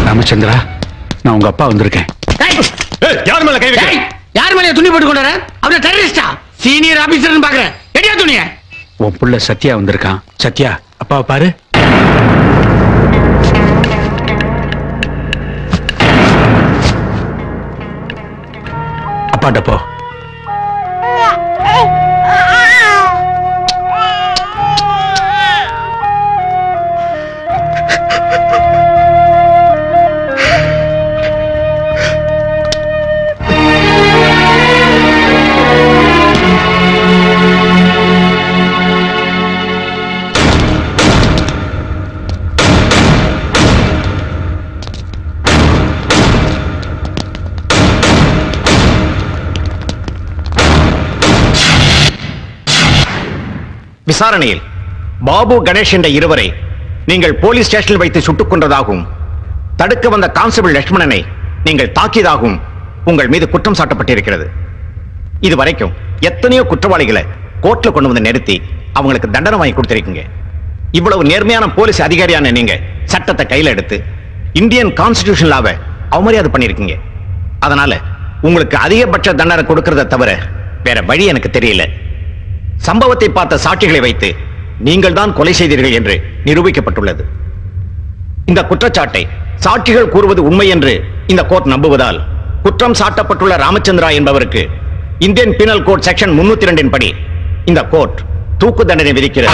ராமச்சந்திரா நான் உங்க அப்பா வந்திருக்கேன் யார் மேல கை வைக்க யார் மேலே துணி போட்டு கொண்டாரு அவரு டெரரிஸ்டா சீனியர் ஆபீசர்னு பாக்குறேன் எடியா துணிய உன் புள்ள சத்யா வந்திருக்கான் சத்யா அப்பாவை பாரு அப்பாட்ட போ விசாரணையில் பாபு கணேஷ் என்ற இருவரை நீங்கள் போலீஸ் ஸ்டேஷனில் வைத்து சுட்டுக் கொன்றதாகவும் தடுக்க வந்த கான்ஸ்டபிள் லட்சுமணனை நீங்கள் தாக்கியதாகவும் உங்கள் மீது குற்றம் சாட்டப்பட்டிருக்கிறது இதுவரைக்கும் எத்தனையோ குற்றவாளிகளை கோர்ட்ல கொண்டு வந்து நிறுத்தி அவங்களுக்கு தண்டனை வாங்கி கொடுத்திருக்கீங்க இவ்வளவு நேர்மையான போலீஸ் அதிகாரியான நீங்க சட்டத்தை கையில எடுத்து இந்தியன் கான்ஸ்டிடியூஷன் லாவை அவமரியாதை பண்ணிருக்கீங்க அதனால உங்களுக்கு அதிகபட்ச தண்டனை கொடுக்கறத தவிர வேற வழி எனக்கு தெரியல சம்பவத்தை பார்த்த சாட்சிகளை வைத்து நீங்கள் தான் கொலை செய்தீர்கள் என்று நிரூபிக்கப்பட்டுள்ளது இந்த குற்றச்சாட்டை சாட்சிகள் கூறுவது உண்மை என்று இந்த கோர்ட் நம்புவதால் குற்றம் சாட்டப்பட்டுள்ள ராமச்சந்திரா என்பவருக்கு இந்தியன் பீனல் கோட் செக்ஷன் முன்னூத்தி ரெண்டின் படி இந்த கோர்ட் தூக்கு தண்டனை விதிக்கிறது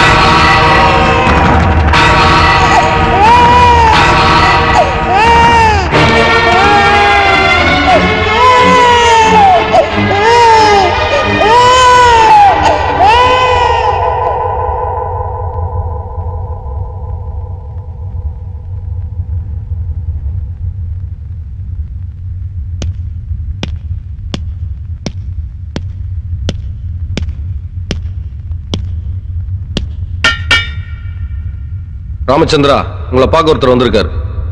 ராமச்சந்திரா உங்களை பார்க்க ஒருத்தர் வந்திருக்காரு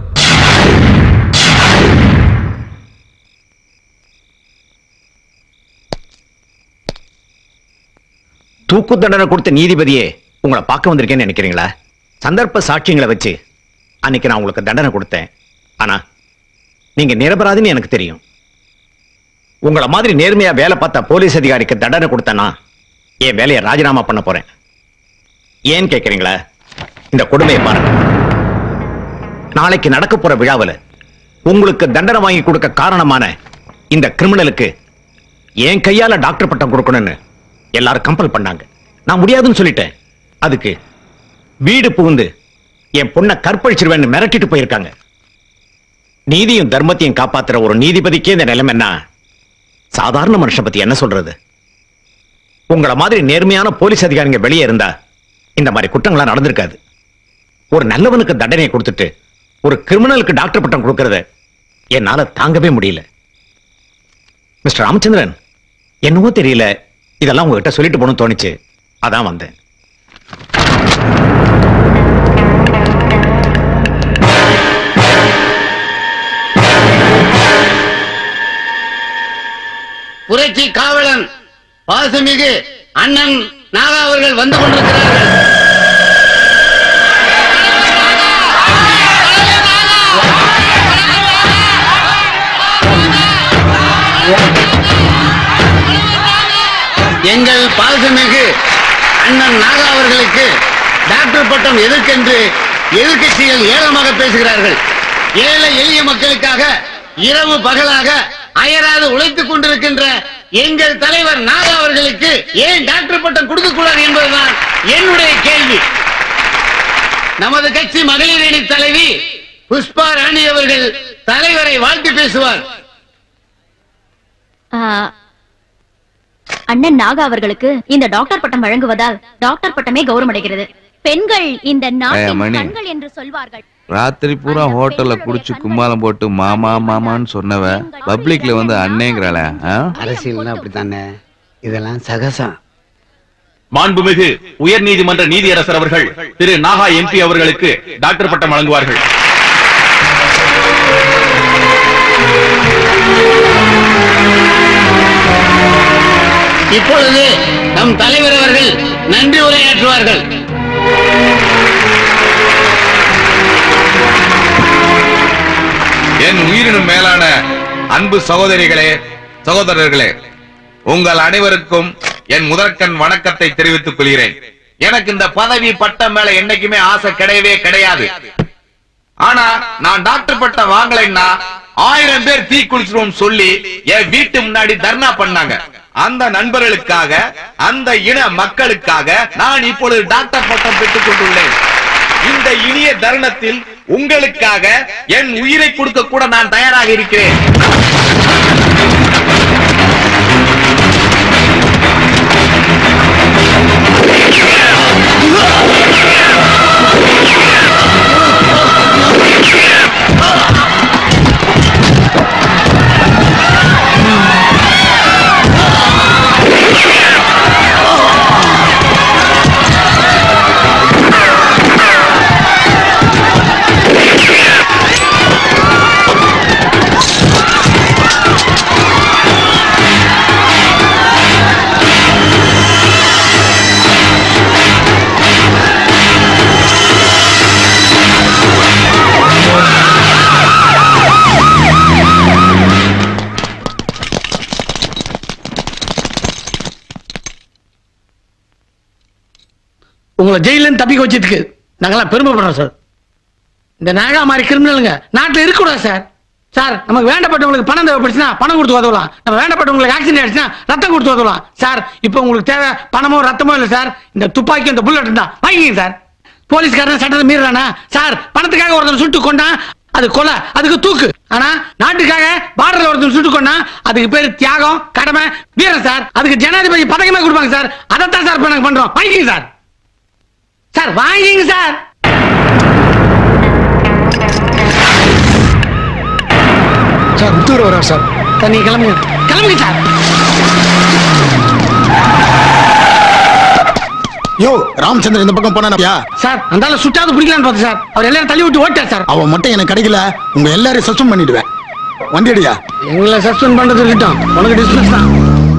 தூக்கு தண்டனை கொடுத்த நீதிபதியே உங்களை பார்க்க வந்திருக்கேன்னு நினைக்கிறீங்களா சந்தர்ப்ப சாட்சியங்களை வச்சு அன்னைக்கு நான் உங்களுக்கு தண்டனை கொடுத்தேன் ஆனா நீங்க நிரபராதின்னு எனக்கு தெரியும் உங்களை மாதிரி நேர்மையா வேலை பார்த்த போலீஸ் அதிகாரிக்கு தண்டனை கொடுத்தேன்னா என் வேலையை ராஜினாமா பண்ண போறேன் ஏன் கேக்குறீங்களா இந்த கொடுமையை பாருங்க நாளைக்கு நடக்க போற விழாவில் உங்களுக்கு தண்டனை வாங்கி கொடுக்க காரணமான இந்த கிரிமினலுக்கு என் கையால டாக்டர் பட்டம் கொடுக்கணும்னு எல்லாரும் கம்பல் பண்ணாங்க நான் முடியாதுன்னு சொல்லிட்டேன் அதுக்கு வீடு புகுந்து என் பொண்ணை கற்பழிச்சிருவேன்னு மிரட்டிட்டு போயிருக்காங்க நீதியும் தர்மத்தையும் காப்பாத்துற ஒரு நீதிபதிக்கே இந்த நிலைமைன்னா சாதாரண மனுஷன் பத்தி என்ன சொல்றது உங்களை மாதிரி நேர்மையான போலீஸ் அதிகாரிங்க வெளியே இருந்தா இந்த மாதிரி குற்றங்கள்லாம் நடந்திருக்காது ஒரு நல்லவனுக்கு தண்டனையை கொடுத்துட்டு ஒரு கிரிமினலுக்கு டாக்டர் பட்டம் கொடுக்கறத என்னால தாங்கவே முடியல மிஸ்டர் ராமச்சந்திரன் என்னவோ தெரியல இதெல்லாம் உங்ககிட்ட சொல்லிட்டு போகணும்னு தோணுச்சு அதான் வந்தேன் புரட்சி காவலன் பாசமிகு அண்ணன் நாகா அவர்கள் வந்து கொண்டிருக்கிறார்கள் எங்கள் பாசமிகு அண்ணன் நாகா அவர்களுக்கு டாக்டர் பட்டம் எதற்கென்று எதிர்க்கட்சிகள் ஏளனமாக பேசுகிறார்கள் ஏழை எளிய மக்களுக்காக இரவு பகலாக அயராது உழைத்துக் கொண்டிருக்கின்ற எங்கள் தலைவர் நாகா அவர்களுக்கு ஏன் டாக்டர் பட்டம் கொடுக்க கூடாது என்பதுதான் என்னுடைய கேள்வி நமது கட்சி மகளிர் அணி தலைவி புஷ்பா ராணி அவர்கள் தலைவரை வாழ்த்து பேசுவார் ஆ, அண்ணன் நாகா அவர்களுக்கு இந்த டாக்டர் பட்டம் வழங்குவதால் டாக்டர் பட்டமே கௌரவமடைகிறது பெண்கள் இந்த நாட்டின் மணி. கண்கள் என்று சொல்வார்கள் ராத்திரி பூரா ஹோட்டல்ல குடிச்சு கும்மாளம் போட்டு மாமா மாமான்னு சொன்னவ பப்ளிக்ல வந்து அண்ணேங்கிறாள அரசியல்னா அப்படித்தானே இதெல்லாம் சகசம் மாண்புமிகு உயர் நீதிமன்ற நீதியரசர் அவர்கள் திரு நாகா எம்பி அவர்களுக்கு டாக்டர் பட்டம் வழங்குவார்கள் இப்பொழுது நம் தலைவர் அவர்கள் நன்றி உரையாற்றுவார்கள் என் உயிரினும் மேலான அன்பு சகோதரிகளே சகோதரர்களே உங்கள் அனைவருக்கும் என் முதற்கண் வணக்கத்தை தெரிவித்துக் கொள்கிறேன் எனக்கு இந்த பதவி பட்டம் மேல என்னைக்குமே ஆசை கிடையவே கிடையாது ஆனா நான் டாக்டர் பட்டம் வாங்கலைன்னா ஆயிரம் பேர் தீ குளிச்சிருவோம் சொல்லி என் வீட்டு முன்னாடி தர்ணா பண்ணாங்க அந்த நண்பர்களுக்காக அந்த இன மக்களுக்காக நான் இப்பொழுது டாக்டர் பட்டம் பெற்றுக் கொண்டுள்ளேன் இந்த இனிய தருணத்தில் உங்களுக்காக என் உயிரை கொடுக்க கூட நான் தயாராக இருக்கிறேன் உங்களை ஜெயில இருந்து தப்பிக்க வச்சதுக்கு நாங்கெல்லாம் பெருமைப்படுறோம் சார் இந்த நாகா மாதிரி கிரிமினலுங்க நாட்டுல இருக்கக்கூடாது சார் சார் நமக்கு வேண்டப்பட்டவங்களுக்கு பணம் தேவைப்படுச்சுன்னா பணம் கொடுத்து உதவலாம் நம்ம வேண்டப்பட்டவங்களுக்கு ஆக்சிடென்ட் ஆயிடுச்சுன்னா ரத்தம் கொடுத்து உதவலாம் சார் இப்போ உங்களுக்கு தேவை பணமோ ரத்தமோ இல்லை சார் இந்த துப்பாக்கி இந்த புல்லட் தான் வாங்கிங்க சார் போலீஸ்காரன் சட்டத்தை மீறானா சார் பணத்துக்காக ஒருத்தர் சுட்டு கொண்டா அது கொலை அதுக்கு தூக்கு ஆனா நாட்டுக்காக பார்டர்ல ஒருத்தர் சுட்டு கொண்டா அதுக்கு பேரு தியாகம் கடமை வீரம் சார் அதுக்கு ஜனாதிபதி பதக்கமே கொடுப்பாங்க சார் அதைத்தான் சார் இப்ப நாங்க பண்றோம் வாங்கிங்க சார் சார் வாங்கிங்க சார் சார் முத்தூர் வரா சார் சார் நீங்க கிளம்புங்க கிளம்புங்க சார் யோ ராமச்சந்திரன் இந்த பக்கம் போனானயா சார் அந்த ஆளு சுட்டாவது பிடிக்கலான்னு பார்த்தேன் சார் அவர் எல்லாரும் தள்ளி விட்டு ஓட்டார் சார் அவன் மட்டும் எனக்கு கிடைக்கல உங்க எல்லாரையும் சஸ்பெண்ட் பண்ணிடுவேன் வண்டியடியா எங்களை சஸ்பெண்ட் பண்றது இருக்கட்டும் உனக்கு டிஸ்மிஸ் தான்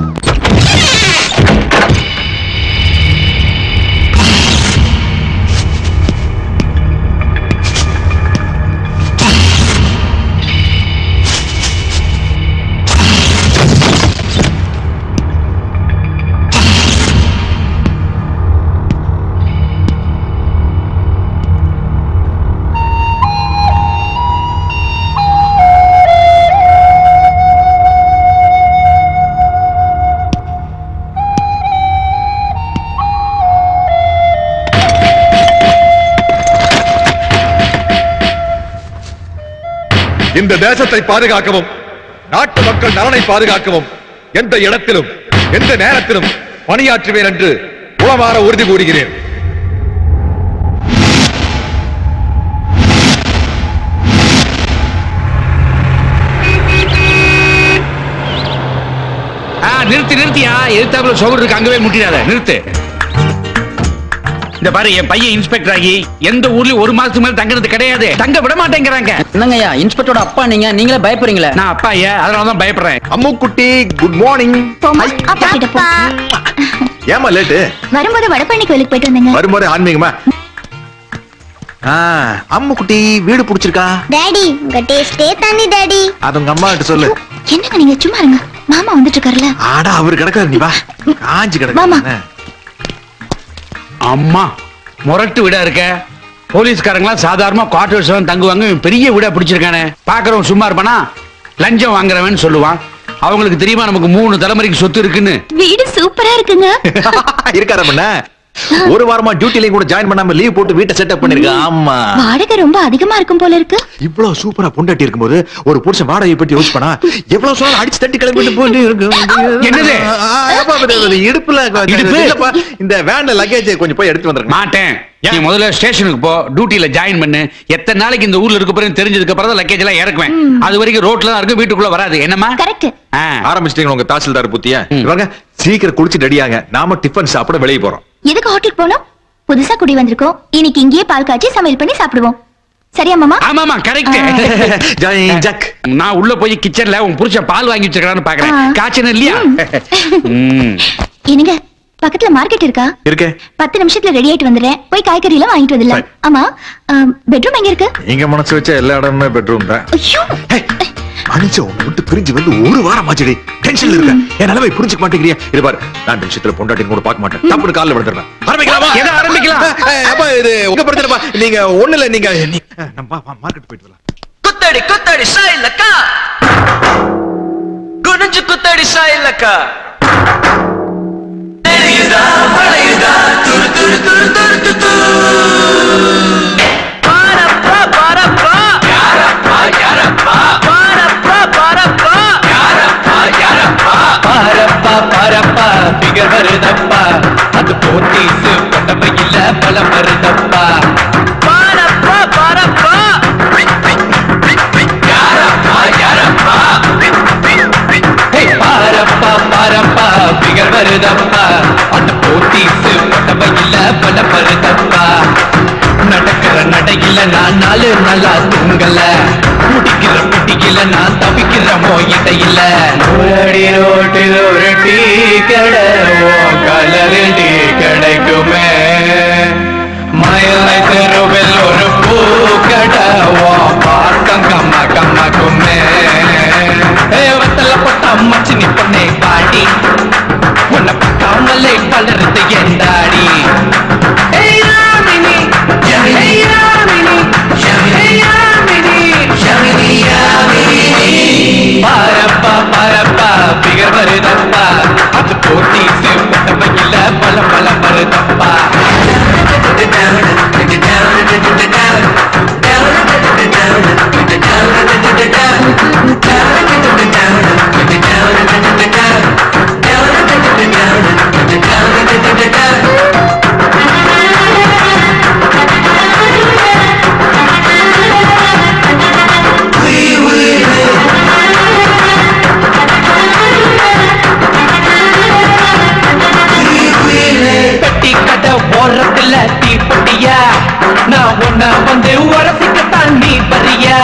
இந்த தேசத்தை பாதுகாக்கவும் நாட்டு மக்கள் நலனை பாதுகாக்கவும் எந்த இடத்திலும் எந்த நேரத்திலும் பணியாற்றுவேன் என்று உளமாற உறுதி கூறுகிறேன் ஆ, நிறுத்து நிறுத்தியா எதிர்த்தாப்புல சோறு இருக்கு அங்கவே முட்டிடாத நிறுத்து இந்த பாரு என் பையன் இன்ஸ்பெக்டர் ஆகி எந்த ஊர்லயும் ஒரு மாசத்துக்கு மேல தங்குறது கிடையாது தங்க விட மாட்டேங்கிறாங்க என்னங்கய்யா இன்ஸ்பெக்டரோட அப்பா நீங்க நீங்களே பயப்படுறீங்களே நான் அப்பா ஐயா அதனால தான் பயப்படுறேன் அம்முக்குட்டி குட் மார்னிங் அப்பா கிட்ட போ ஏமா லேட்டு வரும்போது வடபழனி கோயிலுக்கு போயிட்டு வந்தேங்க வரும்போது ஆன்மீகமா அம்முக்குட்டி வீடு பிடிச்சிருக்கா டாடி உங்க டேஸ்டே தண்ணி டாடி அது உங்க அம்மா கிட்ட சொல்லு என்னங்க நீங்க சும்மா இருங்க மாமா வந்துட்டு இருக்காருல்ல ஆடா அவரு கிடக்காரு நீ வா காஞ்சி மாமா. கிடக்கு அம்மா முரட்டு வீடா இருக்க போலீஸ்காரங்களாம் சாதாரணமா குவார்டர்ஸ் தான் தங்குவாங்க இவன் பெரிய வீடா பிடிச்சிருக்கானே பாக்குறவன் சும்மா இருப்பானா லஞ்சம் வாங்குறவன் சொல்லுவான் அவங்களுக்கு தெரியுமா நமக்கு மூணு தலைமுறைக்கு சொத்து இருக்குன்னு வீடு சூப்பரா இருக்குங்க இருக்காரா பண்ண ஒரு வாரமா டியூட்டிலையும் கூட ஜாயின் பண்ணாம லீவ் போட்டு வீட்டை செட்டப் பண்ணிருக்க ஆமா வாடகை ரொம்ப அதிகமா இருக்கும் போல இருக்கு இவ்வளவு சூப்பரா பொண்டாட்டி இருக்கும்போது ஒரு புருஷன் வாடகை பத்தி யோசிப்பனா எவ்வளவு சொன்னாலும் அடிச்சு தட்டி கிளம்பிட்டு போயிட்டு இருக்கு என்னது? ஆ, ஆப்பா, இது, இது, இடுப்புல இடுப்பு? இல்லப்பா, இந்த வேன்ல லக்கேஜ் கொஞ்சம் போய் எடுத்து வந்துருங்க மாட்டேன் நீ முதல்ல ஸ்டேஷனுக்கு போ டியூட்டில ஜாயின் பண்ணு எத்தனை நாளைக்கு இந்த ஊர்ல இருக்க போறேன்னு தெரிஞ்சதுக்கு அப்புறம் தான் லக்கேஜ் எல்லாம் இறக்குவேன் அது வரைக்கும் ரோட்ல தான் இருக்கும் வீட்டுக்குள்ள வராது என்னம்மா கரெக்ட் ஆ. ஆரம்பிச்சிட்டீங்க உங்க தாசில்தார் புத்திய ம். இவங்க சீக்கிரம் குளிச்சு ரெடியாங்க நாம டிஃபன் சாப்பிட வெளியே போறோம் எதுக்கு ஹோட்டலுக்கு போனோம் புதுசா குடி வந்திருக்கோம் இன்னைக்கு இங்கேயே பால் காய்ச்சி சமையல் பண்ணி சாப்பிடுவோம் சரியா மாமா ஆமாமா கரெக்ட் ஜாய் ஜக் நான் உள்ள போய் கிச்சன்ல உன் புருஷன் பால் வாங்கி வச்சிருக்கான்னு பாக்குறேன் ஆ. காய்ச்சன இல்லையா ம். என்னங்க பக்கத்துல மார்க்கெட் இருக்கா இருக்கே பத்து நிமிஷத்துல ரெடி ஆயிட்டு வந்துடுறேன் போய் காய்கறி எல்லாம் வாங்கிட்டு வந்துடலாம் ஆமா பெட்ரூம் எங்க இருக்கு நீங்க மனசு வச்ச எல்லா இடமுமே பெட்ரூம் தான் ஐயோ மனுஷன் உன்னை விட்டு பிரிஞ்சு வந்து ஒரு வாரம் ஆச்சுடி டென்ஷன்ல இருக்க என் நிலைமை புரிஞ்சுக்க மாட்டேங்கிறியா இது பாரு நான் நிமிஷத்துல பொண்டாட்டி கூட பார்க்க மாட்டேன் தப்புன்னு காலில் விழுந்துருவேன் ஆரம்பிக்கலாமா எதை ஆரம்பிக்கலாம்? ஏய், அப்பா இது உங்க பிரச்சனைப்பா நீங்க ஒண்ணு இல்ல நீங்க நீ- நம்ம மார்க்கெட் போயிட்டு வரலாம் குத்தடி குத்தடி சாயிலக்கா குனிஞ்சு குத்தடி சாயிலக்கா தெரியுதா மழையுதா துரு துரு துரு துரு து, து. பாரப்பா பாரப்பா யாரப்பா யாரப்பா பாரப்பா பாரப்பா யாரப்பா யாரப்பா பாரப்பா பாரப்பா பிகர் வருதப்பா அது போத்தீசு கொண்டமையில பலம் வருதப்பா பாரப்பா பாரப்பா யாரப்பா யாரப்பா ஹே பாரப்பா பாரப்பா பிகர் வருதப்பா அந்த போத்தீசு கொண்டமையில பலம் வருதப்பா நடக்கிற நடையில நான் நாலு நல்லா தூங்கல முடிக்கிற பிடிக்கல நான் தவிக்கிற மோயிடையில ஒரு ரோட்டில் ஒரு டீ கடை கலரு டீ கிடைக்குமே மயிலை தெருவில் ஒரு பூ கடை பார்க்கம் கம்மா கம்மாக்குமே வத்தல போட்ட அம்மாச்சி நீ பொண்ணே பாடி உன்னை பார்க்காமலே பலருது எந்தாடி Hey Ramini, Yamini, Yamini, Yamini, Yamini, Yamini, Yamini. பாரப்பா பாரப்பா பிகர் வருதப்பா அது போட்டி சேப்பட்டவையில் பல பல வருதப்பா பெட்டி கடை ஓரத்துல தீப்பட்டியா நான் உன்ன வந்து உரசிக்கத்தான் நீ வரியா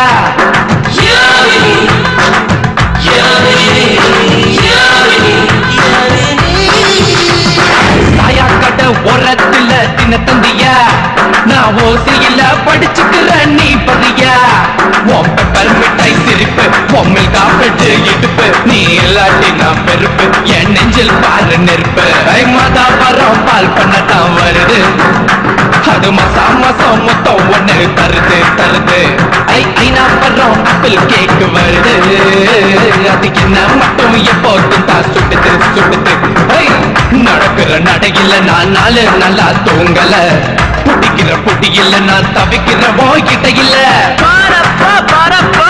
சாயா கடை ஓரத்துல தின தந்தியா நான் ஓசையில படிச்சுக்கிற நீ வரியா உன் பெப்பர் மிட்டாய் சிரிப்பு உம்மில் காப்பெட்டு இடுப்பு நீ இல்லாட்டி நான் பெருப்பு என் நெஞ்சில் பாரு நெருப்பு ஐ மாதா பரம் பால் பண்ணத்தான் வருது அது மசா மசம் மொத்தம் ஒண்ணு தருது தருது ஐ ஐநா பரம் ஆப்பிள் கேக் வருது அது என்ன மட்டும் எப்போதும் தான் சுடுது சுடுது ஐ, நடக்கிற நடையில நான் நாலு நல்லா தூங்கல பிடிக்கிற புடியில நான் தவிக்கிற போய்கிட்ட இல்ல பாரப்பா பாரப்பா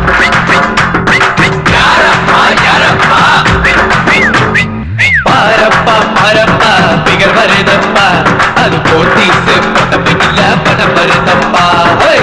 யாரப்பா யாரப்பா பாரப்பா பாரப்பா பிகர் வருதப்பா அது போட்டி பட்டப்பையில படம் வருதப்பா ஹை!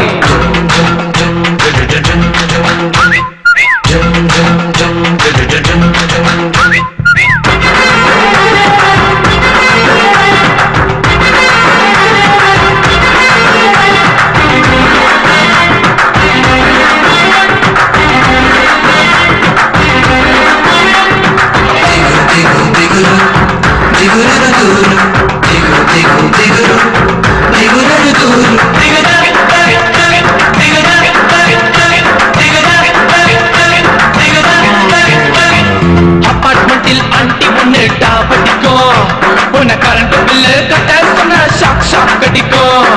அபார்ட்மெண்டில் ஆண்டி ஒண்ணு டாபடிக்கும் உன்னை கரண்ட் பில்லு கட்ட சொன்ன ஷாக் ஷாக் அடிக்கும்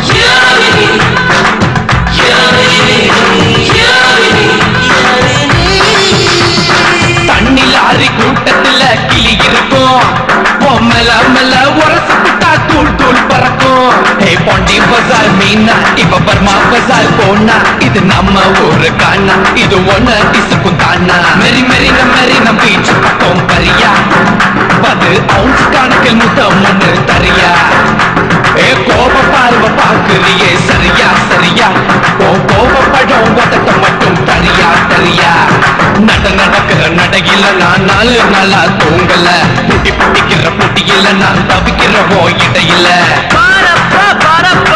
தண்ணி லாரி கூட்டத்துல கிளி இருக்கும் பொம்மல மெல்ல உரசப்பட்டா தூள் தூள் பறக்கும் ஹே பாண்டி பசார் மீனா இப்ப பர்மா பசார் போனா இது நம்ம ஊரு காணா இது ஒண்ணு இசுக்கும் தானா மெரி மெரி மெரி நம் பீச் பக்கம் பரியா பது அவுன்ஸ் கணக்கில் முத்தம் ஒண்ணு தரியா ஏ கோப பார்வை பாக்குறியே சரியா சரியா ஓ கோபப்படும் உதட்ட மட்டும் தரியா தரியா நட நடக்கிற நடையில நான் நாலு நாளா தூங்கல புட்டி புட்டிக்கிற புட்டியில நான் தவிக்கிற ஓ இடையில பாரப்பா பாரப்பா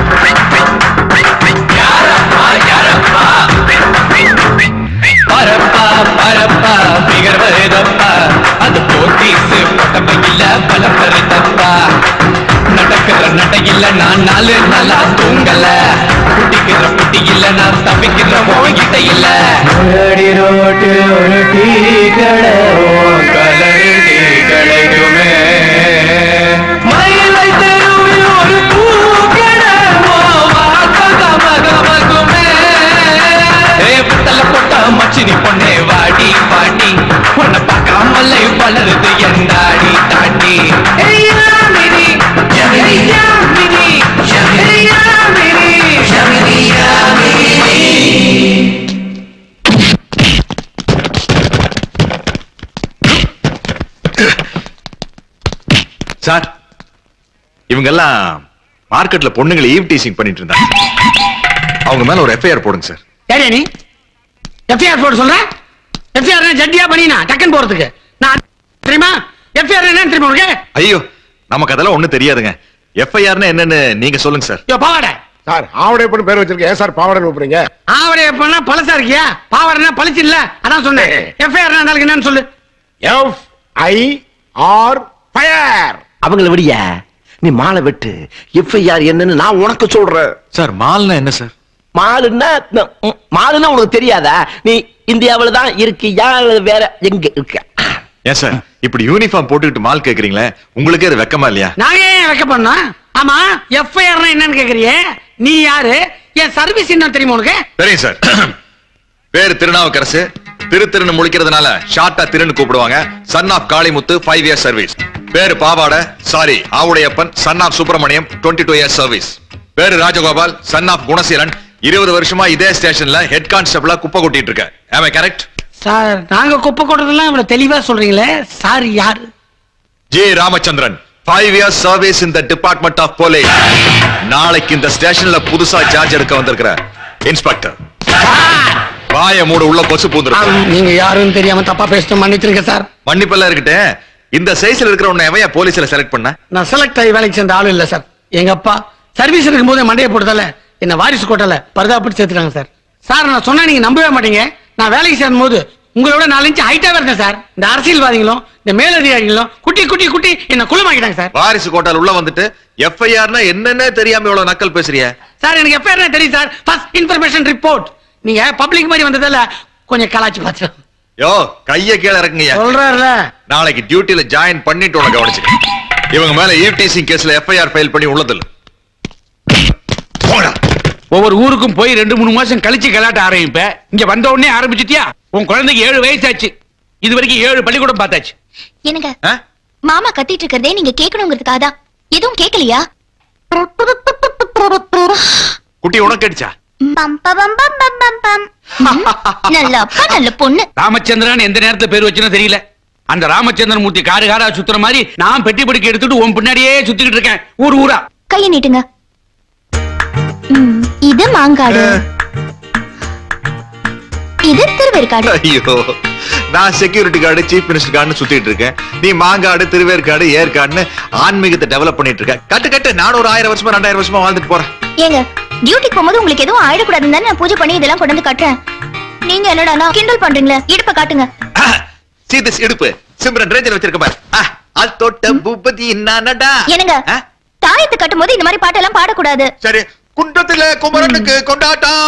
யாரப்பா யாரப்பா பரப்பா பரப்பா பிகர் வருதப்பா அது போத்தீசு பட்டமையில பல பர இல்ல நான் தப்பிக்கிற போய்கிட்ட இல்ல அடி ரோட்டு ஒரு டீ கடை உன் கலரு டீ கிடைக்குமே மயிலை தெருவில் ஒரு பூக்கடை உன் வாசம் கமகமகுமே. ஏ புத்தல போட்ட மச்சினி பொண்ணே வாடி வாடி உன்னை பார்க்காமலே வளருது என் தாடி தாண்டி ஏய் யாமினி, ஏய் யாமினி, ஏய் யாமினி, யாமினி, யாமினி. சார் இவங்க எல்லாம் மார்க்கெட்ல பொண்ணுங்களை ஈவ் டீசிங் பண்ணிட்டு இருந்தாங்க அவங்க மேல ஒரு எஃப்ஐஆர் போடுங்க சார் யாரே நீ எஃப்ஐஆர் போட சொல்ற எஃப்ஐஆர் ஜட்டியா பண்ணினா டக்குன்னு போறதுக்கு நான் தெரியுமா எஃப்ஐஆர் என்ன தெரியுமா உனக்கு ஐயோ நமக்கு அதெல்லாம் ஒண்ணும் தெரியாதுங்க எஃப்ஐஆர்னா என்னன்னு நீங்க சொல்லுங்க சார் யோ பாவாடை சார் ஆவடைய பொண்ணு பேர் வச்சிருக்கேன் ஏன் சார் பாவாடை கூப்பிடுறீங்க ஆவடைய பண்ணா பழசா இருக்கியா பாவாடைனா பழசு இல்ல அதான் சொன்னேன் எஃப்ஐஆர் இருந்தாலும் என்னன்னு சொல்லு எஃப் ஐ ஆர் ஃபயர் அவங்கள விடிய நீ மாலை வெட்டு எஃப்ஐஆர் என்னன்னு நான் உனக்கு சொல்றேன் சார் மால்னா என்ன சார் மாலுன்னா ந- ம், மாலுன்னா உனக்கு தெரியாதா நீ இந்தியாவுல தான் இருக்கியா அல்லது வேற எங்க இருக்க ஏன் சார் இப்படி யூனிஃபார்ம் போட்டுக்கிட்டு மால் கேக்குறீங்களே உங்களுக்கே அது வெக்கமா இல்லையா நாங்க ஏன் வைக்க பண்ணோம் ஆமா எஃப்ஐஆர் என்னன்னு கேக்குறியே நீ யாரு என் சர்வீஸ் என்ன தெரியுமா உனக்கு தெரியும் சார் பேரு திருநாவுக்கரசு திரு திருன்னு முழிக்கிறதுனால ஷார்ட்டா திருன்னு கூப்பிடுவாங்க son of Kalimuthu five years service பேரு பாவாட சாரி Avudaiyappan son of Subramaniam twenty two years service பேரு ராஜகோபால் சன் ஆஃப் குணசீலன் இருபது வருஷமா இதே ஸ்டேஷன்ல ஹெட் கான்ஸ்டபிளா குப்பை கொட்டிட்டு இருக்க ஆமா கரெக்ட் சார் நாங்க குப்பை கொட்டதெல்லாம் இவ்வளவு தெளிவா சொல்றீங்களே சார் யாரு J Ramachandran five years service in the department of police நாளைக்கு இந்த ஸ்டேஷன்ல புதுசா சார்ஜ் எடுக்க வந்திருக்கிற இன்ஸ்பெக்டர் வாய மூட உள்ள கொசு பூந்துருக்கு நீங்க யாருன்னு தெரியாம தப்பா பேசிட்டு மன்னிச்சிருங்க சார் மன்னிப்பெல்லாம் இருக்கட்டே இந்த சைஸ்ல இருக்கிற உன்னை எவையா போலீஸ்ல செலக்ட் பண்ண நான் செலக்ட் ஆகி வேலைக்கு சேர்ந்த ஆளு இல்ல சார் எங்க அப்பா சர்வீஸ் இருக்கும் போது மண்டையை போட்டதால என்ன வாரிசு கோட்டல பரிதாபப்பட்டு சேர்த்துட்டாங்க சார் சார் நான் சொன்னா நீங்க நம்பவே மாட்டீங்க நான் வேலைக்கு சேரும் போது உங்களோட நாலஞ்சு ஹைட்டாவே இருந்தேன் சார் இந்த அரசியல்வாதிகளும் இந்த மேலதிகாரிகளும் குட்டி குட்டி குட்டி என்ன குள்ளமாக்கிட்டாங்க சார் வாரிசு கோட்டால் உள்ள வந்துட்டு எஃப்ஐஆர்னா என்னன்னே தெரியாம இவ்வளவு நக்கல் பேசுறிய சார் எனக்கு எப்ப தெரியும் சார் ஃபர்ஸ்ட் இன்ஃபர்மேஷன் ரிப்போர்ட் நீங்க பப்ளிக் மாதிரி வந்ததால கொஞ்சம் கலாச்சி பார்த்துட்டோம் யோ கைய கீழ இறக்குங்க சொல்றாருல நாளைக்கு டியூட்டில ஜாயின் பண்ணிட்டு உன கவனிச்சுக்க இவங்க மேல ஈவ்டீசிங் கேஸ்ல எஃப்ஐஆர் ஃபைல் பண்ணி உள்ளதில்ல ஒவ்வொரு ஊருக்கும் போய் ரெண்டு மூணு மாசம் கழிச்சு கலாட்ட ஆரம்பிப்ப இங்க வந்த உடனே ஆரம்பிச்சிட்டியா உன் குழந்தைக்கு ஏழு வயசாச்சு இது வரைக்கும் ஏழு பள்ளிக்கூடம் பார்த்தாச்சு என்னங்க மாமா கத்திட்டு இருக்கிறதே நீங்க கேட்கணுங்கிறதுக்காக தான் எதுவும் கேட்கலையா குட்டி உனக்கு அடிச்சா பம் பம் பம் பம் பம் பம் பம். ம், நல்ல அப்பா நல்ல பொண்ணு ராமச்சந்திரன் எந்த நேரத்துல பேர் வச்சுன்னு தெரியல அந்த ராமச்சந்திரன் மூர்த்தி காரு காரா சுத்துற மாதிரி நான் பெட்டி படுக்கை எடுத்துட்டு உன் பின்னாடியே சுத்திக்கிட்டு இருக்கேன் ஊர் ஊரா கைய நீட்டுங்க ம், இது மாங்காடு இது திருவேற்காடு ஐயோ நான் security guard chief minister guard சுத்திட்டு இருக்கேன் நீ மாங்காடு திருவேற்காடு ஏற்காடுன்னு ஆன்மீகத்தை டெவலப் பண்ணிட்டு இருக்க கட்டு கட்டு நான் ஒரு ஆயிரம் வருஷமா ரெண்டாயிரம் வருஷமா வாழ்ந்துட்டு போறேன் ஏங்க டியூட்டிக்கு போகும்போது உங்களுக்கு எதுவும் ஆயிடக்கூடாதுன்னு தானே நான் பூஜை பண்ணி இதெல்லாம் கொண்டு வந்து கட்டுறேன் நீங்க என்னடா கிண்டல் பண்றீங்களே இடுப்ப காட்டுங்க see this இடுப்பு சிம்ரன் ரேஞ்சல் வச்சிருக்க பாரு ஆ, அது தொட்ட பூபதி நானடா என்னங்க தாயத்தை கட்டும் போது இந்த மாதிரி பாட்டெல்லாம் பாடக்கூடாது சரி குன்றத்துல குமரனுக்கு கொண்டாட்டம்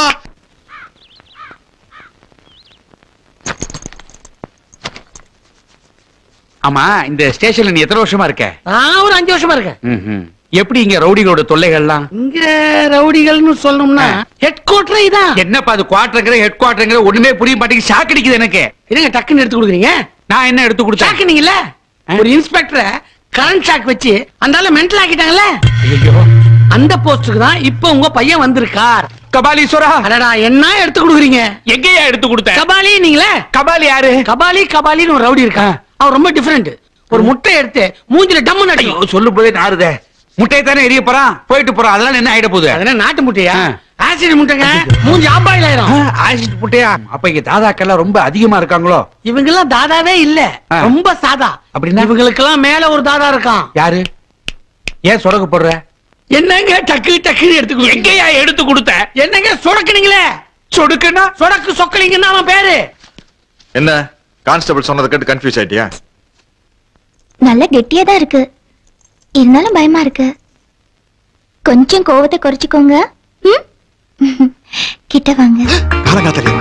ஆமா இந்த ஸ்டேஷன்ல நீ எத்தனை வருஷமா இருக்க நான் ஒரு அஞ்சு வருஷமா இருக்கேன் ம்ஹும். எப்படி இங்க ரவுடிகளோட தொல்லைகள்லாம் இங்க ரவுடிகள்னு சொல்லணும்னா ஹெட் குவார்டர் இதான் என்னப்பா அது குவார்டருங்கிற ஹெட் குவார்டருங்கிற ஒண்ணுமே புரிய மாட்டேங்குது ஷாக் அடிக்குது எனக்கு இருங்க டக்குன்னு எடுத்து கொடுக்குறீங்க நான் என்ன எடுத்து கொடுத்தேன் ஷாக்குனீங்கல்ல ஒரு இன்ஸ்பெக்டரை கரண்ட் ஷாக் வச்சு அந்த ஆள மென்டல் ஆக்கிட்டாங்கல்ல அந்த போஸ்டுக்கு தான் இப்போ உங்க பையன் வந்திருக்கார் கபாலீஸ்வரா அடடா என்ன எடுத்து கொடுக்குறீங்க எங்கேயா எடுத்து கொடுத்த கபாலி நீங்களே கபாலி யாரு கபாலி கபாலின்னு ஒரு ரவுடி இருக்கா அவர் ரொம்ப டிஃபரெண்ட் ஒரு முட்டை எடுத்து மூஞ்சில டம்மு நடிக்கும் சொல்லும் போதே நாருதே முட்டையை தானே எரிய போறான் போயிட்டு போறான் அதெல்லாம் என்ன ஆயிட போகுது அதெல்லாம் நாட்டு முட்டையா ஆசிட் முட்டைங்க மூஞ்சி ஆப்பாயில் ஆயிரும் ஆசிட் முட்டையா அப்ப இங்க தாதாக்கெல்லாம் ரொம்ப அதிகமா இருக்காங்களோ இவங்க எல்லாம் தாதாவே இல்ல ஆ. ரொம்ப சாதா அப்படின்னா இவங்களுக்கெல்லாம் மேல ஒரு தாதா இருக்கான் யாரு ஏன் சொடக்கு போடுற என்னங்க டக்கு டக்குன்னு எடுத்து எங்கேயா எடுத்து கொடுத்த என்னங்க சொடக்குனீங்களே சொடுக்குன்னா சொடக்கு சொக்கலிங்கன்னு அவன் பேரு என்ன கான்ஸ்டபிள் சொன்னதை கேட்டு கன்ஃபியூஸ் ஆயிட்டியா நல்ல கெட்டியா தான் இருக்கு இருந்தாலும் பயமா இருக்கு கொஞ்சம் கோவத்தை குறைச்சுக்கோங்க ம்? கிட்ட வாங்க காலங்காத்தலையா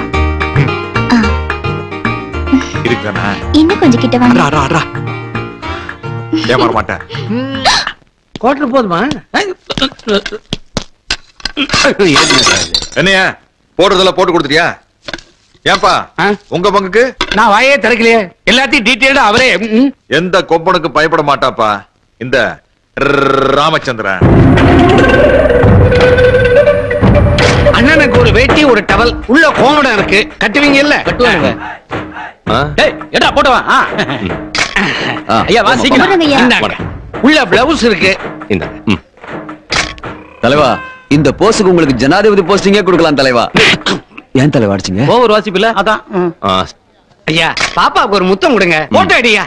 இருக்குதானா இன்னும் கொஞ்சம் கிட்ட வாங்க அடா அடா ஏமாற மாட்டேன் கோட்டர் போதுமா என்னையா போடுறதெல்லாம் போட்டு கொடுத்துட்டியா ஏன்பா உங்க பங்குக்கு நான் வாயே திறக்கலையே எல்லாத்தையும் டீட்டெயில்டா அவரே ம், எந்த கொப்பனுக்கு பயப்பட மாட்டாப்பா இந்த ராமச்சந்திரன் அண்ணனுக்கு ஒரு வேட்டி ஒரு டவல் உள்ள கோமடம் இருக்கு கட்டுவீங்க இல்ல கட்டுவாங்க டேய் எடா போட்டு வா ஆ. ஐயா வா சீக்கிரம் கும்பிடுங்க ஐயா. இந்தாங்க. உள்ள பிளவுஸ் இருக்கு இந்த ம். தலைவா இந்த போஸ்டுக்கு உங்களுக்கு ஜனாதிபதி போஸ்டிங்கே கொடுக்கலாம் தலைவா ஏன் தலைவா அடிச்சீங்க ஓவர் வாசிப்பில்ல அதான் ம். ஐயா பாப்பாவுக்கு ஒரு முத்தம் கொடுங்க போட்டோ அடியா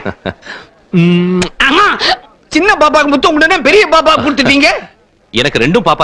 ஆமா சின்ன பாப்பாக்கு முத்தம் கொடுங்க பெரிய பாப்பாக்கு கொடுத்துட்டீங்க எனக்கு ரெண்டும் பாப்பா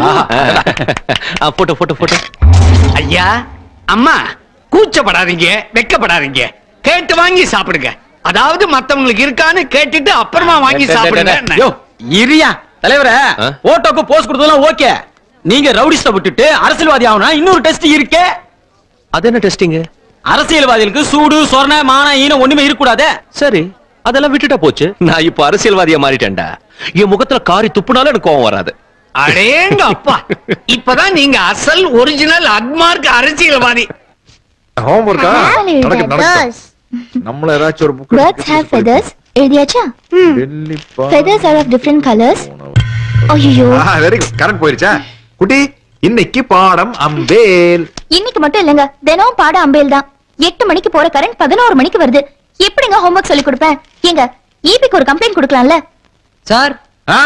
தான் போட்டோ போட்டோ போட்டோ ஐயா அம்மா கூச்சப்படாதீங்க வெக்கப்படாதீங்க கேட்டு வாங்கி சாப்பிடுங்க அதாவது மத்தவங்களுக்கு இருக்கான்னு கேட்டுட்டு அப்புறமா வாங்கி சாப்பிடுங்க யோ இரியா தலைவரே ஆ? ஓட்டோக்கு போஸ்ட் கொடுத்ததெல்லாம் ஓகே நீங்க ரவுடிஸ்ட விட்டுட்டு அரசியல்வாதி ஆகணும் இன்னொரு டெஸ்ட் இருக்கே அது என்ன டெஸ்டிங் அரசியல்வாதிகளுக்கு சூடு சொரண மான ஈனம் ஒண்ணுமே இருக்கக்கூடாதே சரி அதெல்லாம் விட்டுட்டா போச்சு நான் இப்ப அரசியல்வாதியா மாறிட்டேன்டா என் முகத்துல காரி துப்புனாலும் எனக்கு கோவம் வராது அடேங்க அப்பா இப்பதான் நீங்க அசல் ஒரிஜினல் அக்மார்க் அரசியல்வாதி ஹோம் ஒர்க்கா Family நடக்கு நடக்கு letters. நம்மள ஏதாச்சும் ஒரு புக் Birds have feathers. எழுதியாச்சா Feathers are of different colors. ஐயோ வெரி குட் கரண்ட் போயிருச்சா குட்டி இன்னைக்கு பாடம் அம்பேல் இன்னைக்கு மட்டும் இல்லங்க தினமும் பாட அம்பேல் தான் எட்டு மணிக்கு போற கரண்ட் பதினோரு மணிக்கு வருது எப்படிங்க ஹோம்ஒர்க் சொல்லி கொடுப்பேன் ஏங்க ஈபிக்கு ஒரு கம்ப்ளைண்ட் கொடுக்கலாம்ல சார் ஆ?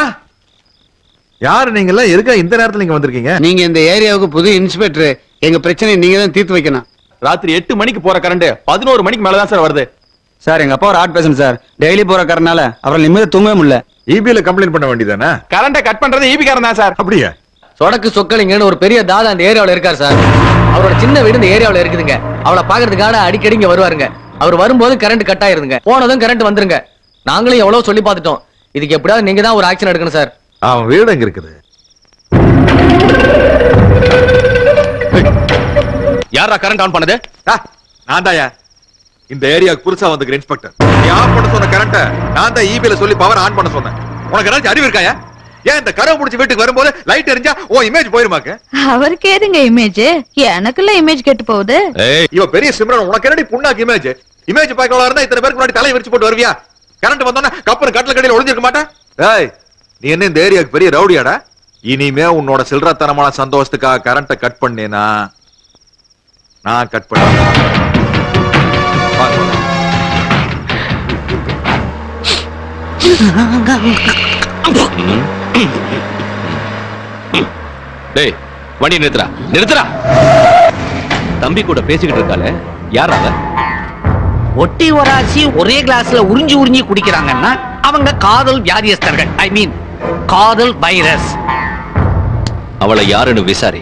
யாரு நீங்க எல்லாம் எதுக்கா இந்த நேரத்துல நீங்க வந்திருக்கீங்க நீங்க இந்த ஏரியாவுக்கு புது இன்ஸ்பெக்டர் எங்க பிரச்சனை நீங்க தான் தீர்த்து வைக்கணும் ராத்திரி எட்டு மணிக்கு போற கரண்ட் பதினோரு மணிக்கு மேலதான் சார் வருது சார் எங்க அப்பா ஒரு ஆர்ட் பேசன் சார் டெய்லி போற கரனால அவரை நிம்மதி தூங்கவே முடியல இபில கம்ப்ளைண்ட் பண்ண வேண்டியதானே கரண்ட கட் பண்றது ஈபிக்காரன் தான் சார் அப்படியா சொடக்கு சொக்கலிங்கன்னு ஒரு பெரிய தாதா அந்த ஏரியாவுல இருக்கார் சார் அவரோட சின்ன வீடு இந்த ஏரியாவுல இருக்குதுங்க அவளை பாக்குறதுக்காக அடிக்கடி இங்க வருவாருங்க அவர் வரும்போது கரண்ட் கட் ஆயிருதுங்க போனதும் கரண்ட் வந்துருங்க நாங்களும் எவ்வளவு சொல்லி பார்த்துட்டோம் இதுக்கு எப்படியாவது நீங்க தான் ஒரு ஆக்ஷன் எடுக்கணும் சார் அவன் வீடு எங்க இருக்குது யாரா கரண்ட் ஆன் பண்ணது நான் தாயா இந்த ஏரியாவுக்கு புதுசா வந்துக்கிற இன்ஸ்பெக்டர் நீ ஆன் பண்ண சொன்ன கரண்ட நான் தான் இபில சொல்லி பவர் ஆன் பண்ண சொன்னேன் உனக்கு ஏதாச்சும் அறிவு இருக்காயா ஏன் இந்த கரவை முடிச்சு வீட்டுக்கு வரும்போது லைட் எரிஞ்சா ஓ இமேஜ் போயிருமாக்க அவருக்கு ஏதுங்க இமேஜ் எனக்குள்ள இமேஜ் கெட்டு போகுது இவ பெரிய சிம்ரன் உனக்கு என்னடி புண்ணாக்கு இமேஜ் இமேஜ் பார்க்கலாம் இருந்தா இத்தனை பேருக்கு முன்னாடி தலையை விரிச்சு போட்டு வருவியா கரண்ட் வந்தோன்னே கப்பல் கட்டில கடையில் ஒளிஞ்சிருக்க மாட்டேன் ஏய் நீ என்ன இந்த ஏரியாவுக்கு பெரிய ரவுடியாடா இனிமே உன்னோட சில்லறத்தனமான சந்தோஷத்துக்காக கரண்ட்டை கட் பண்ணேனா நான் கட் பண்ண டேய் வண்டி நிறுத்துறா நிறுத்துறா தம்பி கூட பேசிக்கிட்டு இருக்காளே யார் அவ ஒட்டி ஒராசி ஒரே கிளாஸ்ல உறிஞ்சி உறிஞ்சி குடிக்கிறாங்கன்னா அவங்க காதல் வியாதியஸ்தர்கள் ஐ மீன் காதல் வைரஸ் அவளை யாருன்னு விசாரி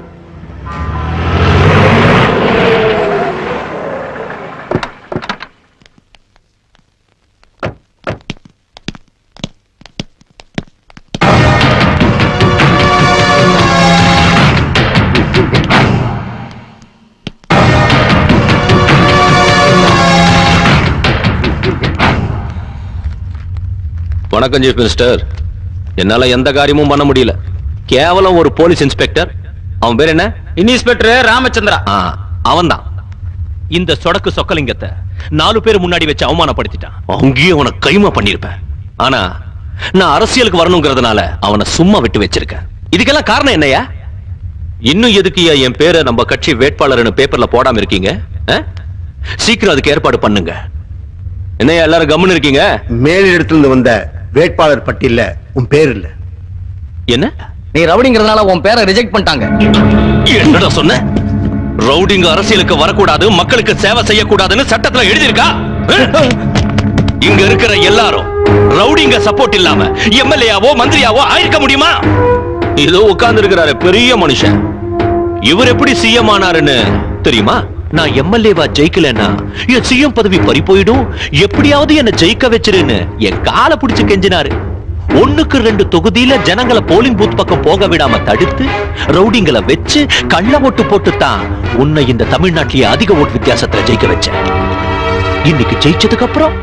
வணக்கம் சீஃப் மினிஸ்டர் என்னால எந்த காரியமும் பண்ண முடியல கேவலம் ஒரு போலீஸ் இன்ஸ்பெக்டர் அவன் பேர் என்ன இன்ஸ்பெக்டர் ராமச்சந்திரா அவன்தான் இந்த சொடக்கு சொக்கலிங்கத்தை நாலு பேர் முன்னாடி வச்சு அவமானப்படுத்திட்டான் அங்கேயும் அவனை கைமா பண்ணிருப்பேன் ஆனா நான் அரசியலுக்கு வரணுங்கிறதுனால அவனை சும்மா விட்டு வச்சிருக்கேன் இதுக்கெல்லாம் காரணம் என்னையா இன்னும் எதுக்குயா என் பேரை நம்ம கட்சி வேட்பாளர்னு பேப்பர்ல போடாம இருக்கீங்க ஆ? சீக்கிரம் அதுக்கு ஏற்பாடு பண்ணுங்க என்னையா எல்லாரும் கம்முன்னு இருக்கீங்க மேலிடத்திலிருந்து வந்த வேட்பாளர் பட்டியல்ல உன் பேர் இல்ல என்ன நீ ரவுடிங்கிறதுனால உன் பேரை ரிஜெக்ட் பண்ணிட்டாங்க என்னடா சொன்ன ரவுடிங்க அரசியலுக்கு வரக்கூடாது மக்களுக்கு சேவை செய்யக்கூடாதுன்னு சட்டத்துல எழுதியிருக்கா இங்க இருக்கிற எல்லாரும் ரவுடிங்க சப்போர்ட் இல்லாம எம்எல்ஏவோ மந்திரியாவோ ஆயிருக்க முடியுமா இதோ உட்கார்ந்து இருக்கிறாரு பெரிய மனுஷன் இவர் எப்படி சிஎம் ஆனாருன்னு தெரியுமா நான் எம்எல்ஏவா ஜெயிக்கலன்னா என் சிஎம் பதவி பறி போயிடும் எப்படியாவது என்ன ஜெயிக்க வச்சிருன்னு என் காலை பிடிச்சு கெஞ்சினாரு ஒண்ணுக்கு ரெண்டு தொகுதியில ஜனங்களை போலிங் பூத் பக்கம் போக விடாம தடுத்து ரவுடிங்களை வச்சு கள்ள ஓட்டு போட்டு தான் உன்னை இந்த தமிழ்நாட்டிலேயே அதிக ஓட்டு வித்தியாசத்துல ஜெயிக்க வச்சேன் இன்னைக்கு ஜெயிச்சதுக்கு அப்புறம்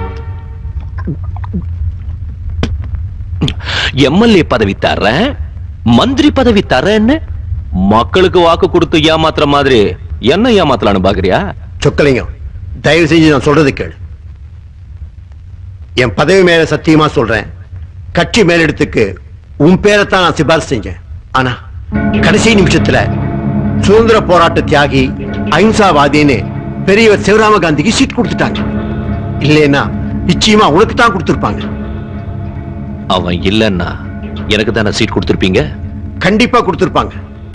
எம்எல்ஏ பதவி தர்றேன் மந்திரி பதவி தரேன்னு மக்களுக்கு வாக்கு கொடுத்து ஏமாத்துற மாதிரி என்ன ஏமாத்தலான்னு பாக்குறியா சொக்கலிங்கம் தயவு செஞ்சு நான் சொல்றது கேளு என் பதவி மேல சத்தியமா சொல்றேன் கட்சி மேலிடத்துக்கு உன் பேரைத்தான் நான் சிபாரிசு செஞ்சேன் ஆனா கடைசி நிமிஷத்துல சுதந்திர போராட்ட தியாகி அஹிம்சாவாதின்னு பெரியவர் சிவராம காந்திக்கு சீட் கொடுத்துட்டாங்க இல்லைன்னா நிச்சயமா உனக்கு தான் கொடுத்துருப்பாங்க அவன் இல்லன்னா எனக்கு தானே சீட் கொடுத்திருப்பீங்க கண்டிப்பா கொடுத்துருப்பாங்க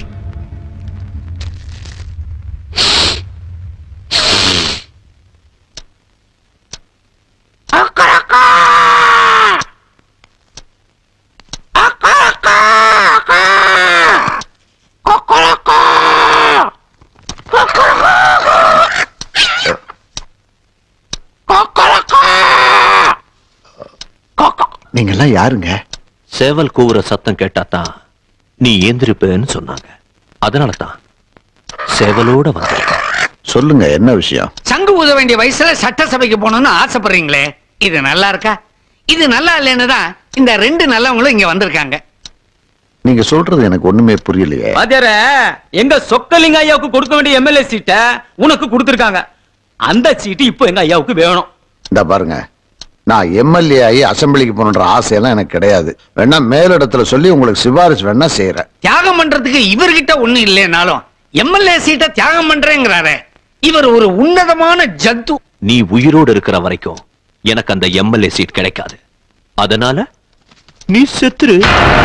நீங்க எல்லாம் யாருங்க சேவல் கூவுற சத்தம் கேட்டாதான் நீ ஏந்திருப்பேன்னு சொன்னாங்க அதனால தான் சேவலோட வந்திருக்க சொல்லுங்க என்ன விஷயம் சங்கு ஊத வேண்டிய வயசுல சட்டசபைக்கு போகணும்னு ஆசைப்படுறீங்களே இது நல்லா இருக்கா இது நல்லா இல்லைன்னு தான் இந்த ரெண்டு நல்லவங்களும் இங்க வந்திருக்காங்க நீங்க சொல்றது எனக்கு ஒண்ணுமே புரியலையே வாத்தியார எங்க சொக்கலிங்க ஐயாவுக்கு கொடுக்க வேண்டிய எம்எல்ஏ சீட்டை உனக்கு கொடுத்திருக்காங்க அந்த சீட்டு இப்போ எங்க ஐயாவுக்கு வேணும் இந்த பாருங்க நான் எம்எல்ஏ ஆகி அசெம்பிளிக்கு போகணுன்ற ஆசையெல்லாம் எனக்கு கிடையாது வேணா மேலிடத்துல சொல்லி உங்களுக்கு சிபாரிசு வேணா செய்யறேன் தியாகம் பண்றதுக்கு இவர்கிட்ட ஒண்ணு இல்லைனாலும் எம்எல்ஏ சீட்டை தியாகம் பண்றேங்கிறாரே இவர் ஒரு உன்னதமான ஜத்து நீ உயிரோடு இருக்கிற வரைக்கும் எனக்கு அந்த எம்எல்ஏ சீட் கிடைக்காது அதனால நீ செத்துரு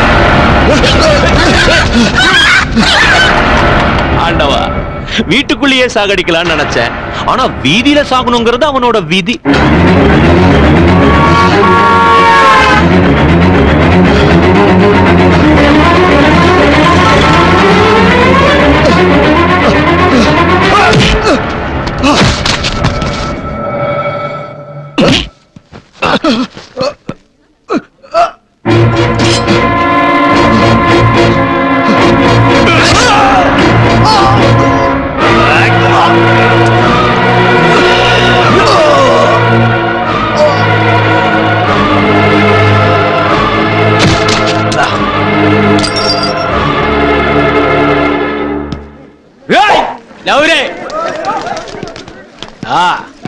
ஆண்டவா வீட்டுக்குள்ளேயே சாகடிக்கலாம்னு நினைச்சேன் ஆனா வீதியில சாகணுங்கிறது அவனோட விதி லவ்ரே ஆ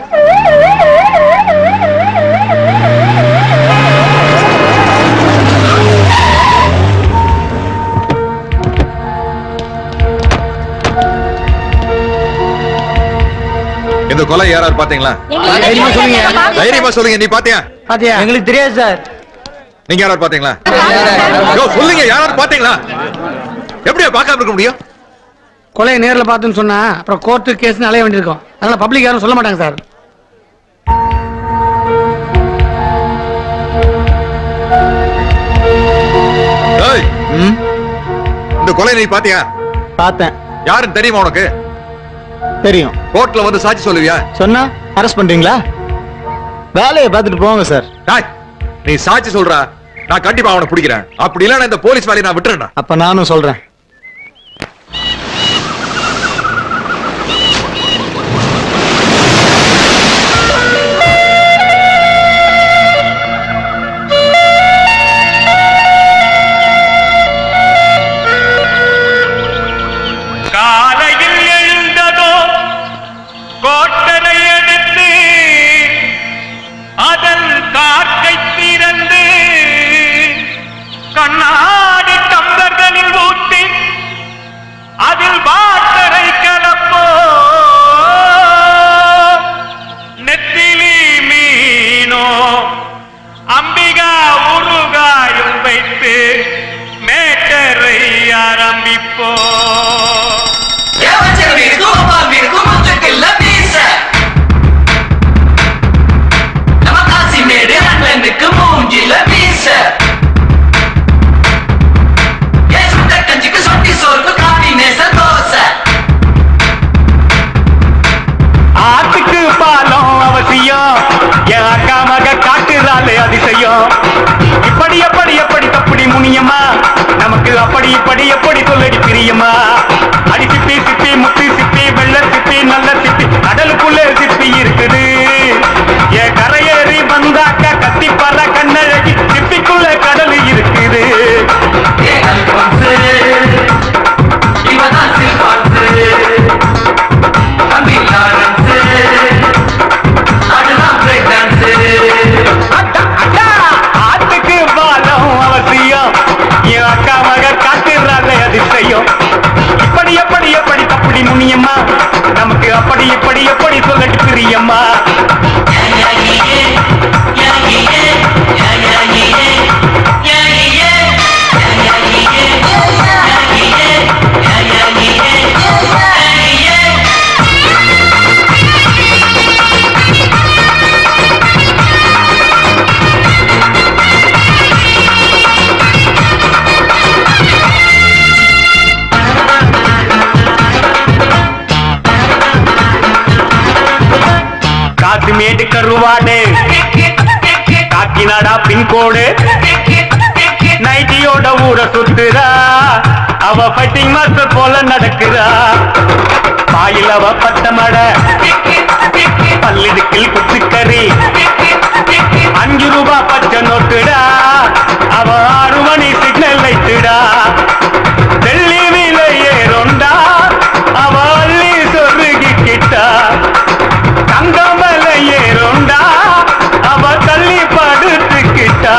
இந்த கொலை யாராவது பாத்தீங்களா தைரியமா சொல்லுங்க. தைரியமா சொல்லுங்க நீ பாத்தியா பாத்தியா எங்களுக்கு தெரியாது சார் நீங்க யாராவது பாத்தீங்களா யோ, சொல்லுங்க யாராவது பாத்தீங்களா எப்படியா பார்க்காம இருக்க முடியும் கொலையை நேர்ல பார்த்துன்னு சொன்னா அப்புறம் கோர்ட்டு கேஸ்னு அலைய வேண்டியிருக்கும் அதனால பப்ளிக் யாரும் சொல்ல மாட்டாங்க சார் ஏய், இந்த கொலை நீ பாத்தியா பார்த்தேன் யாருன்னு தெரியுமா உனக்கு தெரியும் கோர்ட்ல வந்து சாட்சி சொல்லுவியா சொன்னா அரெஸ்ட் பண்றீங்களா வேலையை பார்த்துட்டு போங்க சார் டேய், நீ சாட்சி சொல்றா நான் கண்டிப்பா அவனை பிடிக்கிறேன் அப்படி இல்ல இந்த போலீஸ் வேலையை நான் விட்டுறேன்டா அப்ப நானும் சொல்றேன் காலையில் எழுந்ததோ கோட்டனை எடுத்து அதன் காற்றை திறந்து கண்ணாடி டம்ளர்களில் ஊற்றி நமக்கு அப்படி இப்படி எப்படி சொல்லட்டு பிரியம்மா காசிமேடு கருவாடு காக்கிநாடா பின்கோடு நைட்டியோட ஊர சுத்துறா அவ ஃபைட்டிங் மாஸ்டர் போல நடக்குறா பாயில் அவ பத்த மட பல்லிடுக்கில் குச்சிக்கறி அஞ்சு ரூபா பச்சை நோட்டுடா அவ ஆறு மணி சிக்னல் லைட்டுடா வெள்ளி விலை ஏறுண்டா அவ அள்ளி சொருகிக்கிட்டா தங்கமல ஏறுண்டா அவ தள்ளி படுத்துக்கிட்டா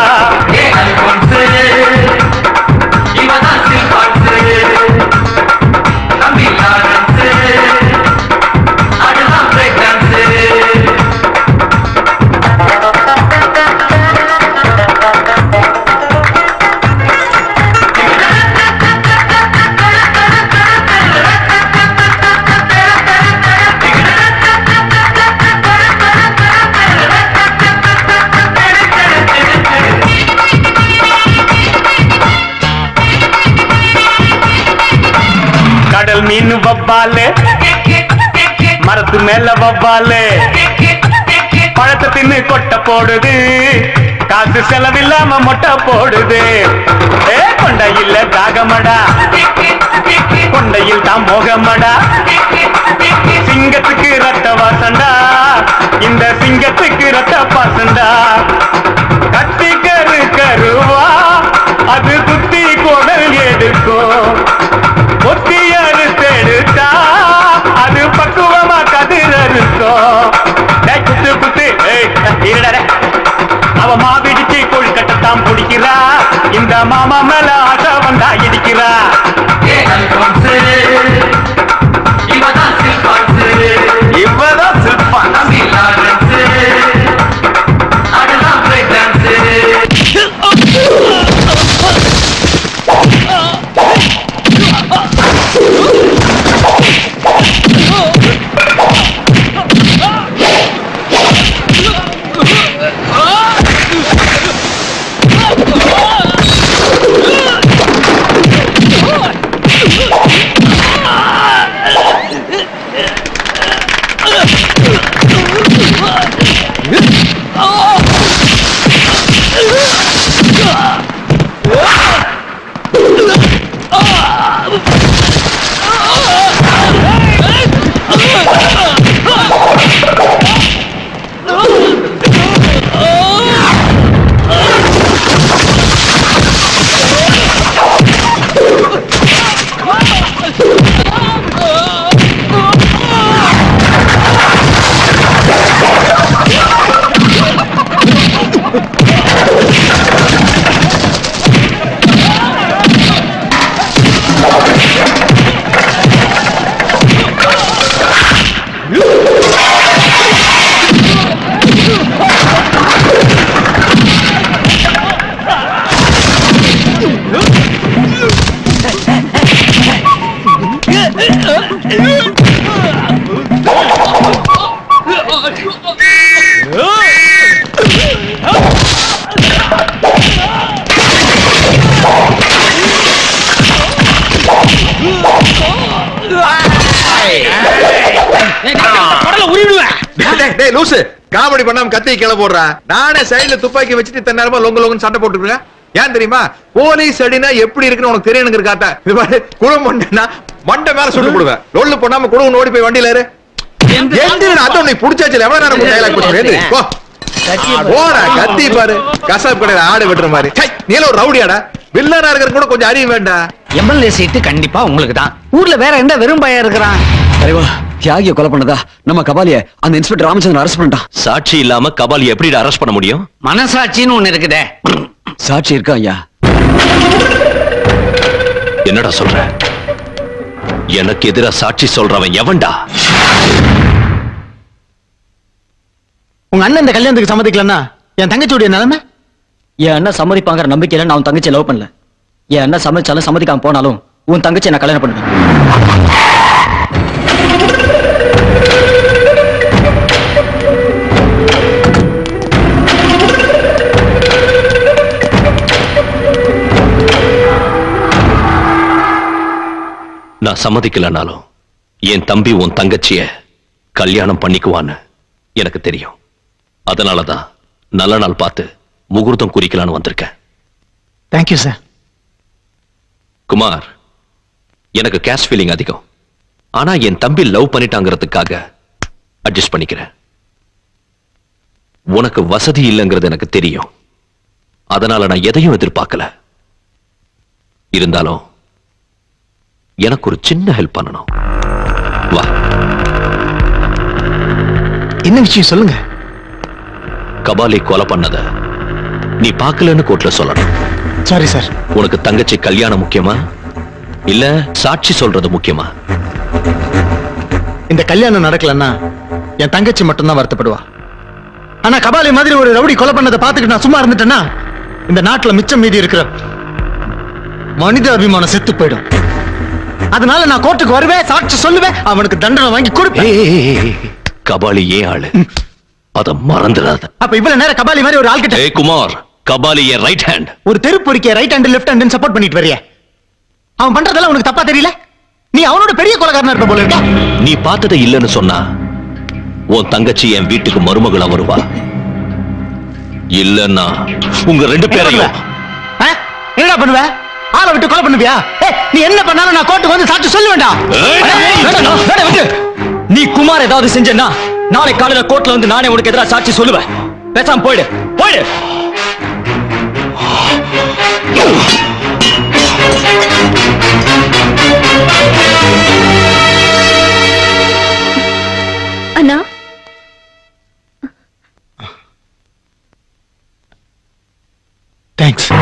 கடல் மீன் வவ்வாலு மரத்து மேல வவ்வாலு பழத்தை தின்னு கொட்டை போடுது காசு செலவில்லாம மொட்டை போடுது ஏ கொண்டையில் தாகமடா கொண்டையில் தான் மோகமடா சிங்கத்துக்கு ரத்த வாசண்டா இந்த சிங்கத்துக்கு ரத்த பாசண்டா கத்தி கரு கருவா அது குத்தி குடல் எடுக்கும் ஒத்தி அறுத்தெடுத்தா அது பக்குவமா கதிர் அறுக்கும் டேய், குத்து குத்து ஏய், இருடா டேய். அவ மாவிடிச்சு கொழுக்கட்டைத்தான் பிடிக்கிறா இந்த மாமா மேல ஆசை வந்தா இடிக்கிறா இவதான் சில்பான் டேய், டேய், லூசு காமெடி பண்ணாம கத்தி கீழே போடுறா நானே சைடுல துப்பாக்கி வச்சுட்டு இத்தனை நேரமா லொங்க லொங்கன்னு சண்டை போட்டுருக்கேன் ஏன் தெரியுமா போலீஸ் அடினா எப்படி இருக்குன்னு உனக்கு தெரியணுங்கிற காட்ட இது பாரு குழும் பண்ணா மண்டை மேல சுட்டு போடுவேன் லொல்லு பண்ணாம குழுவும் ஓடி போய் வண்டியில ஏறு எந்திரா அதான் நீ புடிச்சாச்சு எவ்வளவு நேரம் டைலாக் போட்டு எந்திரி போ போடா கத்தி பாரு கசாப் கடையில ஆடு வெட்டுற மாதிரி சை, நீ எல்லாம் ஒரு ரவுடியாடா வில்லனா இருக்கிற கூட கொஞ்சம் அறிவு வேண்டாம் எம்எல்ஏ சீட்டு கண்டிப்பா உங்களுக்கு தான் ஊர்ல வேற எந்த வெறும் பையன் இருக்கிறான் தலைவா தியாகிய கொலை பண்ணதா நம்ம கபாலிய அந்த இன்ஸ்பெக்டர் ராமச்சந்திரன் அரஸ்ட் பண்ணிட்டான் சாட்சி இல்லாம கபாலி எப்படி அரெஸ்ட் பண்ண முடியும் மனசாட்சின்னு ஒண்ணு இருக்குதே சாட்சி இருக்கா ஐயா என்னடா சொல்ற எனக்கு எதிரா சாட்சி சொல்றவன் எவன்டா உங்க அண்ணன் இந்த கல்யாணத்துக்கு சம்மதிக்கலன்னா என் தங்கச்சியுடைய நிலைமை என் அண்ணன் சம்மதிப்பாங்கிற நம்பிக்கையில நான் உன் தங்கச்சியை லவ் பண்ணல என் அண்ணன் சம்மதிச்சாலும் சம்மதிக்காம போனாலும் உன் தங்கச்சியை நான் கல்யாணம் பண்ணுவேன் நான் சம்மதிக்கலனாலும் என் தம்பி உன் தங்கச்சிய கல்யாணம் பண்ணிக்குவான்னு எனக்கு தெரியும் அதனாலதான் நல்ல நாள் பார்த்து முகூர்த்தம் குறிக்கலான்னு வந்திருக்கேன் தேங்க்யூ சார் குமார் எனக்கு கேஷ் ஃபீலிங் அதிகம் ஆனா என் தம்பி லவ் பண்ணிட்டாங்கிறதுக்காக அட்ஜஸ்ட் பண்ணிக்கிறேன் உனக்கு வசதி இல்லைங்கிறது எனக்கு தெரியும் அதனால நான் எதையும் எதிர்பார்க்கல இருந்தாலும் எனக்கு ஒரு சின்ன ஹெல்ப் பண்ணணும் வா என்ன விஷயம் சொல்லுங்க கபாலி கொலை பண்ணத நீ பார்க்கலன்னு கோர்ட்ல சொல்லணும் சாரி சார் உனக்கு தங்கச்சி கல்யாணம் முக்கியமா இல்ல சாட்சி சொல்றது முக்கியமா இந்த கல்யாணம் நடக்கலன்னா என் தங்கச்சி மட்டும்தான் வருத்தப்படுவா ஆனா கபாலி மாதிரி ஒரு ரவுடி கொலை பண்ணதை பார்த்துக்கிட்டு நான் சும்மா இருந்துட்டேன்னா இந்த நாட்டுல மிச்சம் மீதி இருக்கிற மனித அபிமானம் செத்து போயிடும் அதனால நான் கோர்ட்டுக்கு வருவேன் சாட்சி சொல்லுவேன் அவனுக்கு தண்டனை வாங்கி கொடுப்பேன் கபாலி ஏன் ஆளு அத மறந்துடாத அப்ப இவ்வளவு நேரம் கபாலி மாதிரி ஒரு ஆள்கிட்ட ஏய் குமார் கபாலி என் ரைட் ஹேண்ட் ஒரு தெருப்பொறிக்க right hand left hand support பண்ணிட்டு வரியா அவன் பண்றதெல்லாம் உனக்கு தப்பா தெரியல நீ அவனோட பெரிய கொலைகாரனா இருப்ப போல இருக்க நீ பார்த்ததை இல்லைன்னு சொன்னா உன் தங்கச்சி என் வீட்டுக்கு மருமகளா வருவா இல்லன்னா உங்க ரெண்டு பேரையும் ஆ? என்னடா பண்ணுவ ஆளை விட்டு கொலை பண்ணுவியா ஏய், நீ என்ன பண்ணாலும் நான் கோர்ட்டுக்கு வந்து சாட்சி சொல்ல வேண்டாம் வேண்டாம், வேண்டாம், விட்டு. நீ குமார் ஏதாவது செஞ்சேன்னா நாளை காலையில கோர்ட்ல வந்து நானே உனக்கு எதிராக சாட்சி சொல்லுவேன் பேசாம போயிடு போயிடு அண்ணா தேங்க்ஸ்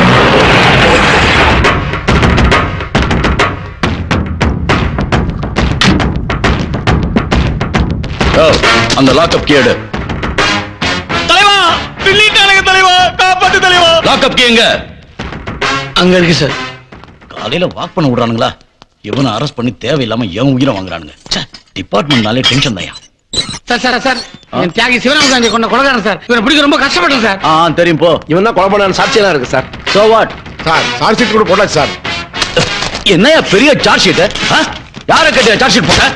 அந்த லாக்அப் கேடு தலைவா பின்னிட்டானுங்க தலைவா காப்பாத்து தலைவா லாக்அப் கே எங்க அங்க இருக்கு சார் காலையில வாக் பண்ண விடுறானுங்களா இவனை அரெஸ்ட் பண்ணி தேவையில்லாம எவன் உயிரை வாங்குறானுங்க டிபார்ட்மெண்ட்னாலே டென்ஷன் தான் சார் சார் சார் என் தியாகி சிவராமகாந்தி கொண்ட கொலகாரன் சார் இவரை பிடிக்க ரொம்ப கஷ்டப்பட்டேன் சார் ஆ தெரியும் போ இவன் தான் கொலை பண்ண சாட்சியெல்லாம் இருக்கு sir so what sir charge sheet கூட போட்டாச்சு சார் என்னையா பெரிய சார்ஜ் ஷீட் யார கட்டிய சார்ஜ் ஷீட் போட்ட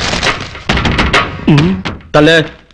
தள்ளு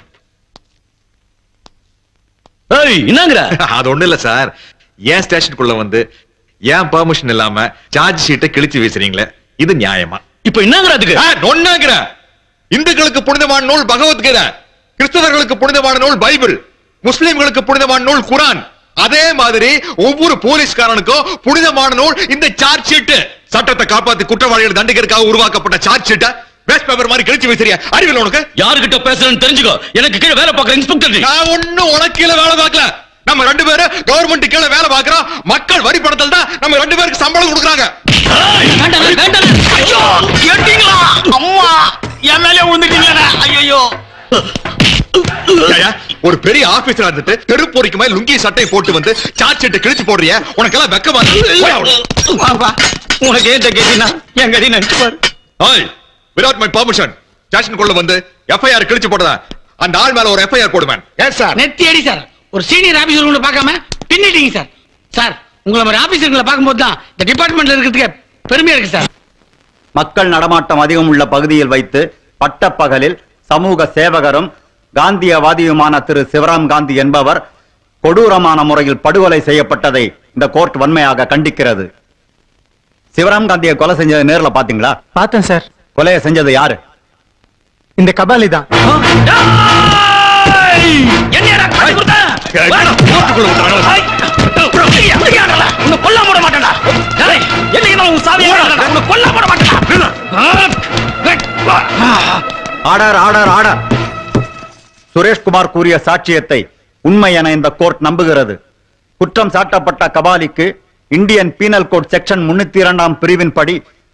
ஏய் என்னங்கற அது ஒண்ணு இல்ல சார் ஏன் ஸ்டேஷனுக்குள்ள வந்து ஏன் பெர்மிஷன் இல்லாம சார்ஜ் ஷீட்டை கிழிச்சு வீசுறீங்களே இது நியாயமா இப்ப என்னங்கற அதுக்கு ஒன்னாங்கிற இந்துக்களுக்கு புனிதமான நூல் பகவத்கீதை கிறிஸ்தவர்களுக்கு புனிதமான நூல் பைபிள் முஸ்லிம்களுக்கு புனிதமான நூல் குரான் அதே மாதிரி ஒவ்வொரு போலீஸ்காரனுக்கும் புனிதமான நூல் இந்த சார்ஜ் ஷீட் சட்டத்தை காப்பாத்தி குற்றவாளிகள் தண்டிக்கிறதுக்காக உருவாக்கப்பட்ட சார்ஜ் ஷீட்டை வேஸ்ட் பேப்பர் மாதிரி கிழிச்சு வீசுறியா அறிவில் உனக்கு யாருகிட்ட பேசுறேன்னு தெரிஞ்சுக்கோ எனக்கு கீழே வேலை பார்க்குற இன்ஸ்பெக்டர் நான் ஒண்ணும் உனக்கு கீழே வேலை பார்க்கல நம்ம ரெண்டு பேரும் கவர்மெண்ட் கீழே வேலை பார்க்கறோம் மக்கள் வரி பணத்தில் தான் நம்ம ரெண்டு பேருக்கு சம்பளம் கொடுக்குறாங்க அம்மா என் மேலே விழுந்துட்டீங்களா ஐயோ ஏய்யா, ஒரு பெரிய ஆபீசரா இருந்துட்டு தெருப்போரிக்கு மேல லுங்கி சட்டை போட்டு வந்து சார்ஜ் ஷீட்டை கிழிச்சு போடுறிய உனக்கெல்லாம் வெக்கமா உனக்கு ஏன் கேட்டீங்கன்னா என் கடி நினைச்சு பாரு வித்வுட் மை பர்மிஷன் ஸ்டேஷனுக்குள்ள வந்து எஃப்ஐஆர் கிழிச்சு போட்டதா அந்த ஆள் மேல ஒரு எஃப்ஐஆர் போடுவேன் எஸ் சார் நெத்தி அடி சார் ஒரு சீனியர் ஆபீசர் உங்களை பார்க்காம பின்னிட்டீங்க சார் சார் உங்களை மாதிரி ஆபீசர்களை பார்க்கும்போது தான் இந்த டிபார்ட்மெண்ட்ல இருக்கிறதுக்கு பெருமையா இருக்கு சார் மக்கள் நடமாட்டம் அதிகம் உள்ள பகுதியில் வைத்து பட்டப்பகலில் சமூக சேவகரும் காந்தியவாதியுமான திரு சிவராம் காந்தி என்பவர் கொடூரமான முறையில் படுகொலை செய்யப்பட்டதை இந்த கோர்ட் வன்மையாக கண்டிக்கிறது சிவராம் காந்தியை கொலை செஞ்சதை நேர்ல பாத்தீங்களா பார்த்தேன் சார் கொலையை செஞ்சது யாரு இந்த கபாலி தான் என்னடா காட்டி கொடுத்த உன்னை கொல்ல போட மாட்டேன்டா டேய், என்னைக்கு நான் உன் சாவியை வாங்கறேன்டா, உன்னை கொல்ல போட மாட்டேன்டா ஆர்டர் ஆர்டர் ஆர்டர் சுரேஷ்குமார் கூறிய சாட்சியத்தை உண்மை என இந்த கோர்ட் நம்புகிறது குற்றம் சாட்டப்பட்ட கபாலிக்கு இந்தியன் பீனல் கோட் செக்ஷன் முன்னூத்தி இரண்டாம் பிரிவின் படி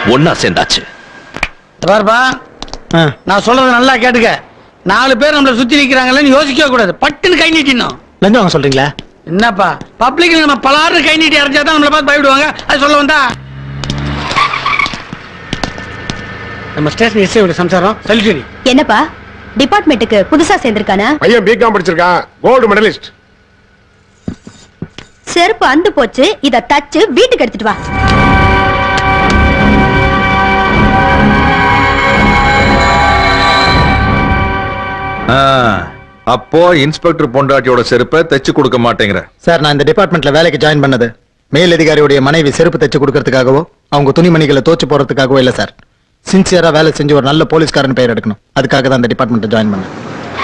ஒன்னா சேர்ந்தாச்சு பாருப்பா நான் சொல்றத நல்லா கேட்டுக்க நாலு பேர் நம்மள சுத்தி நிக்கிறாங்கன்னு யோசிக்கவே கூடாது பட்டுன்னு கை நீட்டினோம் லஞ்சம் வாங்க சொல்றீங்களா என்னப்பா பப்ளிக்ல நம்ம பலாறு கை நீட்டி அரைஞ்சா தான் நம்மள பார்த்து பயப்படுவாங்க அது சொல்ல வந்தா நம்ம ஸ்டேஷன் எஸ்ஐ சம்சாரம் சல்யூஷனி என்னப்பா டிபார்ட்மெண்ட்டுக்கு புதுசா சேர்ந்திருக்கானா பையன் பிகாம் படிச்சிருக்கான் கோல்டு மெடலிஸ்ட் செருப்பு அந்து போச்சு இத தச்சு வீட்டுக்கு எடுத்துட்டு வா ஆ, அப்போ இன்ஸ்பெக்டர் பொண்டாட்டியோட செருப்பை தைச்சு கொடுக்க மாட்டேங்கிற சார் நான் இந்த டிபார்ட்மெண்ட்ல வேலைக்கு ஜாயின் பண்ணது மேல் அதிகாரியுடைய மனைவி செருப்பு தைச்சு கொடுக்கறதுக்காகவோ அவங்க துணிமணிகளை தோச்சு போறதுக்காகவோ இல்ல சார் சின்சியரா வேலை செஞ்சு ஒரு நல்ல போலீஸ்காரன் பெயர் எடுக்கணும் அதுக்காக தான் இந்த டிபார்ட்மெண்ட்டை ஜாயின் பண்ணேன்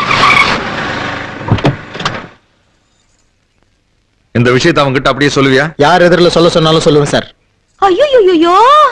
இந்த விஷயத்தை அவங்க கிட்ட அப்படியே சொல்லுவியா யார் எதிரில் சொல்ல சொன்னாலும் சொல்லுவேன் சார் ஐயோ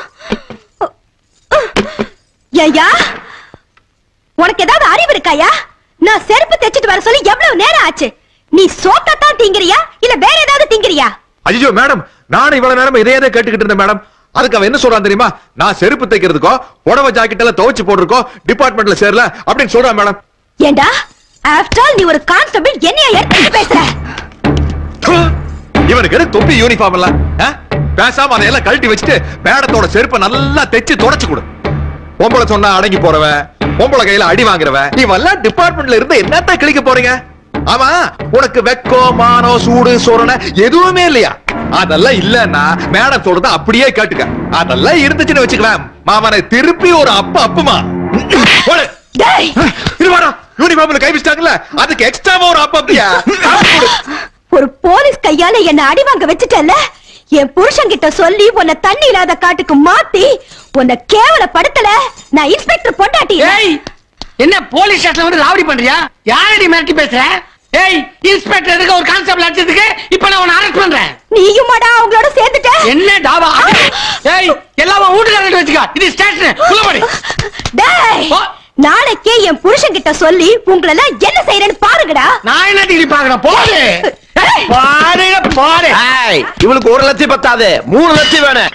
ஐயா உனக்கு ஏதாவது அறிவு இருக்காயா நான் செருப்பு தைச்சிட்டு வர சொல்லி எவ்வளவு நேரம் ஆச்சு நீ சோத்தா தான் திங்கிறியா இல்ல வேற ஏதாவது திங்கிறியா ஐயோ மேடம் நானும் இவ்வளவு நேரம் இதே தான் கேட்டுக்கிட்டு இருந்தேன் மேடம் அதுக்கு அவன் என்ன சொல்றான் தெரியுமா நான் செருப்பு தைக்கிறதுக்கோ புடவை ஜாக்கெட் எல்லாம் துவைச்சு போட்டிருக்கோ டிபார்ட்மெண்ட்ல சேரல அப்படின்னு சொல்றான் மேடம் ஏண்டா ஆஃப்டர் ஆல் நீ ஒரு கான்ஸ்டபிள் என்னைய எடுத்து பேசுற இவனுக்கு எது தொப்பி யூனிஃபார்ம் எல்லாம் ஆ? பேசாம அதையெல்லாம் கழட்டி வச்சுட்டு மேடத்தோட செருப்பை நல்லா தைச்சு தொடச்சு கொடு பொம்பளை சொன்னா அடங்கி போறவன் பொம்பளை கையில அடி வாங்குறவன் இவெல்லாம் டிபார்ட்மெண்ட்ல இருந்து என்னத்தான் கிழிக்க போறீங்க ஆமா உனக்கு வெக்கோ மானோ சூடு சோரணை எதுவுமே இல்லையா அதெல்லாம் இல்லன்னா மேடம் சொல்றத அப்படியே கேட்டுக்க அதெல்லாம் இருந்துச்சுன்னு வச்சுக்கலாம் மாமனை திருப்பி ஒரு அப்ப அப்புமா போடு. இது வாடா யூனிஃபார்ம்ல கை வச்சிட்டாங்கல்ல அதுக்கு எக்ஸ்ட்ராவா ஒரு அப்ப அப்படியா ஒரு போலீஸ் கையால என்ன அடி வாங்க வச்சுட்டல என் புருஷன் கிட்ட சொல்லி உன்னை தண்ணி இல்லாத காட்டுக்கு மாத்தி உன்னை கேவலப்படுத்தல நான் இன்ஸ்பெக்டர் பொண்டாட்டி என்ன போலீஸ் ஸ்டேஷன்ல வந்து ராவடி பண்றியா யாரடி மிரட்டி பேசுற ஏய் இன்ஸ்பெக்டர் எதுக்கு ஒரு கான்ஸ்டபிள் அடிச்சதுக்கு இப்ப நான் உன்னை அரெஸ்ட் பண்றேன் நீயுமாடா அவங்களோட சேர்ந்துட்ட என்ன டாவா ஏய் எல்லாம் உன் வீட்டுக்காரங்க வச்சுக்க இது ஸ்டேஷன் குள்ளபடி டேய் நாளைக்கே என் புருஷன் கிட்ட சொல்லி உங்களெல்லாம் என்ன செய்யறேன்னு பாருங்கடா நான் என்ன டிகிரி பாக்குறேன் போடு பாரு பாரு இவளுக்கு ஒரு லட்சம் பத்தாது மூணு லட்சம் வேணும்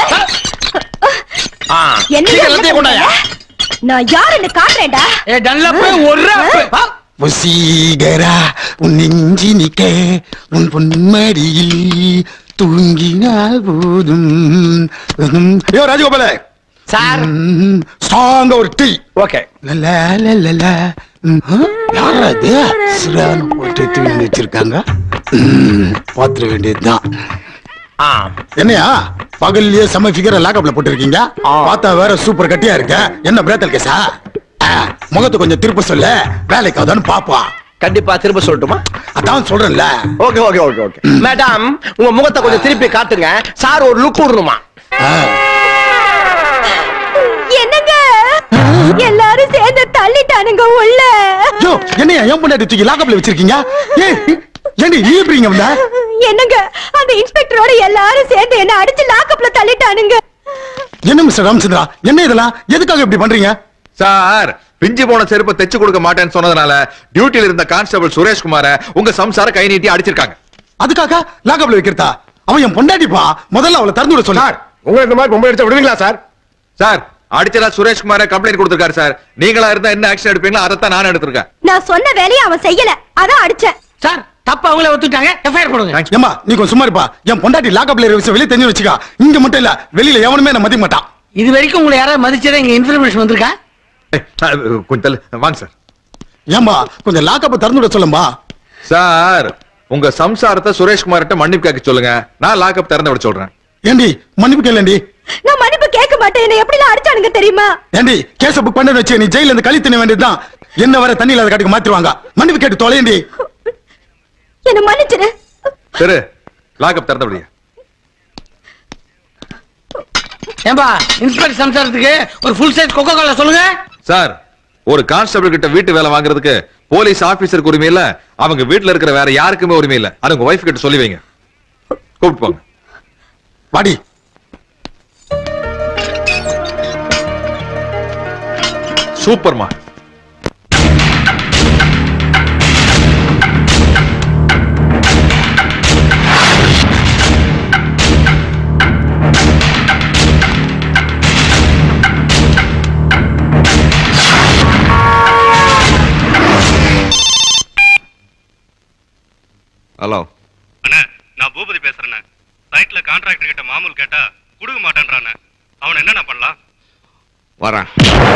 ஆ, என்ன சீக்கிரம் லட்சம் கொண்டாயா நான் யாருன்னு காட்டுறேன்டா ஏ டல்லப்பு ஒரு வசீகரா உன் நெஞ்சி நிக்க உன் பொன்மடியில் தூங்கினால் போதும் ஐயோ ராஜகோபால சார் ஸ்ட்ராங்க ஒரு டீ ஓகே யார் அது சிறான போட்டு தூங்கி வச்சிருக்காங்க ம், பாத்திர வேண்டியதுதான் என்னையா பகல்லையே செம ஃபிகரை லாக்கப்ல போட்டிருக்கீங்க பார்த்தா வேற சூப்பர் கட்டியா இருக்க என்ன பிரேத்தல் கேசா ஆ, முகத்தை கொஞ்சம் திருப்ப சொல்ல வேலைக்கு அதான்னு பாப்பா கண்டிப்பா திரும்ப சொல்லட்டுமா அதான் சொல்றேன்ல okay okay okay okay madam உங்க முகத்தை கொஞ்சம் திருப்பி காட்டுங்க சார் ஒரு லுக் விடணுமா என்னங்க எல்லாரும் சேர்ந்து தள்ளிட்டானுங்க உள்ள யோ என்னையா ஏன் பொண்டாட்டி தூக்கி லாக்கப்ல வச்சிருக்கீங்க ஏய் ஏண்டி நீ எப்படிங்க வந்த என்னங்க அந்த இன்ஸ்பெக்டரோட எல்லாரும் சேர்ந்து என்ன அடிச்சு லாக்கப்ல தள்ளிட்டானுங்க என்ன மிஸ்டர் ராமச்சந்திரா என்ன இதெல்லாம் எதுக்காக இப்படி பண்றீங்க சார் பிஞ்சு போன செருப்பை தைச்சு கொடுக்க மாட்டேன்னு சொன்னதுனால டியூட்டில இருந்த கான்ஸ்டபிள் சுரேஷ்குமார உங்க சம்சார கை நீட்டி அடிச்சிருக்காங்க அதுக்காக லாக்கப்ல வைக்கிறதா அவன் என் பொண்டாட்டிப்பா முதல்ல அவளை திறந்து விட சொல்லு உங்களை இந்த மாதிரி பொம்பளை அடிச்சா விடுவீங்களா சார் சார் அடிச்சதா சுரேஷ்குமார கம்ப்ளைண்ட் கொடுத்திருக்காரு சார் நீங்களா இருந்தா என்ன ஆக்ஷன் எடுப்பீங்களோ அதைத்தான் நான் எடுத்திருக்கேன் நான் சொன்ன வேலையை அவன் செய்யல அதான் அடிச்சேன் சார் தப்பா அவங்களே ஒத்துட்டாங்க எஃப்ஐஆர் போடுங்க ஏமா நீ கொஞ்சம் சும்மா இருப்பா என் பொண்டாட்டி லாக்கப்ல இருக்க விஷயம் வெளியே தெரிஞ்சு வச்சுக்கா இங்க மட்டும் இல்ல வெளியில எவனுமே என்ன மதிக்க மாட்டான் இது வரைக்கும் உங்களை யாராவது மதிச்சதே இங்க இன்ஃபர்மேஷன் வந்திருக்கா கொஞ்சம் தள்ளு. வாங்க சார் ஏம்பா கொஞ்சம் லாக்கப்பை திறந்து விட சொல்லும்பா சார் உங்க சம்சாரத்தை சுரேஷ்குமார்கிட்ட மன்னிப்பு கேட்க சொல்லுங்க நான் லாக்அப் திறந்து விட சொல்றேன் ஏண்டி மன்னிப்பு கேளண்டி நான் மன்னிப்பு கேட்க மாட்டேன் என்ன எப்படிலாம் அடிச்சானுங்க தெரியுமா ஏண்டி கேஸ புக் பண்ண வச்சு நீ ஜெயில இருந்து கழி தின்ன வேண்டியதுதான் என்ன வர தண்ணி இல்லாத காட்டுக்கு மாத்திருவாங்க மன்னிப்பு கேட்டு தொலையண்டி என்ன மன்னிச்சிரு சரி லாக்அப் திறந்து விடுங்க ஏன்பா இன்ஸ்பெக்டர் சம்சாரத்துக்கு ஒரு ஃபுல் சைஸ் கொக்கோ கோலா சொல்லுங்க சார் ஒரு கான்ஸ்டபிள் கிட்ட வீட்டு வேலை வாங்குறதுக்கு போலீஸ் ஆபீசருக்கு உரிமை இல்ல அவங்க வீட்டுல இருக்கிற வேற யாருக்குமே உரிமை இல்ல அது உங்க ஒய்ஃப் கிட்ட சொல்லி வைங்க கூப்பிட்டு போங்க வாடி சூப்பர்மா ஹலோ அண்ணா நான் பூபதி பேசுறேண்ணே சைட்ல கான்ட்ராக்டர் கிட்ட மாமூல் கேட்டா கொடுக்க மாட்டேன்றானே அவன் என்னண்ணா பண்ணலாம் வரேன்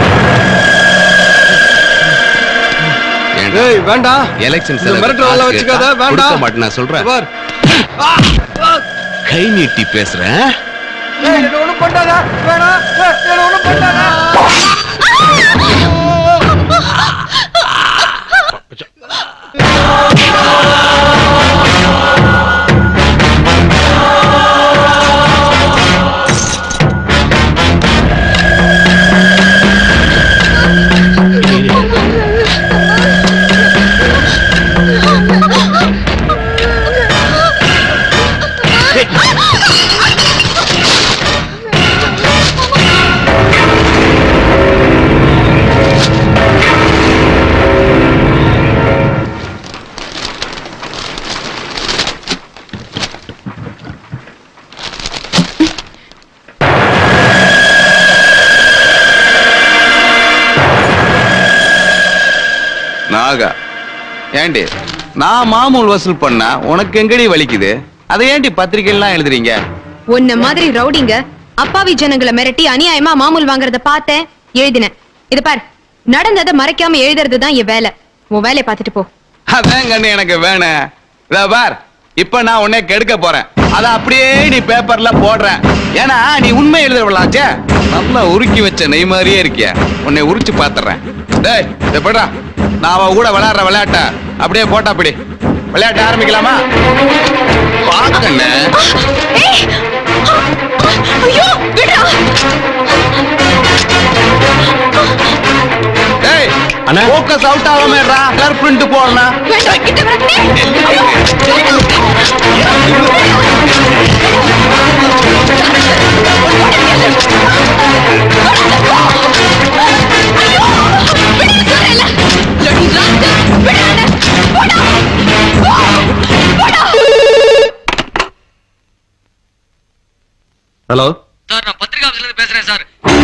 ஏய் வேண்டாம் எலெக்ஷன் இந்த மிரட்டல் எல்லாம் வச்சுக்காத வேண்டாம் மாட்டேன் நான் சொல்றேன் பார். கை நீட்டி பேசுறேன் ஏய் என்ன ஒண்ணும் பண்ணாத வேணாம் ஏய், என்ன ஒண்ணும் பண்ணாத நாகா ஏண்டி நான் மாமூல் வசூல் பண்ணா உனக்கு எங்கடி வலிக்குது அதை ஏண்டி பத்திரிக்கைலாம் எழுதுறீங்க உன்ன மாதிரி ரவுடிங்க அப்பாவி ஜனங்களை மிரட்டி அநியாயமா மாமூல் வாங்குறத பார்த்தேன் எழுதினேன் இது பார் நடந்ததை மறைக்காம எழுதுறது தான் என் வேலை உன் வேலையை பார்த்துட்டு போ அதான் கண்ணு எனக்கு வேணும் இதோ பார் இப்ப நான் உன்னை கெடுக்க போறேன் அத அப்படியே நீ பேப்பர்ல போடுறேன் ஏன்னா நீ உண்மை எழுதுறவளாச்சே நல்லா உருக்கி வச்ச நெய் மாதிரியே இருக்கிய உன்னை உரிச்சு பாத்துறேன் டேய் இத போடா நான் அவ கூட விளையாடுற விளையாட்ட அப்படியே போட்டா அப்படி விளையாட்ட ஆரம்பிக்கலாமா பாக்கண்ணே டேய் அண்ணா ஃபோக்கஸ் அவுட் ஆகாம இருடா கலர் பிரிண்ட் போடணும் ஹலோ சார் நான் பத்திரிகை ஆஃபீஸ்ல இருந்து பேசுறேன் சார்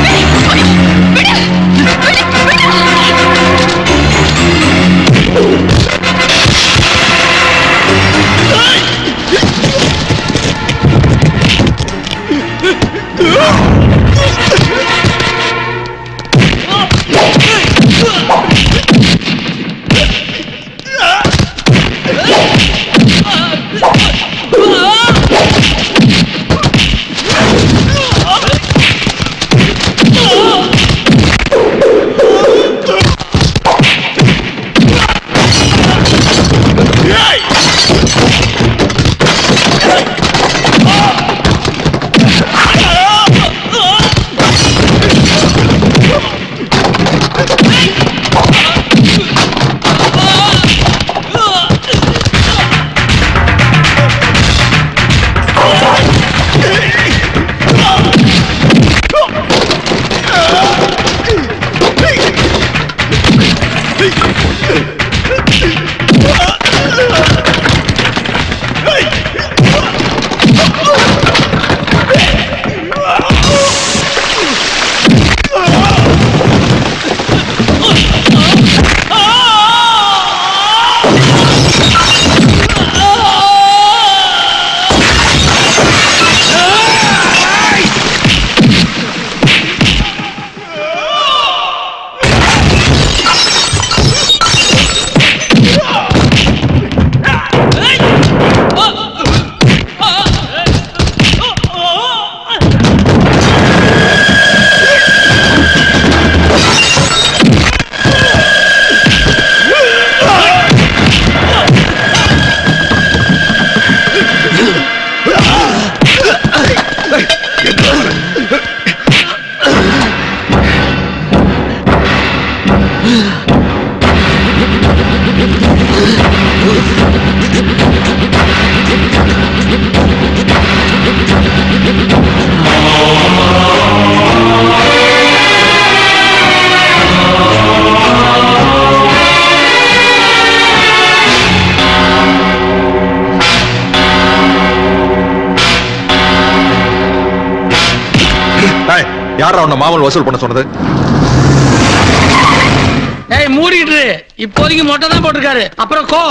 யாரா உன்னை மாமல் வசூல் பண்ண சொன்னது ஏய் மூடிட்டு இரு. இப்போதைக்கு மொட்டை தான் போட்டிருக்காரு அப்புறம் கோ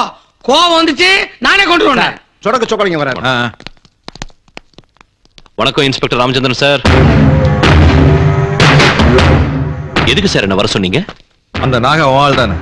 கோவம் வந்துச்சு நானே கொண்டு வந்தேன் சொடக்க சொக்கலிங்க வர வணக்கம் இன்ஸ்பெக்டர் ராமச்சந்திரன் சார் எதுக்கு சார் என்ன வர சொன்னீங்க அந்த நாக வாழ் தானே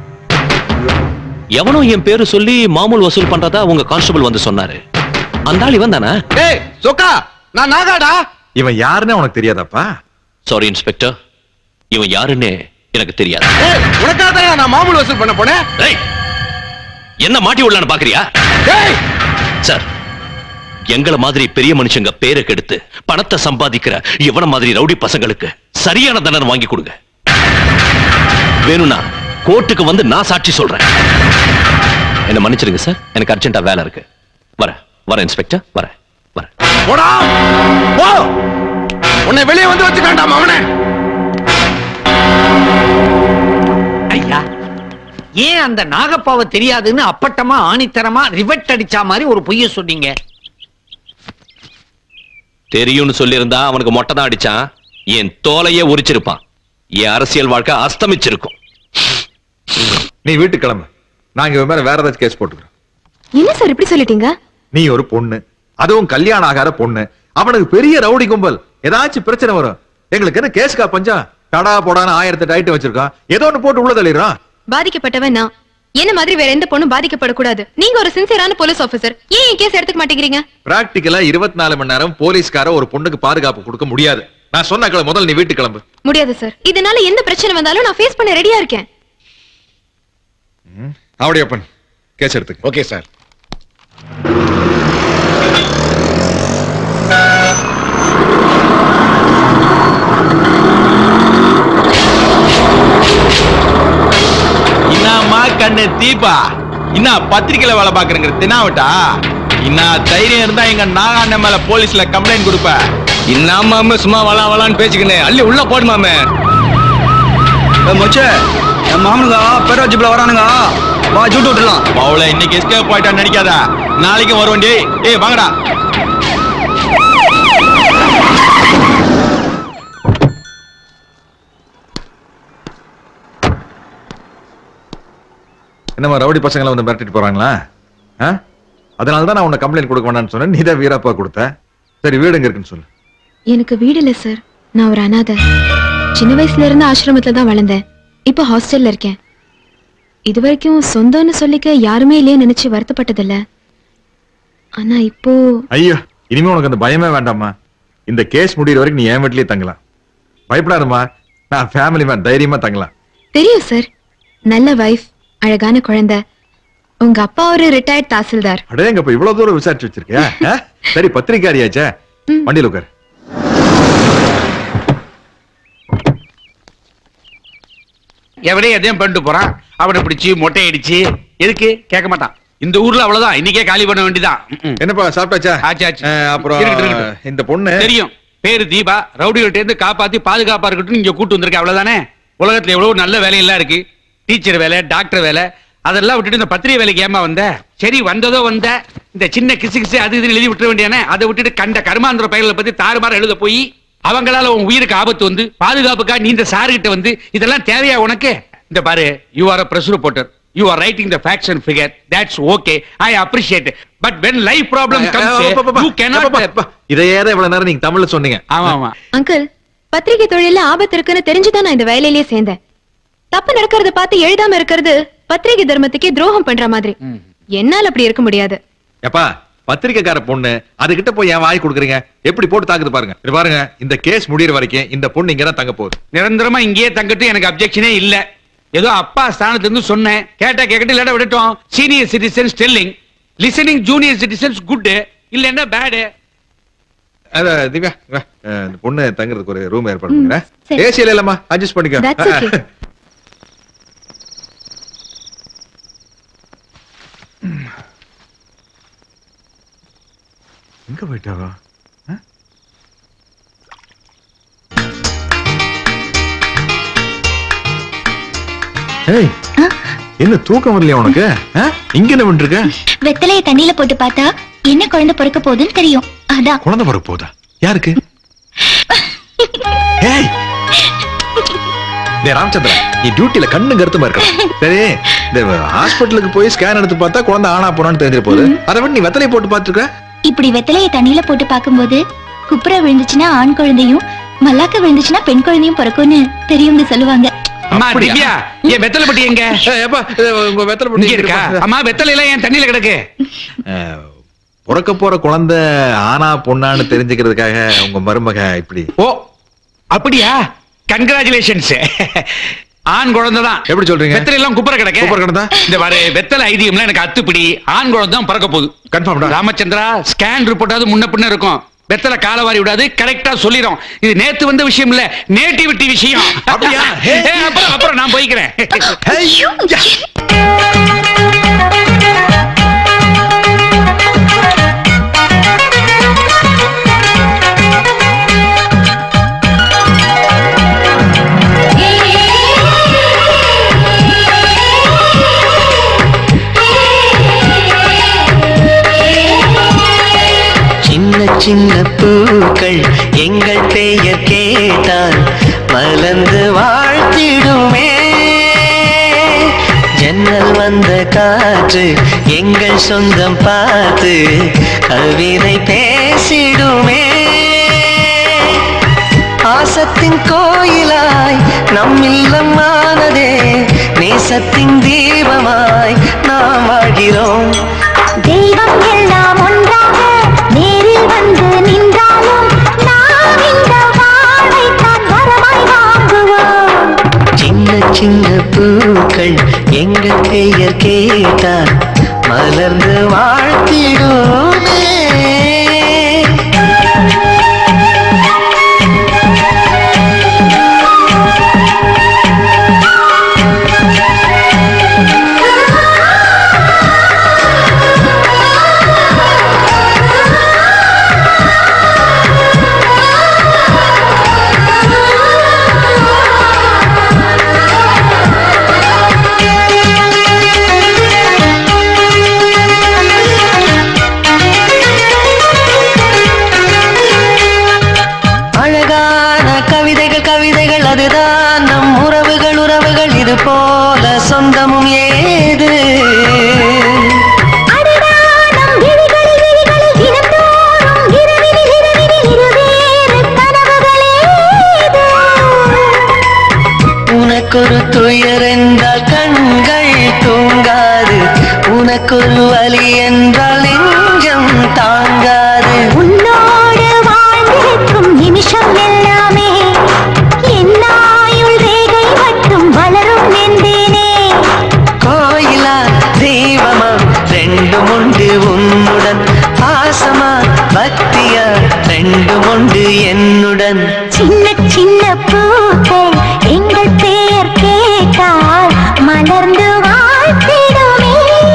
எவனோ என் பேரு சொல்லி மாமூல் வசூல் பண்றதா உங்க கான்ஸ்டபிள் வந்து சொன்னாரு அந்த ஆள் இவன் தானே ஏய் சொக்கா நான் நாகாடா இவன் யாருன்னு உனக்கு தெரியாதாப்பா சாரி இன்ஸ்பெக்டர் இவன் யாருன்னு எனக்கு தெரியாது ஏய் உனக்காக தான் நான் மாமூல் வசூல் பண்ண போனேன் ஏய், என்ன மாட்டி விடலான்னு பாக்குறியா சார் எங்கள மாதிரி பெரிய மனுஷங்க பேரை கெடுத்து பணத்தை சம்பாதிக்கிற இவன மாதிரி ரவுடி பசங்களுக்கு சரியான தண்டனை வாங்கி கொடுங்க வேணும்னா கோர்ட்டுக்கு வந்து நான் சாட்சி சொல்றேன் என்ன மன்னிச்சிருங்க சார் எனக்கு அர்ஜென்ட்டா வேலை இருக்கு வர வர இன்ஸ்பெக்டர் வர போடா போ உன்னை வெளியே வந்து வச்சுக்காண்டாம் அவனே ஐயா ஏன் அந்த நாகப்பாவை தெரியாதுன்னு அப்பட்டமா ஆணித்தரமா ரிவெட் அடிச்சா மாதிரி ஒரு பொய்ய சொன்னீங்க தெரியும்னு சொல்லியிருந்தா அவனுக்கு மொட்டை தான் அடிச்சான் என் தோலையே உரிச்சிருப்பான் என் அரசியல் வாழ்க்கை அஸ்தமிச்சிருக்கும் நீ வீட்டுக்கு கிளம்பு நாங்க இவன் மேல வேற ஏதாச்சும் கேஸ் போட்டுக்கிறோம் என்ன சார் இப்படி சொல்லிட்டீங்க நீ ஒரு பொண்ணு அதுவும் கல்யாணம் ஆகாத பொண்ணு அவனுக்கு பெரிய ரவுடி கும்பல் ஏதாச்சும் பிரச்சனை வரும் எங்களுக்கு என்ன கேஸ்கா பஞ்சம் கடா போடான்னு ஆயிரத்தி எட்டு ஐட்டம் வச்சிருக்கான் ஏதோ ஒண்ணு போட்டு உள்ள தள்ளிடுறான் பாதிக்கப்பட்டவன் நான் என்ன மாதிரி வேற எந்த பொண்ணும் பாதிக்கப்படக்கூடாது நீங்க ஒரு சின்சியரான போலீஸ் ஆபீசர் ஏன் என் கேஸ் எடுத்துக்க மாட்டேங்கிறீங்க பிராக்டிக்கலா இருபத்தி நாலு மணி நேரம் போலீஸ்கார ஒரு பொண்ணுக்கு பாதுகாப்பு கொடுக்க முடியாது நான் சொன்ன கிளம்பு முதல்ல நீ வீட்டுக்கு கிளம்பு முடியாது சார் இதனால எந்த பிரச்சனை வந்தாலும் நான் ஃபேஸ் பண்ண ரெடியா இருக்கேன் அவடியப்பன் கேஸ் எடுத்துக்க ஓகே சார் என்னம்மா கண்ணு தீபா என்ன பத்திரிக்கையில வேலை பாக்குறேங்கிற தினாவட்டா என்ன தைரியம் இருந்தா எங்க நாகாண்ட மேல போலீஸ்ல கம்ப்ளைண்ட் கொடுப்ப என்னம்மா சும்மா வளா வளான்னு பேசிக்கினே அள்ளி உள்ள போடுமாமே மொச்சே என் மாமனுங்க பேராஜிப்ல வரானுங்க வா ஜூட்டு விட்டுலாம் அவளை இன்னைக்கு எஸ்கேப் போயிட்டான்னு நினைக்காத நாளைக்கு வருவோம் டேய் ஏய் வாங்கடா என்னம்மா ரவுடி பசங்களை வந்து மிரட்டிட்டு போறாங்களா ஆ? அதனால தான் நான் உன்னை கம்ப்ளைண்ட் கொடுக்க வேண்டாம்னு சொன்னேன் நீ தான் வீரப்பா கொடுத்த சரி வீடு எங்க இருக்குன்னு சொல்லு எனக்கு வீடு இல்ல சார் நான் ஒரு அனாதை சின்ன வயசுல இருந்து ஆசிரமத்துல தான் வளர்ந்தேன் இப்போ ஹாஸ்டல்ல இருக்கேன் இது வரைக்கும் சொந்தம்னு சொல்லிக்க யாருமே இல்லையே நினைச்சு வருத்தப்பட்டதில்ல ஆனா இப்போ ஐயோ இனிமே உனக்கு அந்த பயமே வேண்டாம்மா இந்த கேஸ் முடியிற வரைக்கும் நீ என் வீட்லயே தங்கலாம் பயப்படாதம்மா நான் ஃபேமிலி மேன் தைரியமா தங்கலாம் தெரியும் சார் நல்ல வைஃப் அழகான குழந்தை உங்க அப்பா ஒரு ரிட்டையர்ட் தாசில்தார் அடேங்கப்ப இவ்வளவு தூரம் விசாரிச்சு வச்சிருக்கியா ஆ? சரி பத்திரிக்காரியாச்சே வண்டியில் உட்கார் எவனே எதையும் பண்ணிட்டு போறான் அவனை பிடிச்சு மொட்டை அடிச்சு எதுக்கு கேட்க மாட்டான் இந்த ஊர்ல அவ்வளவுதான் இன்னைக்கே காலி பண்ண வேண்டியதான் என்னப்பா சாப்பிட்டாச்சா ஆச்சு ஆச்சு அப்புறம் இருக்கட்டும், இருக்கட்டும். இந்த பொண்ணு தெரியும் பேரு தீபா ரவுடிகள்ட்ட இருந்து காப்பாத்தி பாதுகாப்பா இருக்கட்டும் இங்க கூட்டு வந்திருக்க அவ்வளவுதானே உலகத்துல எவ்வளவு நல்ல வேலையெல்லாம் இருக்கு டீச்சர் வேலை டாக்டர் வேலை அதெல்லாம் விட்டுட்டு இந்த பத்திரிகை வேலைக்கு ஏமா வந்த சரி வந்ததோ வந்த இந்த சின்ன கிசு கிசு அது இதுன்னு எழுதி விட்டுற வேண்டியானே அதை விட்டுட்டு கண்ட கர்மாந்திர பெயர்களை பத்தி தாறுமாற எழுத போய் அவங்களால உன் உயிருக்கு ஆபத்து வந்து பாதுகாப்புக்காக நீ இந்த சாரு கிட்ட வந்து இதெல்லாம் தேவையா உனக்கு இந்த பாரு you are a press reporter you are writing the facts and figure that's okay I appreciate but when life problem comes you cannot இதையே தான் இவ்வளவு நேரம் நீங்க தமிழ்ல சொன்னீங்க ஆமா ஆமா அங்கிள் பத்திரிகை தொழில ஆபத்து இருக்குன்னு தெரிஞ்சுதான் நான் இந்த வேலையிலேயே சேர்ந்தேன் தப்பு நடக்கிறத பார்த்து எழுதாம இருக்கிறது பத்திரிகை தர்மத்துக்கே துரோகம் பண்ற மாதிரி என்னால அப்படி இருக்க முடியாது எப்பா பத்திரிக்கைக்கார பொண்ணு அதுகிட்ட போய் என் வாய் கொடுக்குறீங்க எப்படி போட்டு தாக்குது பாருங்க இது பாருங்க இந்த கேஸ் முடியிற வரைக்கும் இந்த பொண்ணு இங்க தான் தங்க போகுது நிரந்தரமா இங்கேயே தங்கட்டும் எனக்கு அப்செக்ஷனே இல்ல ஏதோ அப்பா ஸ்தானத்துல இருந்து சொன்னேன் கேட்டா கேட்கட்டும் இல்லாட்ட விடட்டும் senior citizens telling listening junior citizens good இல்லன்னா பேடு அத திவ்யா வா. அஹ், இந்த பொண்ணு தங்குறதுக்கு ஒரு ரூம் ஏற்பாடு பண்ணுறேன் சரி. ஏசியில இல்லம்மா அட்ஜஸ்ட் பண்ணிக்கோ That's okay. எங்க போயிட்டாவா அஹ்? ஏய் என்ன தூக்கம் வரலையா உனக்கு அஹ்? இங்க என்ன பண்ணிருக்க வெத்தலைய தண்ணியில போட்டு பார்த்தா என்ன குழந்தை பிறக்க போகுதுன்னு தெரியும் அதான் குழந்தை பிறக்க போதா யாருக்கு ஏய் டேய் ராமச்சந்திரன் நீ டியூட்டில கண்ணு கருத்துமா இருக்கலாம் சரி இந்த ஹாஸ்பிட்டலுக்கு போய் ஸ்கேன் எடுத்து பார்த்தா குழந்தை ஆனா போனான்னு தெரிஞ்சிட போகுது அதை விட்டு நீ வெத்தலை போட்டு பார்த்துருக்க இப்படி வெத்தலையை தண்ணியில போட்டு பார்க்கும்போது குப்புற விழுந்துச்சுன்னா ஆண் குழந்தையும் மல்லாக்க விழுந்துச்சுன்னா பெண் குழந்தையும் பிறக்கும்னு பெரியவங்க சொல்லுவாங்க அம்மா திவ்யா என் வெத்தலை பட்டி எங்க உங்க வெத்தலை இங்க இருக்கா அம்மா வெத்தலை எல்லாம் என் தண்ணியில கிடக்கு அஹ், பிறக்க போற குழந்தை ஆனா பொண்ணான்னு தெரிஞ்சுக்கிறதுக்காக உங்க மருமக இப்படி ஓ அப்படியா கங்க்ராச்சுலேஷன்ஸ் ஆண் குழந்தை தான் எப்படி சொல்றீங்க வெத்தலை எல்லாம் குப்புற கிடக்கு குப்புற கிடந்தா? இந்த பாரு வெத்தலை ஐதியம்லாம் எனக்கு அத்துப்படி ஆண் குழந்தை தான் பிறக்க போகுது கன்ஃபார்ம் ராமச்சந்திரா ஸ்கேன் ரிப்போர்ட்டாவது முன்ன பின்ன இருக்கும் வெத்தலை காலவாரி விடாது கரெக்டா சொல்லிடும் இது நேத்து வந்த விஷயம் இல்ல நேட்டிவிட்டி விஷயம் அப்படியா? ஏ, அப்புறம் அப்புறம் நான் போய்க்கிறேன் சின்ன சின்ன பூக்கள் எங்கள் பெயர் கேட்டால் மலர்ந்து வாழ்த்திடுமே ஜன்னல் வந்த காற்று எங்கள் சொந்தம் பார்த்து கவிதை பேசிடுமே ஆசத்தின் கோயிலாய் நம் இல்லமானதே நேசத்தின் தீபமாய் நாம் வாழ்கிறோம் தெய்வம் எல்லாம் ஒன்றாக நேரில் வந்து நின்றாலும் நாம் இந்த வாழ்வைத்தான் வரமாய் வாங்குவோம் சின்ன சின்ன பூக்கள் எங்கள் பெயர் கேட்டால் மலர்ந்து வாழ்த்திடுமே அழகான கவிதைகள் கவிதைகள் அதுதான் நம் உறவுகள் உறவுகள் இது போல சொந்தமும் ஏது நம் விழிகளில் விழிகளில் தினந்தோறும் இரவினில் இரவினில் இருவேறு கனவுகளேது உனக்கொரு துயர் என்றால் கண்கள் தூங்காது உனக்கொரு வலி என்றால் நெஞ்சம் தாங்காது உன்னோடு வாழ்ந்திருக்கும் நிமிஷம் எல்லாமே என்னாயுள் ரேகை மட்டும் வளரும் என்பேனே கோயிலா தெய்வமா ரெண்டும் உண்டு உன்னுடன் பாசமா பக்தியா ரெண்டும் உண்டு என்னுடன் சின்ன சின்ன பூக்கள் எங்கள் பெயர் கேட்டால் மலர்ந்து வாழ்த்திடுமே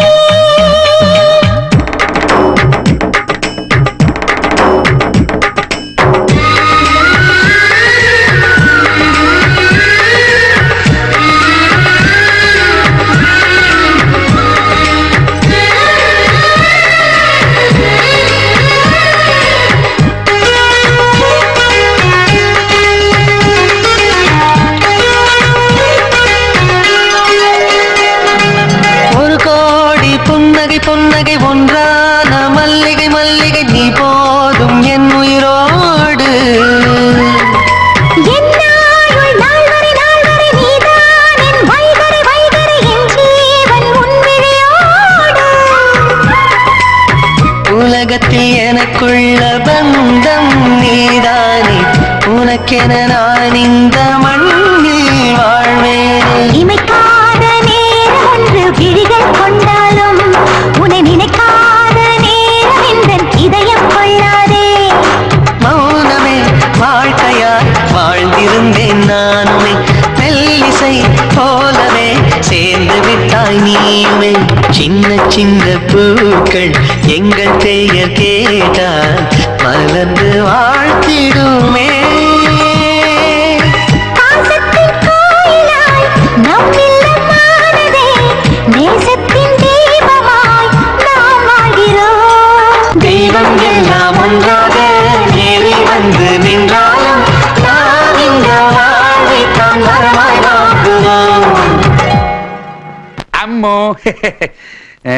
ஒரு கோடி புன்னகை புன்னகை ஒன்றான மல்லிகை மல்லிகை நீ போதும் என் உயிரோடு என்னாயுள் நாள் வரை நாள் வரை நீதான் என் வைகரை வைகரை என் ஜீவன் உன் விழியோடு உலகத்தில் எனக்குள்ள பந்தம் நீதானே உனக்கென நான் இந்த மண்ணில் வாழ்வேனே இமைக்காத நேரம் ஒன்று விழிகள் கொண்டாலும் உன்னை நினைக்காத நேரம் இந்த இதயம் கொள்ளாதே மௌனமே வாழ்க்கையாய் வாழ்ந்திருந்தேன் நானுமே மெல்லிசை போலவே சேர்ந்து விட்டாய் நீயுமே சின்ன சின்ன பூக்கள் எங்கள் பெயர் கேட்டால் மலர்ந்து வாழ்த்திடுமே பாசத்தின் கோயிலாய் நம் இல்லமானதே நேசத்தின் தீபமாய் நாம் வாழ்கிறோம் தெய்வம் எல்லாம் ஒன்றாக நேரில் வந்து நின்றாலும் நாம் இந்த வாழ்வை தான் வரமாய் வாங்குவோம் அம்மோ ஆ.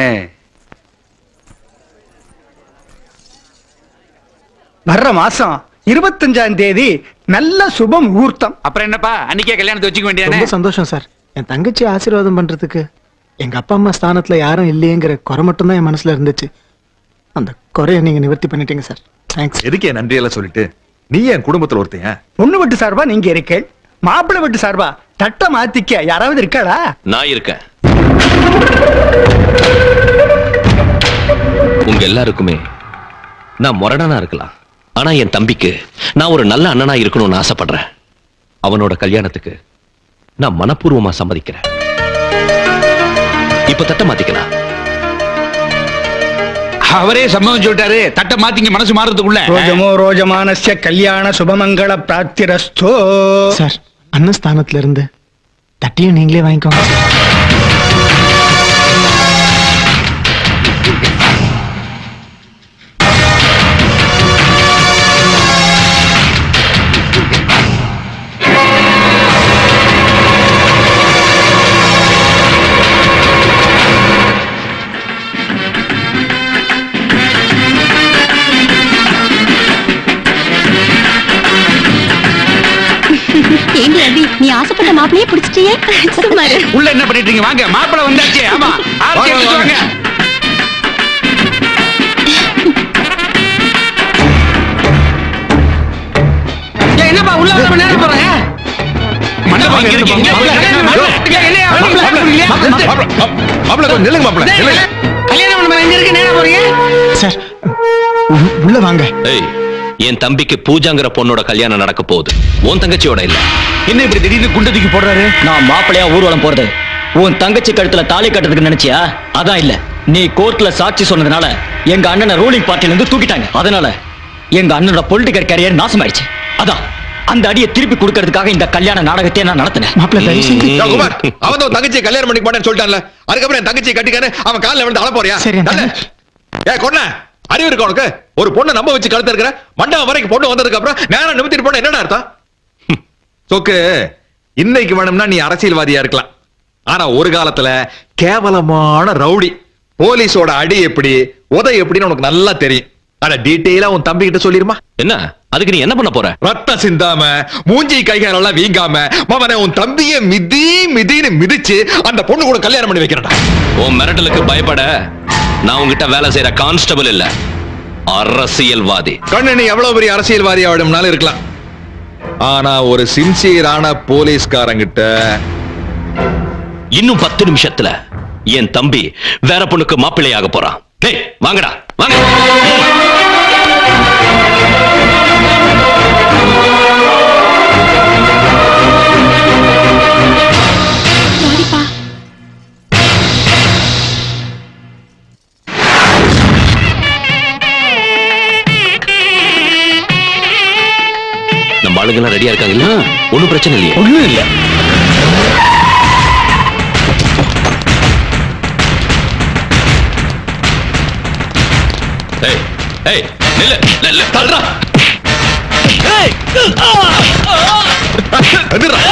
வர்ற மாசம் இருபத்தஞ்சாம் தேதி நல்ல சுப முகூர்த்தம் அப்புறம் என்னப்பா அன்னைக்கே கல்யாணத்தை வச்சுக்க வேண்டியதானே ரொம்ப சந்தோஷம் சார் என் தங்கச்சி ஆசீர்வாதம் பண்றதுக்கு எங்க அப்பா அம்மா ஸ்தானத்துல யாரும் இல்லையேங்கிற குறை மட்டும் தான் என் மனசுல இருந்துச்சு அந்த குறைய நீங்க நிவர்த்தி பண்ணிட்டீங்க சார் தேங்க்ஸ் எதுக்கு என் நன்றியெல்லாம் சொல்லிட்டு நீ என் குடும்பத்துல ஒருத்தன் பொண்ணு வீட்டு சார்பா நீங்க இருக்கேன் மாப்பிள்ளை வீட்டு சார்பா தட்டை மாத்திக்க யாராவது இருக்காளா நான் இருக்கேன் உங்க எல்லாருக்குமே நான் முரடனா இருக்கலாம் ஆனா என் தம்பிக்கு நான் ஒரு நல்ல அண்ணனா இருக்கணும்னு ஆசைப்படுறேன் அவனோட கல்யாணத்துக்கு நான் மனப்பூர்வமா சம்மதிக்கிறேன் இப்ப தட்ட மாத்திக்கலாம் அவரே சம்மதம் சொல்லிட்டாரு தட்டை மாத்திங்க மனசு மாறதுக்குள்ள ரோஜமோ ரோஜமானஸ்ய கல்யாண சுபமங்கள பிராப்திரஸ்தோ சார் அண்ணன் ஸ்தானத்துல இருந்து தட்டியும் நீங்களே வாங்கிக்கோங்க சார் ஏண்டி அபி நீ ஆசைப்பட்ட மாப்பிளையே பிடிச்சிட்டியே சும்மாரு உள்ள என்ன பண்ணிட்டு இருக்கீங்க வாங்க மாப்பிளை வந்தாச்சு ஆமா ஆரத்தி வாங்க, எடுத்துட்டு வாங்க. வாங்க ஏய், என்னப்பா உள்ள வர நேரம் போறாங்க மண்டபம் இங்க இருக்கு, இங்க போய் கல்யாணம் பண்ணு. ஏய், இல்லையா? உள்ள வர முடியலையா? மாப்பிள்ள கொஞ்சம் நில்லுங்க மாப்பிள்ள டேய், நில்லுங்க கல்யாணம் பண்ண எங்க இருக்கு நேரம் போறீங்க சார் உ- உள்ள வாங்க ஏய் என் தம்பிக்கு பூஜாங்கிற பொண்ணோட கல்யாணம் நடக்க போகுது உன் தங்கச்சியோட இல்ல என்ன இப்படி திடீர்னு குண்டை தூக்கி போடுறாரு நான் மாப்பிளையா ஊர்வலம் போறது உன் தங்கச்சி கழுத்துல தாலி கட்டுறதுக்கு நினைச்சியா அதான் இல்ல நீ கோர்ட்ல சாட்சி சொன்னதுனால எங்க அண்ணனை ரூலிங் பார்ட்டில இருந்து தூக்கிட்டாங்க அதனால எங்க அண்ணனோட பொலிட்டிக்கல் கரியர் நாசமாயிடுச்சு அதான் அந்த அடியை திருப்பி கொடுக்கறதுக்காக இந்த கல்யாண நாடகத்தை நான் நடத்தினேன் யா, குமார் அவன் தான் உன் தங்கச்சியை கல்யாணம் பண்ணிக்க மாட்டேன்னு சொல்லிட்டான்ல அதுக்கப்புறம் என் தங்கச்சியை கட்டிக்கானு அவன் காலில் விழுந்து அழ போறியா நல்ல. ஏய் கொன்ன அறிவு இருக்கு உனக்கு ஒரு பொண்ணை நம்ப வச்சு கழுத்த இருக்கிற மண்டபம் வரைக்கும் பொண்ணு வந்ததுக்கு அப்புறம் நேரம் நிமித்திட்டு போன என்னடா அர்த்தம் ஹம். சொக்கு இன்னைக்கு வேணும்னா நீ அரசியல்வாதியா இருக்கலாம் ஆனா ஒரு காலத்துல கேவலமான ரவுடி போலீஸோட அடி எப்படி உதை எப்படின்னு உனக்கு நல்லா தெரியும் அட டீட்டெயிலா உன் தம்பி கிட்ட சொல்லிருமா என்ன அதுக்கு நீ என்ன பண்ண போற ரத்தம் சிந்தாம மூஞ்சி கைகால் எல்லாம் வீங்காம மவனை உன் தம்பிய மிதி மிதின்னு மிதிச்சு அந்த பொண்ணு கூட கல்யாணம் பண்ணி வைக்கிறடா உன் மிரட்டலுக்கு பயப்பட நான் உன்கிட்ட வேலை செய்யற கான்ஸ்டபிள் இல்ல அரசியல்வாதி கண்ணு நீ எவ்வளவு பெரிய அரசியல்வாதி ஆயிடும்னாலும் இருக்கலாம் ஆனா ஒரு சின்சியரான போலீஸ்காரங்கிட்ட இன்னும் பத்து நிமிஷத்துல என் தம்பி வேற பொண்ணுக்கு மாப்பிள்ளையாக போறான் டேய் வாங்கடா வாங்க நம்ம ஆளுங்கெல்லாம் ரெடியா இருக்காங்கல்ல ஒண்ணும் பிரச்சனை இல்லையா ஒண்ணும் இல்ல ஏய் ஏய் நில்லு நில்லு தள்ளுடா ஏய் ஆ எதிரா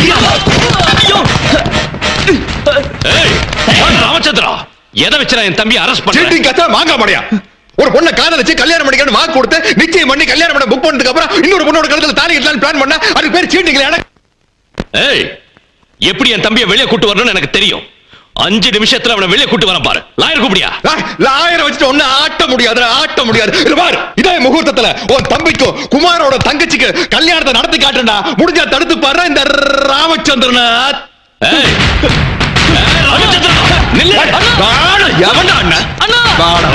ஏய் ராமச்சந்திரா எதை வச்சு என் தம்பி அரெஸ்ட் பண்ண சீட்டிங் கத்தா மாங்கா மடையா ஒரு பொண்ணை காதலிச்சு கல்யாணம் பண்ணிக்கணும் வாக்கு கொடுத்து நிச்சயம் பண்ணி கல்யாணம் பண்ண புக் பண்ணதுக்கு அப்புறம் இன்னொரு பொண்ணோட கழுத்துல தாலி கட்டலாம்னு பிளான் பண்ணா அதுக்கு பேர் சீட்டிங் ஏய் எப்படி என் தம்பியை வெளியே கூட்டு வரணும்னு எனக்கு தெரியும் அஞ்சு நிமிஷத்துல அவனை வெளியே கூட்டு வரேன் பாரு லாயர் கூப்பிடியா லாயரை வச்சுட்டு ஒண்ணு ஆட்ட முடியாது ஆட்ட முடியாது இது பாரு இதே முகூர்த்தத்துல உன் தம்பிக்கும் குமாரோட தங்கச்சிக்கு கல்யாணத்தை நடத்தி காட்டுண்டா முடிஞ்சா தடுத்து பாரு இந்த ராமச்சந்திரன ஏய் ஏய், ராமச்சந்திரா நில்லு வாடா, எவன்டா அண்ணன் வாடா.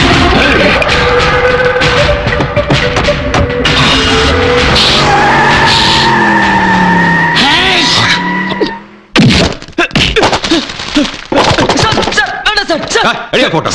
அடியா போட்டோம்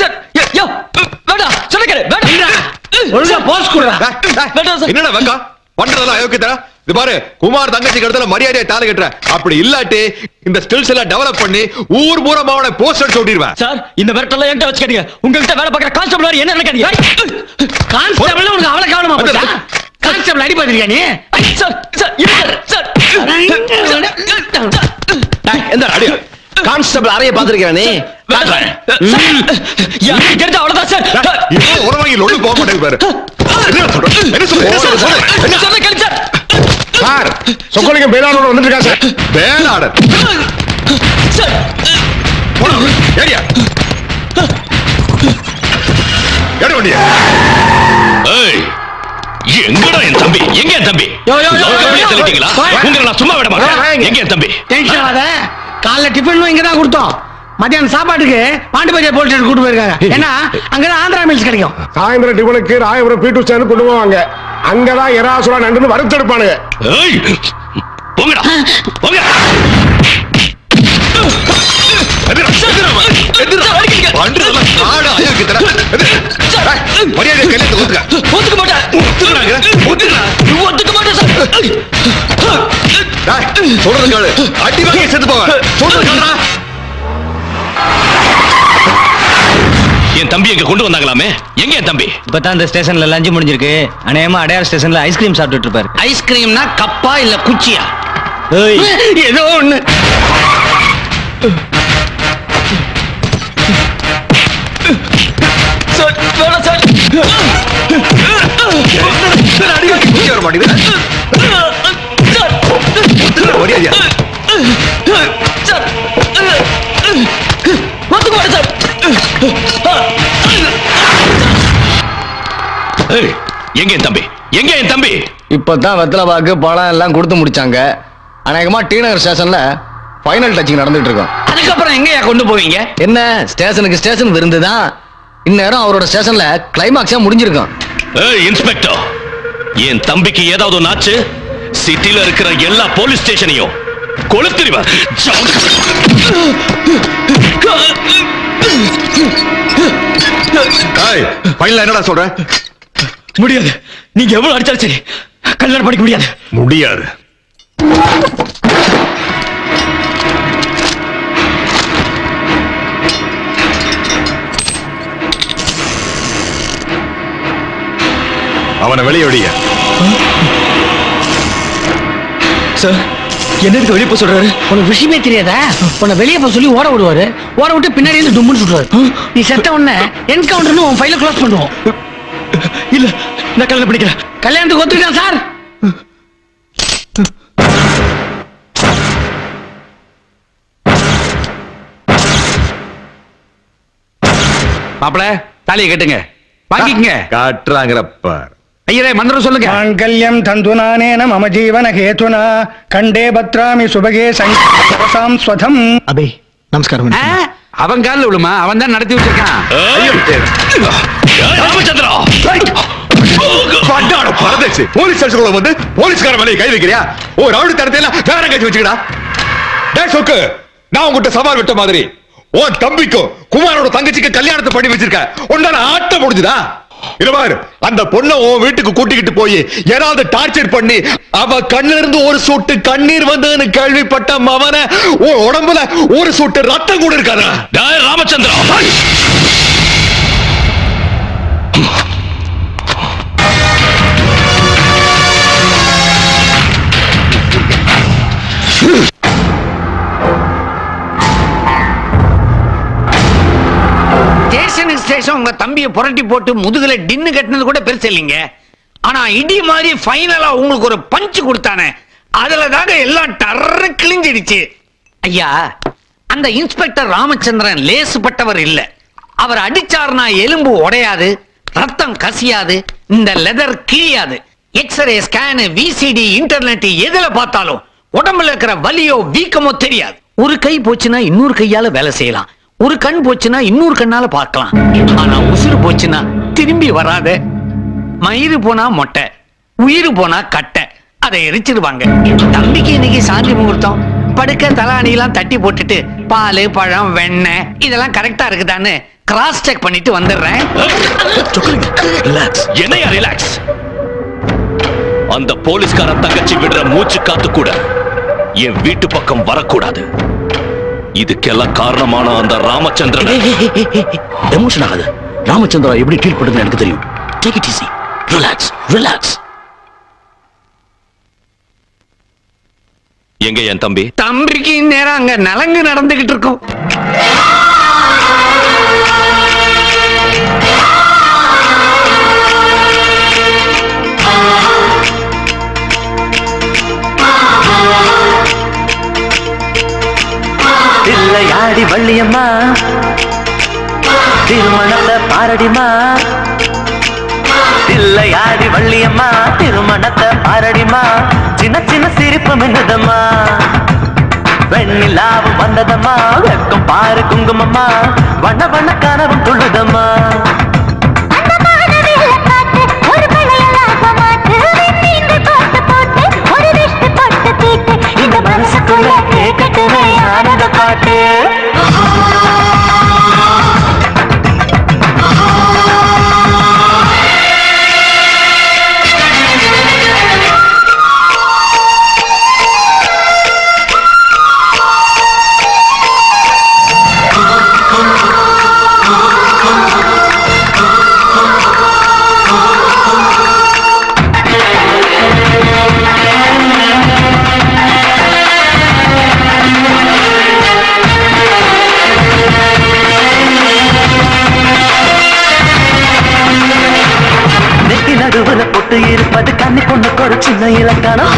ஒழுங்கா போஸ் குடுறா என்னடா வெங்கா பண்றதெல்லாம் அயோக்கியத்தா இது பாரு குமார் தங்கச்சி கடத்துல மரியாதையை தாலி கட்டுற அப்படி இல்லாட்டி இந்த ஸ்கில்ஸ் எல்லாம் டெவலப் பண்ணி ஊர் பூரமா அவனை போஸ்டர் சொல்லிடுவேன் சார் இந்த மிரட்டெல்லாம் என்கிட்ட வச்சுக்காதீங்க உங்ககிட்ட வேலை பார்க்குற கான்ஸ்டபிள் என்ன நினைக்காதீங்க கான்ஸ்டபிள் உனக்கு அவ்வளவு கவனமா போச்சா கான்ஸ்டபிள் அடி பாத்திருக்கியா நீ சார் சார் இருங்க சார் எந்த அடியா கான்ஸ்டபிள் அறைய பாத்துருக்கேன் நீ காட்டுறேன் தெரிஞ்ச அவ்வளவுதான் சார் இவ்வளவு உரவாங்கி லொல்லு போக மாட்டேங்குது பாரு என்ன சொல்ற என்ன சொல்ற என்ன சொல்ற என்ன சொன்ன கேளு சார் சார் சொக்கலிங்கம் பேலாளோட வந்துட்டு இருக்கா சார் பேலாளர் போடா, ஏறியா எடு வண்டிய ஏய் எங்கடா என் தம்பி எங்க என் தம்பி யோ, யோ, யோ, யோ, யோ. வெளியே தள்ளிட்டீங்களா உங்களை நான் சும்மா விட மாட்டேன் எங்க என் தம்பி டென்ஷன் ஆகாத காலைல டிஃபனும் இங்க தான் கொடுத்தோம் மத்தியானம் சாப்பாட்டுக்கு பாண்டிபஜார் போலீஸ் ஸ்டேஷன் கூட்டு போயிருக்காங்க ஏன்னா அங்கதான் ஆந்திரா மீல்ஸ் கிடைக்கும் சாயந்தரம் டிபனுக்கு ராயபுரம் பீட்டு ஸ்டாண்ட் கொண்டு போவாங்க அங்கதான் எராசுரா நண்டுன்னு வறுத்தெடுப்பானுங்க ஏய் போங்கடா போங்க எதிரா, எதிரா, எதிரா. பண்றதெல்லாம் காடு அயோக்கியத்தன. எதிரா. ஏய், மரியாதையா கையில ஒத்துக்க. ஒத்துக்க மாட்டேன் ஒத்துக்கறாங்க. ஒத்துக்கறா. ஒத்துக்க மாட்டேன் சார் டேய், சொல்றது கேளு. அடி வாங்கி செத்து போவ. சொல்றது கேளுடா. என் தம்பி எங்க கொண்டு வந்தாங்களாமே எங்க என் தம்பி இப்பதான் இந்த ஸ்டேஷன்ல லஞ்சு முடிஞ்சிருக்கு அநேகமா அடையார் ஸ்டேஷன்ல ஐஸ்கிரீம் சாப்பிட்டுட்டு இருப்பாரு ஐஸ்கிரீம்னா கப்பா இல்ல குச்சியா ஏய் ஏதோ ஒண்ணு சார் வேணாம் சார் என்னடா அடி வாங்கி குச்சி வர மாட்டேங்குது. ஒத்துக்கறா, மரியாதையா. சார் ஒத்துக்க மாட்டேன் சார் ஏய், எங்க என் தம்பி எங்க என் தம்பி இப்பதான் வெத்தலை பாக்கு பழம் எல்லாம் கொடுத்து முடிச்சாங்க அநேகமா டி நகர் ஸ்டேஷன்ல ஃபைனல் டச்சிங் நடந்துட்டு இருக்கோம் அதுக்கப்புறம் எங்கயா கொண்டு போவீங்க என்ன ஸ்டேஷனுக்கு ஸ்டேஷன் விருந்து தான் இந்நேரம் அவரோட ஸ்டேஷன்ல கிளைமாக்ஸா முடிஞ்சிருக்கும் ஏய் இன்ஸ்பெக்டர் என் தம்பிக்கு ஏதாவது ஒண்ணு ஆச்சு சிட்டில இருக்கிற எல்லா போலீஸ் ஸ்டேஷனையும் கொளுத்திருவா ஏய், ஃபைனலா என்னடா சொல்ற முடியாது நீங்க எவ்வளவு அடிச்சாலும் சரி கல்யாணம் பண்ணிக்க முடியாது முடியாது அவனை வெளியே ஒடிய சார் என்னதுக்கு வெளியே போக சொல்றாரு உனக்கு விஷயமே தெரியாதா உன்னை வெளியே போக சொல்லி ஓட விடுவாரு ஓட விட்டு பின்னாடி இருந்து டும்முன்னு சுட்டுவாரு நீ செத்த உடனே என்கவுண்டர்னு உன் ஃபைல க்ளோஸ் பண்ணுவோம் இல்ல நான் கல்யாணம் பண்ணிக்கிறேன் கல்யாணத்துக்கு ஒத்துருக்கான் சார் மாப்பிள தாலியை கட்டுங்க வாங்கிக்கங்க காட்டுறாங்கிறப்ப ஐயரே மந்திரம் சொல்லுங்க மாங்கல்யம் தந்துனானேன மம ஜீவன ஹேதுனா கண்டே பத்ராமி சுபகே சங்காம் ஸ்வதம் அபே நமஸ்காரம் ஆ, அவன் காலில் விழுமா அவன் தான் நடத்தி வச்சிருக்கான் ராமச்சந்திரா பட்டாட பரதேசி போலீஸ் ஸ்டேஷனுக்குள்ள வந்து போலீஸ்கார மேலே கை வைக்கிறியா ஓ ரவுடி தரத்தையில வேற கட்சி வச்சுக்கடா டேய் சொக்கு நான் உங்ககிட்ட சவால் விட்ட மாதிரி உன் தம்பிக்கும் குமாரோட தங்கச்சிக்கு கல்யாணத்தை பண்ணி வச்சிருக்க உன்னால ஆட்டம் முடிஞ்சுதா இல்ல பாரு அந்த பொண்ணை உன் வீட்டுக்கு கூட்டிக்கிட்டு போய் ஏதாவது டார்ச்சர் பண்ணி அவ கண்ணுல இருந்து ஒரு சொட்டு கண்ணீர் வந்ததுன்னு கேள்விப்பட்ட மவன உன் உடம்புல ஒரு சொட்டு ரத்தம் கூட இருக்காதா டேய் ராமச்சந்திரா ஸ்டேஷனுக்கு ஸ்டேஷன் உங்க தம்பியை புரட்டி போட்டு முதுகுல டின்னு கட்டினது கூட பெருசு இல்லைங்க ஆனா இடி மாதிரி ஃபைனலா உங்களுக்கு ஒரு பஞ்சு கொடுத்தானே அதுல தாங்க எல்லாம் டர்ரு கிழிஞ்சிடுச்சு ஐயா அந்த இன்ஸ்பெக்டர் ராமச்சந்திரன் லேசுப்பட்டவர் இல்ல அவர் அடிச்சார்னா எலும்பு உடையாது ரத்தம் கசியாது இந்த லெதர் கிழியாது எக்ஸ்ரே ஸ்கேனு விசிடி இன்டர்நெட் எதுல பார்த்தாலும் உடம்புல இருக்கிற வலியோ வீக்கமோ தெரியாது ஒரு கை போச்சுன்னா இன்னொரு கையால வேலை செய்யலாம் ஒரு கண் போச்சுன்னா இன்னொரு கண்ணால பார்க்கலாம் ஆனா உசுறு போச்சுன்னா திரும்பி வராத மயிறு போனா மொட்டை உயிர் போனா கட்டை அதை எரிச்சிருவாங்க தம்பிக்கு இன்னைக்கு சாந்தி முகூர்த்தம் படுக்க தலாணிலாம் தட்டி போட்டுட்டு பால் பழம் வெண்ணெய் இதெல்லாம் கரெக்டா இருக்குதான்னு கிராஸ் செக் பண்ணிட்டு வந்துடுறேன் ரிலாக்ஸ் என்னையா ரிலாக்ஸ் அந்த போலீஸ்கார தங்கச்சி விடுற மூச்சு காத்து கூட என் வீட்டு பக்கம் வரக்கூடாது இதுக்கெல்லாம் காரணமான அந்த ராமச்சந்திரன் எமோஷன் ஆகாது ராமச்சந்திரா எப்படி ட்ரீட் பண்ணுறது எனக்கு தெரியும் take it easy relax relax எங்க என் தம்பி தம்பிக்கு நேரம் அங்க நலங்கு நடந்துகிட்டு இருக்கும் தில்லையாடி வள்ளியம்மா திருமணத்தை பாரடிமா தில்லையாடி வள்ளியம்மா திருமணத்தை பாரடிமா சின்ன சின்ன சிரிப்பு மின்னதம்மா வெண்ணிலாவும் வந்ததம்மா வெக்கம் பாரு குங்குமம்மா வண்ண வண்ண கனவும் துள்ளுதம்மா இந்த மனசுக்குள்ள கேட்கட்டுமே ஆனந்த பாட்டு நெத்தி நடுவுல பொட்டு இருப்பது கன்னி பொண்ணுக்கு ஒரு சின்ன இலக்கணம்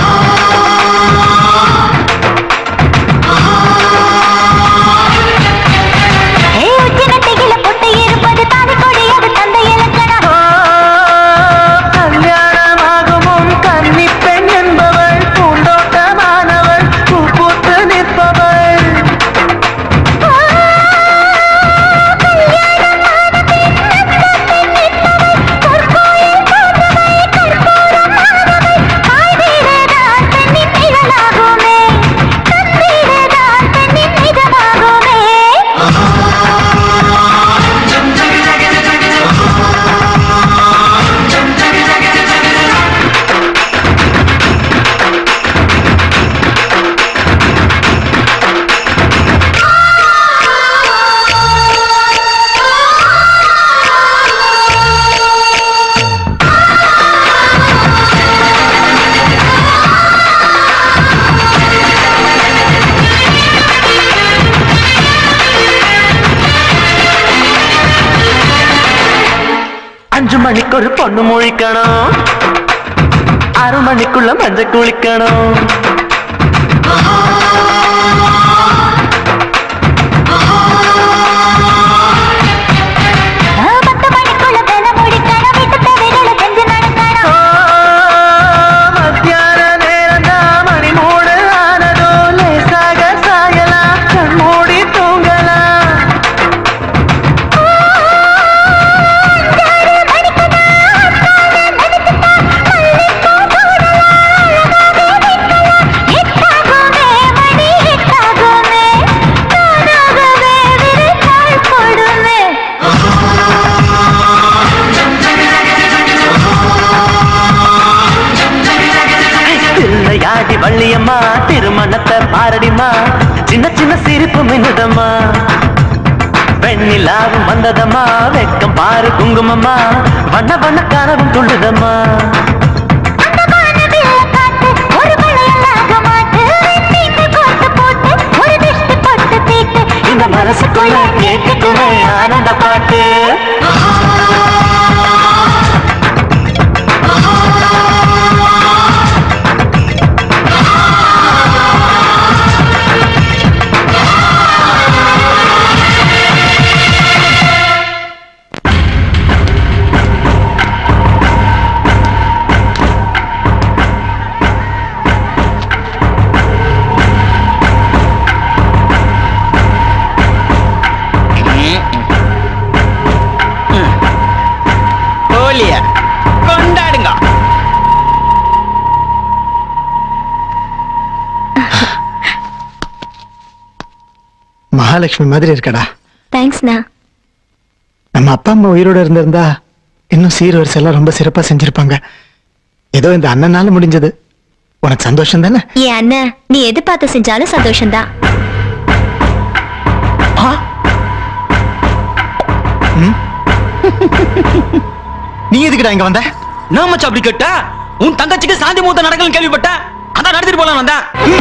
கல்யாணமாகவும் கன்னி பெண் என்பவள் பூந்தோட்டமானவள் பூ பூத்து நிற்பவள் அஞ்சு மணிக்கு ஒரு பொண்ணு முழிக்கணும் ஆறு மணிக்குள்ள மஞ்சள் குளிக்கணும் மத்தியான நேரம்தான் மணி மூணு ஆனதோ லேசாக சாயலாம் கண் மூடி தூங்கலாம் தில்லையாடி வள்ளியம்மா திருமணத்தை பாரடிமா சின்ன சின்ன சிரிப்பு மின்னுதம்மா வெண்ணிலாவும் வந்ததம்மா வெக்கம் பாரு குங்குமம்மா வண்ண வண்ண கனவும் துள்ளுதம்மா இந்த மனசுக்குள்ள கேட்கட்டுமே ஆனந்த பாட்டு ஹோலிய கொண்டாடுங்க மகாலட்சுமி மாதிரி இருக்கடா தேங்க்ஸ்ண்ணா நம்ம அப்பா அம்மா உயிரோட இருந்திருந்தா இன்னும் சீர்வரிசை எல்லாம் ரொம்ப சிறப்பா செஞ்சிருப்பாங்க ஏதோ இந்த அண்ணனால முடிஞ்சது உனக்கு சந்தோஷம் தானே என் அண்ணன் நீ எது பார்த்து செஞ்சாலும் சந்தோஷம்தான் நீ எதுக்குடா இங்க வந்த நான் மச்சான் அப்படி கேட்ட உன் தங்கச்சிக்கு சாந்தி மூத்த நடக்கலன்னு கேள்விப்பட்டேன் அதான் நடத்திட்டு போலாம் வந்தா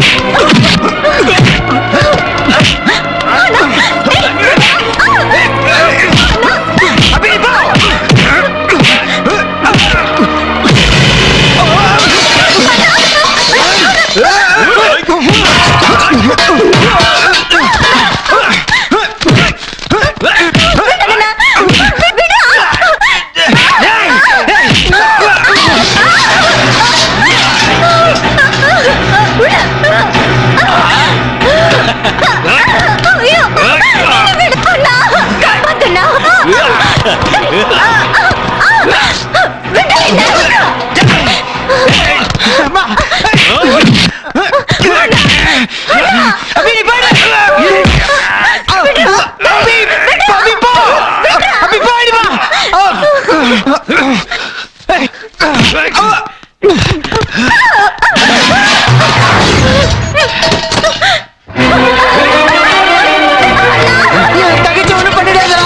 தகச்சு ஒண்ணு பண்ணிடாதடா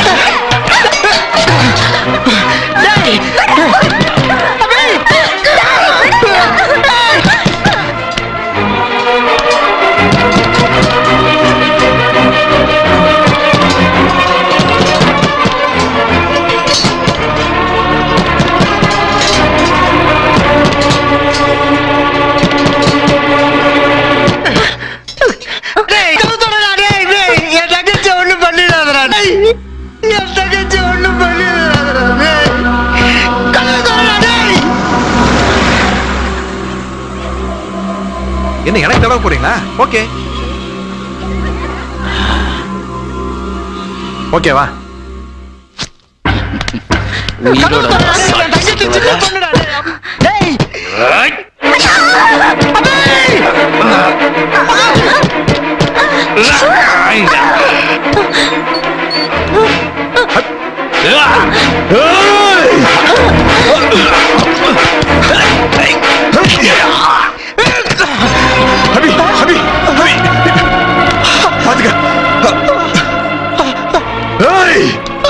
டேய் கவுத்தடா டேய் டேய் என் தங்கச்சி ஒண்ணு பண்ணிடாதடா டேய் என் தங்கச்சி ஒண்ணு பண்ணிடாதடா டேய் கவுத்தடா டேய் என்ன எனக்கு தடவை போறீங்களா ஓகே ஓகேவா உயிரோட என் தங்கச்சி சின்ன பொண்ணுடா டேய் டேய் ஹபி ஹபி ஹபி பாத்துக்க ஏய்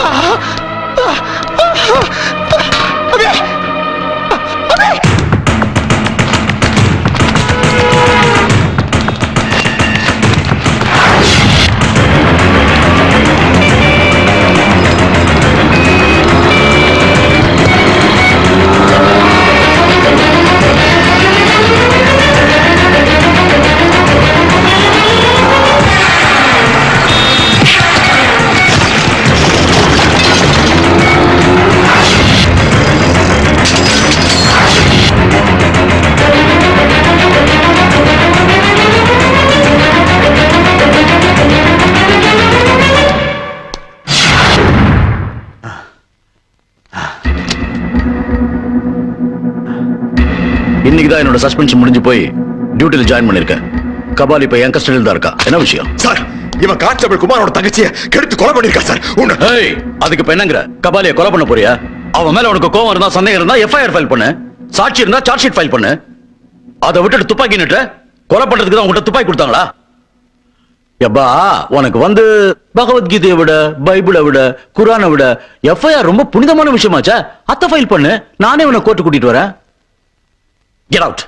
இன்னைக்கு தான் என்னோட சஸ்பென்ஷன் முடிஞ்சு போய் டியூட்டில ஜாயின் பண்ணிருக்கேன் கபால் இப்ப என் கஸ்டடியில் தான் இருக்கா என்ன விஷயம் சார் இவன் கான்ஸ்டபிள் குமாரோட தங்கச்சியை கெடுத்து கொலை பண்ணிருக்கா சார் உன்னை ஏய் அதுக்கு இப்ப என்னங்கிற கபாலிய கொலை பண்ண போறியா அவன் மேல உனக்கு கோவம் இருந்தா சந்தேகம் இருந்தா எஃப்ஐஆர் ஃபைல் பண்ணு சாட்சி இருந்தா சார்ஜ் ஷீட் ஃபைல் பண்ணு அதை விட்டுட்டு துப்பாக்கி நிட்டு கொலை பண்றதுக்கு தான் உங்ககிட்ட துப்பாக்கி கொடுத்தாங்களா எப்பா உனக்கு வந்து பகவத்கீதையை விட பைபிளை விட குரானை விட எஃப்ஐஆர் ரொம்ப புனிதமான விஷயமாச்சா அத்தை ஃபைல் பண்ணு நானே உன்னை கோர்ட்டு கூட்டிட்டு வரேன் கெட் அவுட்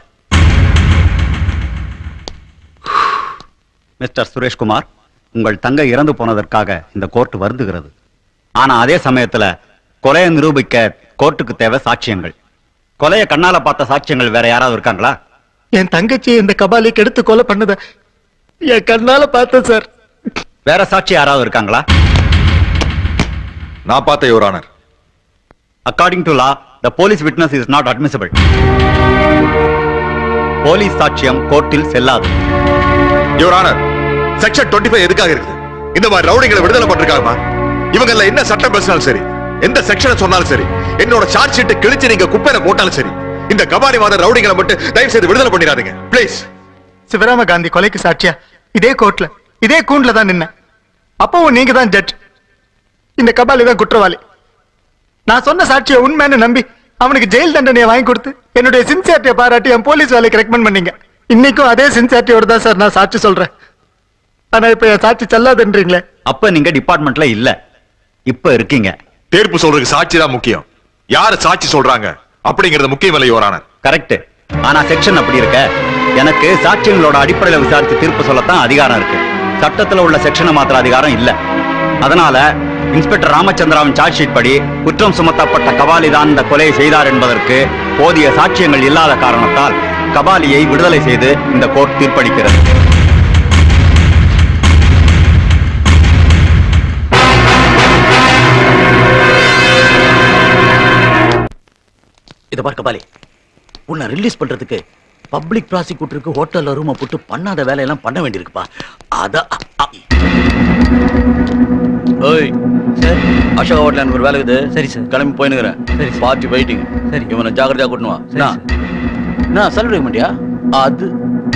மிஸ்டர் சுரேஷ்குமார் உங்கள் தங்கை இறந்து போனதற்காக இந்த கோர்ட் வருந்துகிறது ஆனா அதே சமயத்துல கொலையை நிரூபிக்க கோர்ட்டுக்கு தேவை சாட்சியங்கள் கொலையை கண்ணால பார்த்த சாட்சியங்கள் வேற யாராவது இருக்காங்களா என் தங்கச்சி இந்த கபாலி கெடுத்து கொலை பண்ணத என் கண்ணால பார்த்தேன் சார் வேற சாட்சி யாராவது இருக்காங்களா நான் பார்த்த your honour according to law the police witness is not admissible police சாட்சியம் கோர்ட்டில் செல்லாது யுவர் ஆனர் செக்ஷன் 25 எதுக்காக இருக்குது இந்த மாதிரி ரவுடிங்களை விடுதலை பண்றாங்கப்பா இவங்கல என்ன சட்டம் பேசினாலும் சரி எந்த செக்ஷனை சொன்னாலும் சரி என்னோட சார்ஜ் ஷீட்டை கிழிச்சு நீங்க குப்பையில போட்டாலும் சரி இந்த கபாலிவாத ரவுடிங்களை மட்டும் தயவு செய்து விடுதலை பண்ணிடாதீங்க ப்ளீஸ் சிவராம காந்தி கொலைக்கு சாட்சியா இதே கோர்ட்ல இதே கூண்டுல தான் நின்ன அப்பவும் நீங்க தான் ஜட்ஜ் இந்த கபாலி தான் குற்றவாளி நான் சொன்ன சாட்சியை உண்மைன்னு நம்பி அவனுக்கு ஜெயில் தண்டனையை வாங்கி கொடுத்து என்னுடைய சின்சியாரிட்டியை பாராட்டி என் போலீஸ் வேலைக்கு ரெக்கமெண்ட் பண்ணீங்க இன்னைக்கும் அதே சின்சியாரிட்டியோட தான் சார் நான் சாட்சி சொல்றேன் ஆனா இப்ப என் சாட்சி செல்லாதுன்றீங்களே அப்ப நீங்க டிபார்ட்மெண்ட்ல இல்ல இப்ப இருக்கீங்க தீர்ப்பு சொல்றதுக்கு சாட்சி தான் முக்கியம் யாரு சாட்சி சொல்றாங்க அப்படிங்கிறது முக்கியம் இல்லை யுவர் ஆனர் கரெக்ட் ஆனா செக்ஷன் அப்படி இருக்க எனக்கு சாட்சியங்களோட அடிப்படையில விசாரிச்சு தீர்ப்பு சொல்லத்தான் அதிகாரம் இருக்கு சட்டத்துல உள்ள செக்ஷனை மாத்திர அதிகாரம் இல்ல அதனால இன்ஸ்பெக்டர் ராமச்சந்திராவின் சார்ஜ் ஷீட் படி குற்றம் சுமத்தப்பட்ட கபாலி தான் இந்த கொலையை செய்தார் என்பதற்கு போதிய சாட்சியங்கள் இல்லாத காரணத்தால் கபாலியை விடுதலை செய்து இந்த கோர்ட் தீர்ப்பளிக்கிறது இத பார் கபாலி உன்னை ரிலீஸ் பண்றதுக்கு பப்ளிக் ப்ராசிக்யூட்டருக்கு ஹோட்டல்ல ரூமை போட்டு பண்ணாத வேலையெல்லாம் பண்ண வேண்டியிருக்குப்பா அத அ- அ- ஓய் சார் அசோக் ஹோட்டல் எனக்கு ஒரு வேலை இருக்குது சரி சார் கிளம்பி போயினுக்கிறேன் சரி பார்ட்டி வெயிட்டிங் சரி இவனை ஜாக்கிரதையா கூட்டணும் வா என்ன என்ன செலவு மாட்டியா அது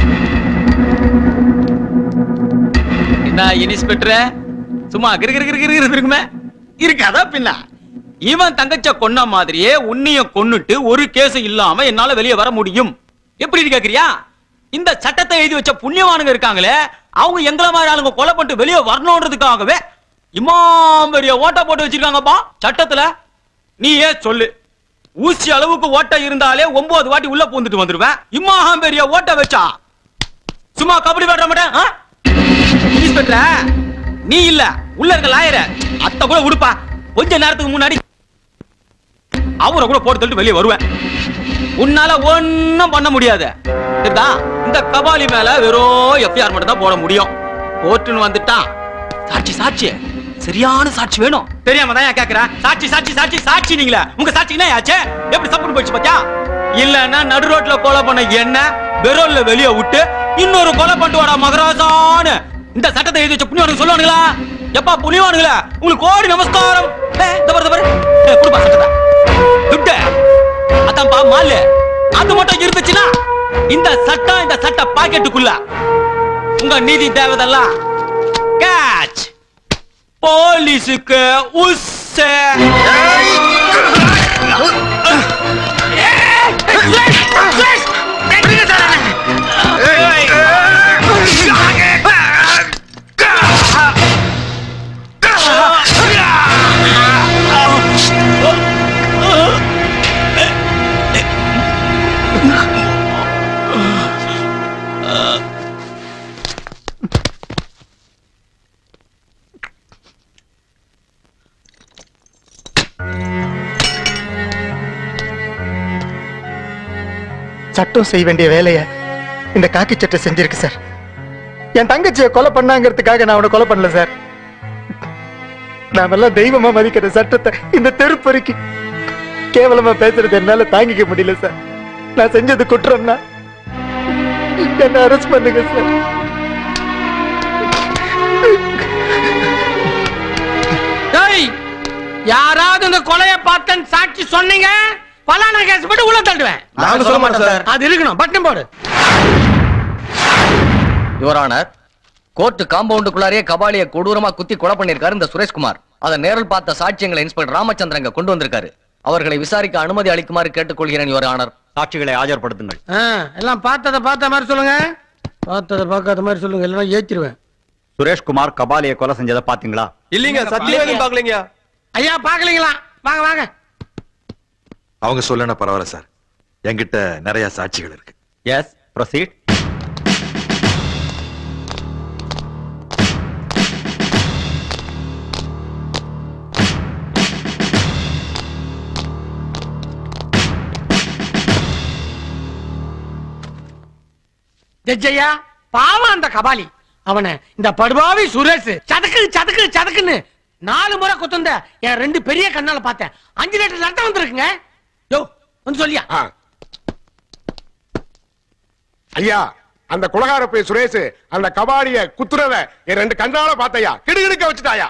என்ன இன்ஸ்பெக்டர் சும்மா கிரு கிரு கிரு கிரு கிரு இருக்குமே இருக்காதா பின்ன இவன் தங்கச்ச கொன்ன மாதிரியே உன்னையும் கொன்னுட்டு ஒரு கேஸ் இல்லாம என்னால வெளியே வர முடியும் எப்படி கேக்குறியா இந்த சட்டத்தை எழுதி வச்ச புண்ணியவானுங்க இருக்காங்களே அவங்க எங்கள மாதிரி ஆளுங்க கொலை பண்ணிட்டு வெளியே வரணுன்றதுக்காகவே இமாம் பெரிய ஓட்ட போட்டு வச்சிருக்காங்கப்பா சட்டத்துல நீ ஏன் சொல்லு ஊசி அளவுக்கு ஓட்டை இருந்தாலே ஒன்பது வாட்டி உள்ள பூந்துட்டு வந்துருவேன் இம்மாம் பெரிய ஓட்ட வச்சா சும்மா கபடி விளையாட மாட்டேன் ஆ? இன்ஸ்பெக்டர் நீ இல்ல உள்ள இருக்க லாயர அத்த கூட உடுப்பா கொஞ்ச நேரத்துக்கு முன்னாடி அவரை கூட போட்டு தள்ளிட்டு வெளியே வருவேன் உன்னால ஒண்ணும் பண்ண முடியாது சரிதா? இந்த கபாலி மேல வெறும் எஃப்ஐஆர் மட்டும் தான் போட முடியும் கோர்ட்டுன்னு வந்துட்டான் சாட்சி சாட்சி சரியான சாட்சி வேணும் தெரியாம தான் ஏன் கேக்குறேன் சாட்சி சாட்சி சாட்சி சாட்சி நீங்களே உங்க சாட்சி என்ன ஆச்சு எப்படி சப்புன்னு போயிடுச்சு பாத்தியா இல்லன்னா நடு ரோட்ல கொலை பண்ண என்ன வெரோல்ல வெளியே விட்டு இன்னொரு கொலை பண்ணிட்டு வாடா மகராஜான்னு இந்த சட்டத்தை எழுதி வச்ச புண்ணியவானுங்க சொல்லுவானுங்களா எப்பா புண்ணியவானுங்களா உங்களுக்கு கோடி நமஸ்காரம் ஏய், இந்த பாரு, இந்த பாரு. ஏய், கொடுப்பா சட்டத்தை துட்டு அதான்ப்பா மாலு அது மட்டும் இருந்துச்சுன்னா இந்த சட்டம் இந்த சட்ட பாக்கெட்டுக்குள்ள உங்க நீதி தேவதெல்லாம் கேட்ச் போலீஸுக்கு உஸ்ஸே சட்டம் செய்ய வேண்டிய வேலையை இந்த காக்கி சட்டை செஞ்சிருக்கு சார் என் தங்கச்சியை கொலை பண்ணாங்கிறதுக்காக நான் அவனை கொலை பண்ணல சார் நாமெல்லாம் தெய்வமா மதிக்கிற சட்டத்தை இந்த தெருப்பொறுக்கி கேவலமா பேசுறது என்னால தாங்கிக்க முடியல சார் நான் செஞ்சது குற்றம்னா என்ன அரெஸ்ட் பண்ணுங்க சார் டேய் யாராவது இந்த கொலைய பார்த்தேன்னு சாட்சி சொன்னீங்க பலான கேஸ் போட்டு உள்ள தள்ளுவேன் நாங்க சொல்ல மாட்டோம் சார். அது இருக்கணும் பட்டன் போடு யுவர் ஆனர் கோர்ட் காம்பவுண்டுக்குள்ளாரே கபாலிய கொடூரமா குத்தி கொலை பண்ணிருக்காரு இந்த சுரேஷ்குமார் அதை நேரில் பார்த்த சாட்சியங்களை இன்ஸ்பெக்டர் ராமச்சந்திரன் இங்க கொண்டு வந்திருக்காரு அவர்களை விசாரிக்க அனுமதி அளிக்குமாறு கேட்டுக்கொள்கிறேன் யுவர் ஆனர் சாட்சிகளை ஆஜர்படுத்துங்கள் ஆ, எல்லாம் பார்த்தத பார்த்த மாதிரி சொல்லுங்க பார்த்தத பார்க்காத மாதிரி சொல்லுங்க இல்லைன்னா ஏத்திருவேன் சுரேஷ்குமார் கபாலியை கொலை செஞ்சதை பாத்தீங்களா இல்லீங்க சத்தியமே பாக்கலீங்க ஐயா பாக்கலீங்களா வாங்க வாங்க அவங்க சொல்லனா பரவாயில்ல சார் என்கிட்ட நிறைய சாட்சிகள் இருக்கு எஸ் ப்ரொசீட் ஜட்ஜையா பாவம் அந்த கபாலி அவனை இந்த படுபாவி சுரேஷ் சதக்கு சதக்கு சதக்குன்னு நாலு முறை குத்துந்த என் ரெண்டு பெரிய கண்ணால பார்த்தேன் அஞ்சு லிட்டர் ரத்தம் வந்திருக்குங்க யோ வந்து சொல்லியா ஐயா அந்த குலகார போய் சுரேஷ் அந்த கபாடிய குத்துறத என் ரெண்டு கண்ணால பார்த்தையா கிடுகிடுக்க வச்சுட்டாயா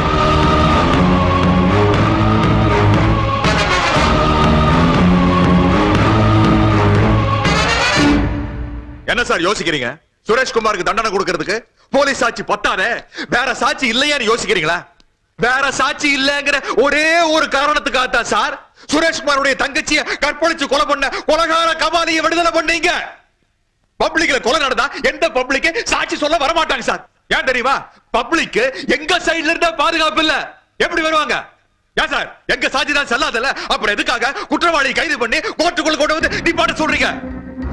என்ன சார் யோசிக்கிறீங்க சுரேஷ்குமாருக்கு தண்டனை கொடுக்கறதுக்கு போலீஸ் சாட்சி பத்தாதே வேற சாட்சி இல்லையான்னு யோசிக்கிறீங்களா வேற சாட்சி இல்லங்கிற ஒரே ஒரு காரணத்துக்காக தான் சார் சுரேஷ்குமாருடைய தங்கச்சிய கற்பழிச்சு கொலை பண்ண கொலகார கபாலியை விடுதலை பண்ணீங்க பப்ளிக்ல கொலை நடந்தா எந்த பப்ளிக் சாட்சி சொல்ல வர மாட்டாங்க சார் ஏன் தெரியுமா பப்ளிக் எங்க சைடுல இருந்தா பாதுகாப்பு இல்ல எப்படி வருவாங்க ஏன் சார் எங்க சாட்சி தான் செல்லாதல்ல அப்புறம் எதுக்காக குற்றவாளியை கைது பண்ணி கோர்ட்டுக்குள்ள கொண்டு வந்து நீ பாட்டு சொல்றீங்க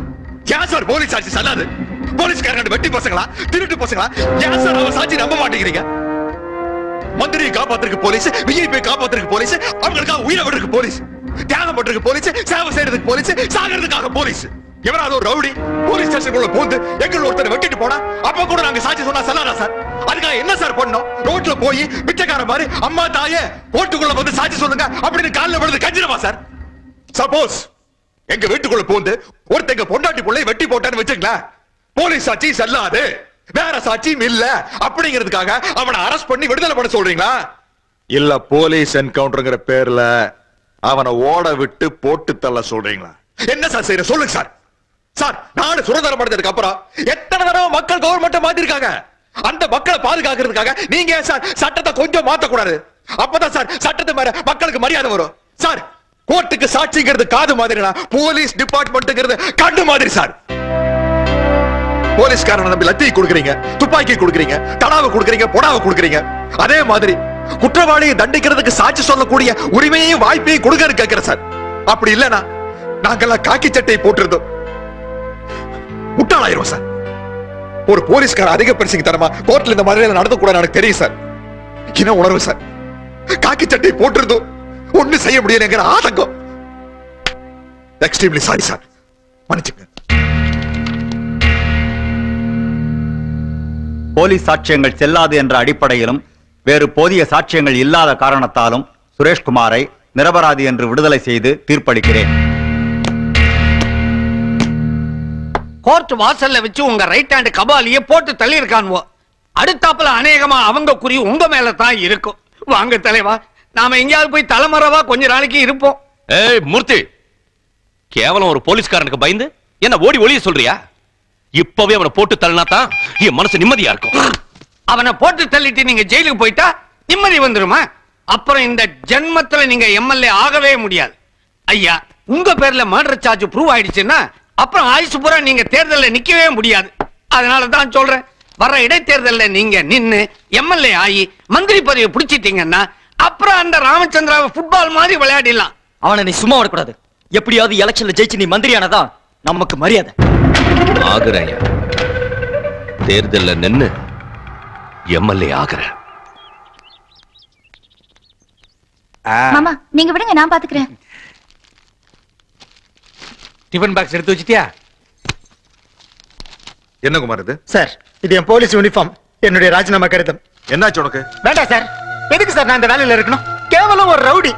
ஏன் சார் போலீஸ் சாட்சி சொல்லாது போலீஸ்காரங்க வெட்டி பசங்களா திருட்டு பசங்களா ஏன் சார் அவன் சாட்சி நம்ப மாட்டேங்கிறீங்க மந்திரியை காப்பாத்துறதுக்கு போலீஸ் விஐபி காப்பாத்துறதுக்கு போலீஸ் அவங்களுக்காக உயிரை விடுறதுக்கு போலீஸ் தியாகம் பண்றதுக்கு போலீஸ் சேவை செய்யறதுக்கு போலீஸ் சாகிறதுக்காக போலீஸ் எவராவது ஒரு ரவுடி போலீஸ் ஸ்டேஷனுக்குள்ள போந்து எங்களை ஒருத்தர் வெட்டிட்டு போனா அப்ப கூட நாங்க சாட்சி சொன்னா சொல்லாதா சார் அதுக்காக என்ன சார் பண்ணோம் ரோட்ல போய் பிச்சைக்கார மாதிரி அம்மா தாயே ஓட்டுக்குள்ள வந்து சாட்சி சொல்லுங்க அப்படின்னு காலில் விழுந்து கஞ்சிரமா சார் சப்போஸ் எங்க வீட்டுக்குள்ள போந்து ஒருத்தங்க பொண்டாட்டி பிள்ளை வெட்டி போட்டான்னு வச்சுங்களேன் போலீஸ் சாட்சி செல்லாது வேற சாட்சியும் இல்ல அப்படிங்கிறதுக்காக அவனை அரெஸ்ட் பண்ணி விடுதலை பண்ண சொல்றீங்களா இல்ல போலீஸ் என்கவுண்டர்ங்கிற பேர்ல அவனை ஓட விட்டு போட்டு தள்ள சொல்றீங்களா என்ன சார் செய்யற சொல்லுங்க சார் சார் நாடு சுதந்திரம் அடைஞ்சதுக்கு அப்புறம் எத்தனை தடவை மக்கள் கவர்மெண்ட் மாத்திருக்காங்க அந்த மக்களை பாதுகாக்கிறதுக்காக நீங்க ஏன் சார் சட்டத்தை கொஞ்சம் மாத்த கூடாது அப்பதான் சார் சட்டத்து மேல மக்களுக்கு மரியாதை வரும் சார் கோர்ட்டுக்கு சாட்சிங்கிறது காது மாதிரினா போலீஸ் டிபார்ட்மெண்ட்ங்கிறது கண்ணு மாதிரி சார் போலீஸ்காரனை நம்பி லத்தி கொடுக்குறீங்க துப்பாக்கி கொடுக்குறீங்க தடாவை கொடுக்குறீங்க பொடாவை கொடுக்குறீங்க அதே மாதிரி குற்றவாளியை தண்டிக்கிறதுக்கு சாட்சி சொல்லக்கூடிய உரிமையையும் வாய்ப்பையும் கொடுங்கன்னு கேட்கிறேன் சார் அப்படி இல்லனா நாங்கெல்லாம் காக்கி சட்டை போட்டிருந்தோம் முட்டாளாயிரும் சார் ஒரு போலீஸ்கார அதிக பெருசிங்க தரமா கோர்ட்ல இந்த மாதிரி நடந்து கூட எனக்கு தெரியும் சார் என்ன உணர்வு சார் காக்கி சட்டை போட்டிருந்தோம் ஒண்ணு செய்ய முடியலங்கிற ஆதங்கம் எக்ஸ்ட்ரீம்லி சாரி சார் மன்னிச்சுங்க போலீஸ் சாட்சியங்கள் செல்லாது என்ற அடிப்படையிலும் வேறு போதிய சாட்சியங்கள் இல்லாத காரணத்தாலும் சுரேஷ்குமாரை நிரபராதி என்று விடுதலை செய்து தீர்ப்பளிக்கிறேன் கோர்ட் வாசல்ல வச்சு உங்க ரைட் ஹேண்ட் கபாலிய போட்டு தள்ளி இருக்கானுவோ அடுத்தாப்புல அநேகமா அவங்க குறி உங்க மேல தான் இருக்கும் வாங்க தலைவா நாம எங்கேயாவது போய் தலைமறைவா கொஞ்ச நாளைக்கு இருப்போம் ஏய் மூர்த்தி கேவலம் ஒரு போலீஸ்காரனுக்கு பயந்து என்ன ஓடி ஒளிய சொல்றியா இப்பவே அவனை போட்டு தள்ளினா தான் என் மனசு நிம்மதியா இருக்கும் அவனை போட்டு தள்ளிட்டு நீங்க ஜெயிலுக்கு போயிட்டா நிம்மதி வந்துருமா அப்புறம் இந்த ஜென்மத்துல நீங்க எம்எல்ஏ ஆகவே முடியாது ஐயா உங்க பேர்ல மர்டர் சார்ஜ் ப்ரூவ் ஆயிடுச்சுன்னா அப்புறம் ஆயுசு பூரா நீங்க தேர்தல்ல நிக்கவே முடியாது அதனால தான் சொல்றேன் வர இடைத்தேர்தல்ல நீங்க நின்னு எம்எல்ஏ ஆகி மந்திரி பதவியை பிடிச்சிட்டீங்கன்னா அப்புறம் அந்த ராமச்சந்திராவை ஃபுட்பால் மாதிரி விளையாடிடலாம் அவனை நீ சும்மா விடக்கூடாது எப்படியாவது எலெக்ஷன்ல ஜெயிச்சு நீ மந்திரியானதான் நமக்கு மரியாதை ஆகுறேன் தேர்தல்ல நின்னு எம்எல்ஏ ஆகுறேன் மாமா நீங்க விடுங்க நான் பாத்துக்கிறேன் டிஃபன் பாக்ஸ் எடுத்து வச்சிட்டியா என்ன குமார் இது சார் இது என் போலீஸ் யூனிஃபார்ம் என்னுடைய ராஜினாமா கடிதம் என்னாச்சு உனக்கு வேண்டாம் சார் எதுக்கு சார் நான் இந்த வேலையில இருக்கணும் கேவலம் ஒரு ரவுடி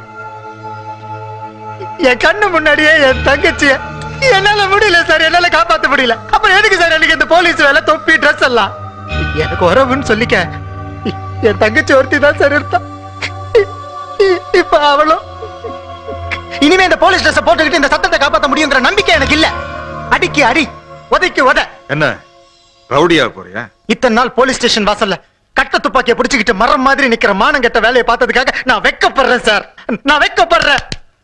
என் கண்ணு முன்னாடியே என் தங்கச்சிய என்னால முடியல சார் என்னால காப்பாத்த முடியல அப்புறம் எதுக்கு சார் எனக்கு இந்த போலீஸ் வேலை தொப்பி ட்ரெஸ் எல்லாம் எனக்கு உறவுன்னு சொல்லிக்க என் தங்கச்சி ஒருத்தி தான் சார் இருந்தா இப்ப அவளும் இனிமே இந்த போலீஸ் ட்ரெஸ் போட்டுக்கிட்டு இந்த சத்தத்தை காப்பாத்த முடியுங்கிற நம்பிக்கை எனக்கு இல்ல அடிக்கு அடி உதைக்கு உத என்ன ரவுடியா போறியா இத்தனை நாள் போலீஸ் ஸ்டேஷன் வாசல்ல கட்ட துப்பாக்கியை பிடிச்சுக்கிட்டு மரம் மாதிரி நிக்கிற மானம் கெட்ட வேலையை பார்த்ததுக்காக நான் வெக்கப்படுறேன் சார் நான் வெக்கப்படுறேன்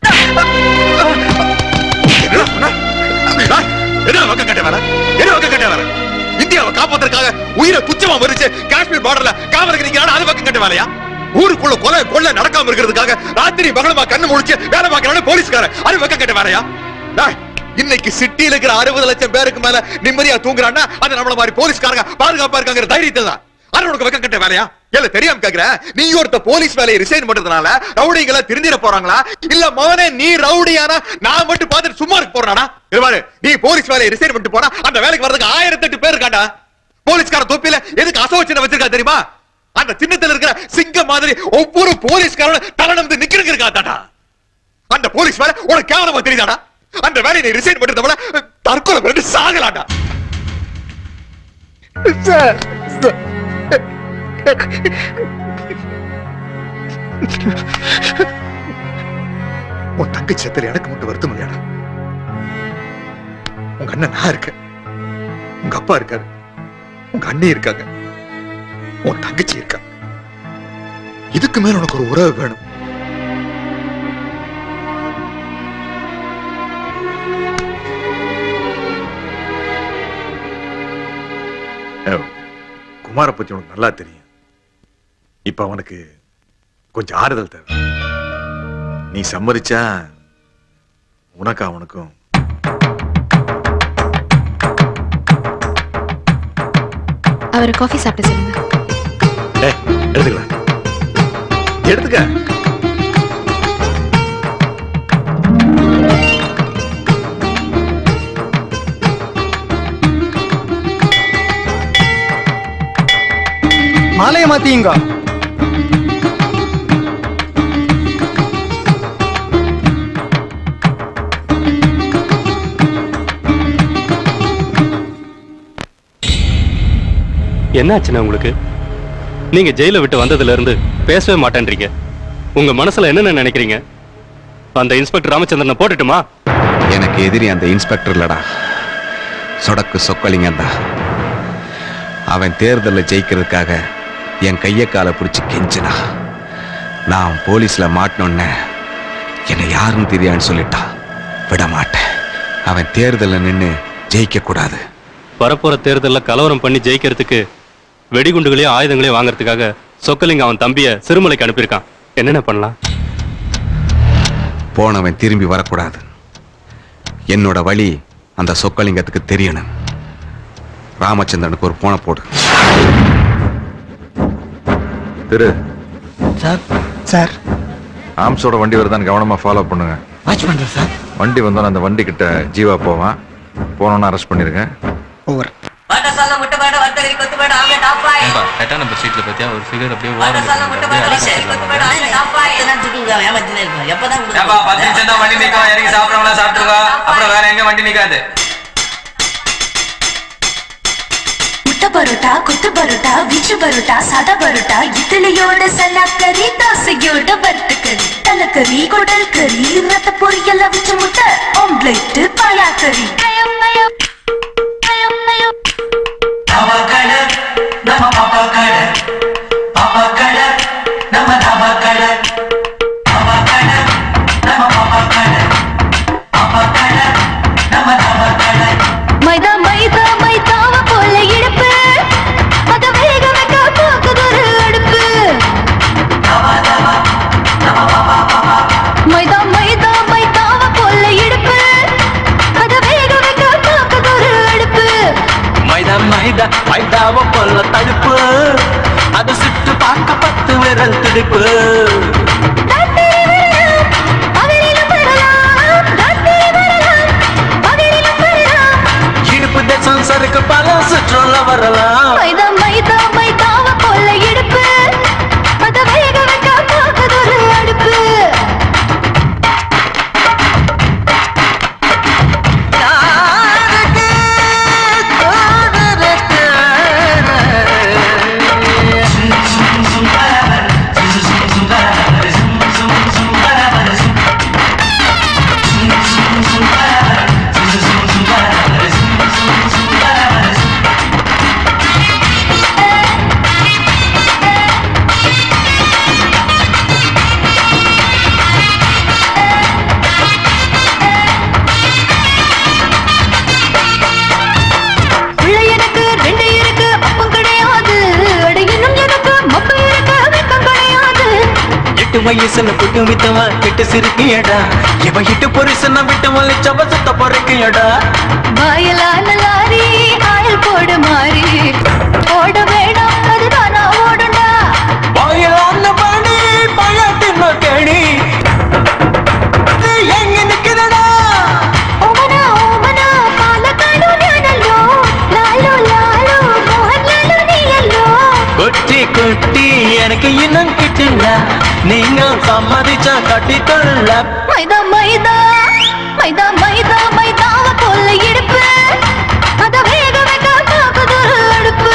என்ன வக்க கட்ட வேலை என்ன வக்க கட்ட வேலை இந்தியாவை காப்பாத்துறதுக்காக உயிரை துச்சமா மறிச்சு காஷ்மீர் பார்டர்ல காவலுக்கு நிக்கிறான் அது வக்க கட்ட வேலையா ஊருக்குள்ள கொலை கொள்ளை நடக்காம இருக்கிறதுக்காக ராத்திரி பகலமா கண்ணு முழிச்சு வேலை பார்க்கறானே போலீஸ்காரன் அது வக்க கட்ட வேலையா டேய், இன்னைக்கு சிட்டில இருக்கிற அறுபது லட்சம் பேருக்கு மேல நிம்மதியா தூங்குறான்னா அது நம்மள மாதிரி போலீஸ்காரங்க பாதுகாப்பா இருக்காங்கிற தைரியத்தை தான் அது உனக்கு வெக்க கட்ட வேலையா இல்ல தெரியாம கேக்குறேன் நீ ஒருத்த போலீஸ் வேலையை ரிசைன் பண்றதுனால ரவுடிகளை திருந்திர போறாங்களா இல்ல மகனே நீ ரவுடியானா நான் மட்டும் பார்த்துட்டு சும்மா இருக்க போறானா இருவாரு நீ போலீஸ் வேலையை ரிசைன் பண்ணிட்டு போனா அந்த வேலைக்கு வர்றதுக்கு ஆயிரத்தி எட்டு பேர் இருக்காண்டா போலீஸ்கார தொப்பில எதுக்கு அசோசியம் வச்சிருக்கா தெரியுமா அந்த சின்னத்துல இருக்கிற சிங்கம் மாதிரி ஒவ்வொரு போலீஸ்காரனும் தலை வந்து நிக்கிறங்க இருக்கா தாட்டா அந்த போலீஸ் வேலை உனக்கு கேவலமா தெரியுதாடா அந்த வேலையை நீ ரிசைன் பண்றத விட தற்கொலை பண்ணிட்டு சாகலாண்டா சார் உன் தங்கச்சி செத்துல எனக்கு மட்டும் வருத்தம் இல்லையாடா உங்க அண்ணன் நான் இருக்கேன் உங்க அப்பா இருக்காரு உங்க அண்ணி இருக்காங்க உன் தங்கச்சி இருக்கா இதுக்கு மேல உனக்கு ஒரு உறவு வேணும் ஏய், குமார பத்தி உனக்கு நல்லா தெரியும் இப்ப அவனுக்கு கொஞ்சம் ஆறுதல் தேவை நீ சம்மதிச்சா உனக்கு அவனுக்கும் அவரை காஃபி சாப்பிட சொல்லுங்க ஏய், எடுத்துக்கலாம் எடுத்துக்க மாலையை மாத்தீங்க என்னாச்சுண்ணா உங்களுக்கு நீங்க ஜெயில விட்டு வந்ததுல இருந்து பேசவே மாட்டேன்றீங்க உங்க மனசுல என்னென்ன நினைக்கிறீங்க அந்த இன்ஸ்பெக்டர் ராமச்சந்திரனை போட்டுட்டுமா எனக்கு எதிரி அந்த இன்ஸ்பெக்டர் இல்லடா சொடக்கு சொக்கலிங்கம் தான் அவன் தேர்தலில் ஜெயிக்கிறதுக்காக என் கையை காலை பிடிச்சி கெஞ்சினா நான் போலீஸ்ல மாட்டினோன்ன என்னை யாருன்னு தெரியான்னு சொல்லிட்டான் விட மாட்டேன் அவன் தேர்தலில் நின்று ஜெயிக்க கூடாது வரப்போற தேர்தல்ல கலவரம் பண்ணி ஜெயிக்கிறதுக்கு வெடிகுண்டுகளையும் ஆயுதங்களையும் வாங்குறதுக்காக சொக்கலிங்க அவன் தம்பிய சிறுமலைக்கு அனுப்பியிருக்கான் என்னென்ன பண்ணலாம் போனவன் திரும்பி வரக்கூடாது என்னோட வழி அந்த சொக்கலிங்கத்துக்கு தெரியணும் ராமச்சந்திரனுக்கு ஒரு போன போடு திரு சார் சார் ஆம்ஸோட வண்டி வருதான்னு கவனமா ஃபாலோ பண்ணுங்க வாட்ச் பண்றேன் சார் வண்டி வந்தோன்னு அந்த வண்டி கிட்ட ஜீவா போவான் போனோன்னு அரெஸ்ட் பண்ணிருங்க ஓவர் பாட்டசாலை முட்டை பாட வர்த்தகரி கொத்து பாட அவங்க டாப் ஆயி கரெக்டா நம்ம சீட்ல பத்தியா ஒரு ஃபிகர் அப்படியே பாட்டசாலை முட்டை பாட வர்த்தகரி கொத்து பாட அவங்க டாப் ஆயி எல்லாம் தூக்குங்க ஏமாத்தினே இருக்கும் எப்பதான் ஏப்பா பத்து நிமிஷம் தான் வண்டி நிக்கும் இறங்கி சாப்பிடறவங்களா சாப்பிட்டுருக்கா அப்புறம் வேற எங்க வண்டி நிக்காது முட்டை பரோட்டா கொத்து பரோட்டா வீச்சு பரோட்டா சாதா பரோட்டா இட்லியோட சலாக்கறி தோசையோட வறுத்துக்கறி தலைக்கறி குடல் கறி ரத்த பொரியல் அவிச்ச முட்டை ஆம்லெட் பாயாக்கறி நம்ம கடை நம்ம பாப்பா கடை பாப்பா கடை நம்ம தாபா கடை பாப்பா கடை நம்ம பாப்பா கடை பாப்பா கடை நம்ம தாபா கடை மைதா மைதா மைதாவ போல இடுப்பு அத வேக வைக்க தூக்குதொரு அடுப்பு மைதா மைதா மைதாவ போல இடுப்பு அத வேக வைக்க தூக்குதொரு அடுப்பு மைதா மைதா மைதாவ போல தடுப்பு அது சுட்டு பார்க்க பத்து விரல் துடிப்பு இடுப்பு தேசம் சருக்கு பல சுற்றுல வரலாம் மைதா மைதா மைதாவ போல இடுப்பு அத வேக வைக்க தூக்குதொரு அடுப்பு உள்ள எனக்கு ரெண்டு இருக்கு அப்பம் கிடையாது அட இன்னும் எனக்கு மப்பு இருக்கு வெக்கம் கிடையாது எட்டு வயசுல புட்டு வித்தவன் கெட்டு சிரிக்கியடா இவன் இட்டு பொரிசன விட்டவன் சவ சுத்த பொறுக்கியடா வாயிலான லாரி ஆயில் போடு மாறி ஓட வேணாம் அதுதானா ஓடுண்டா வாயிலான படி பழத்தின் கேடி எங்க நிக்கிறடா ஓமனா ஓமனா பாலக்காடு ஞானல்லோ லாலோ லாலோ மோகன்லாலோ நீயல்லோ குட்டி குட்டி எனக்கு இன்னும் கிட்டுல நீங்க சம்மதிச்சா கட்டிக்கொள்ள மைதா மைதா மைதா மைதா மைதாவ போல இடுப்பு அத வேக வைக்க தாக்குதொரு அடுப்பு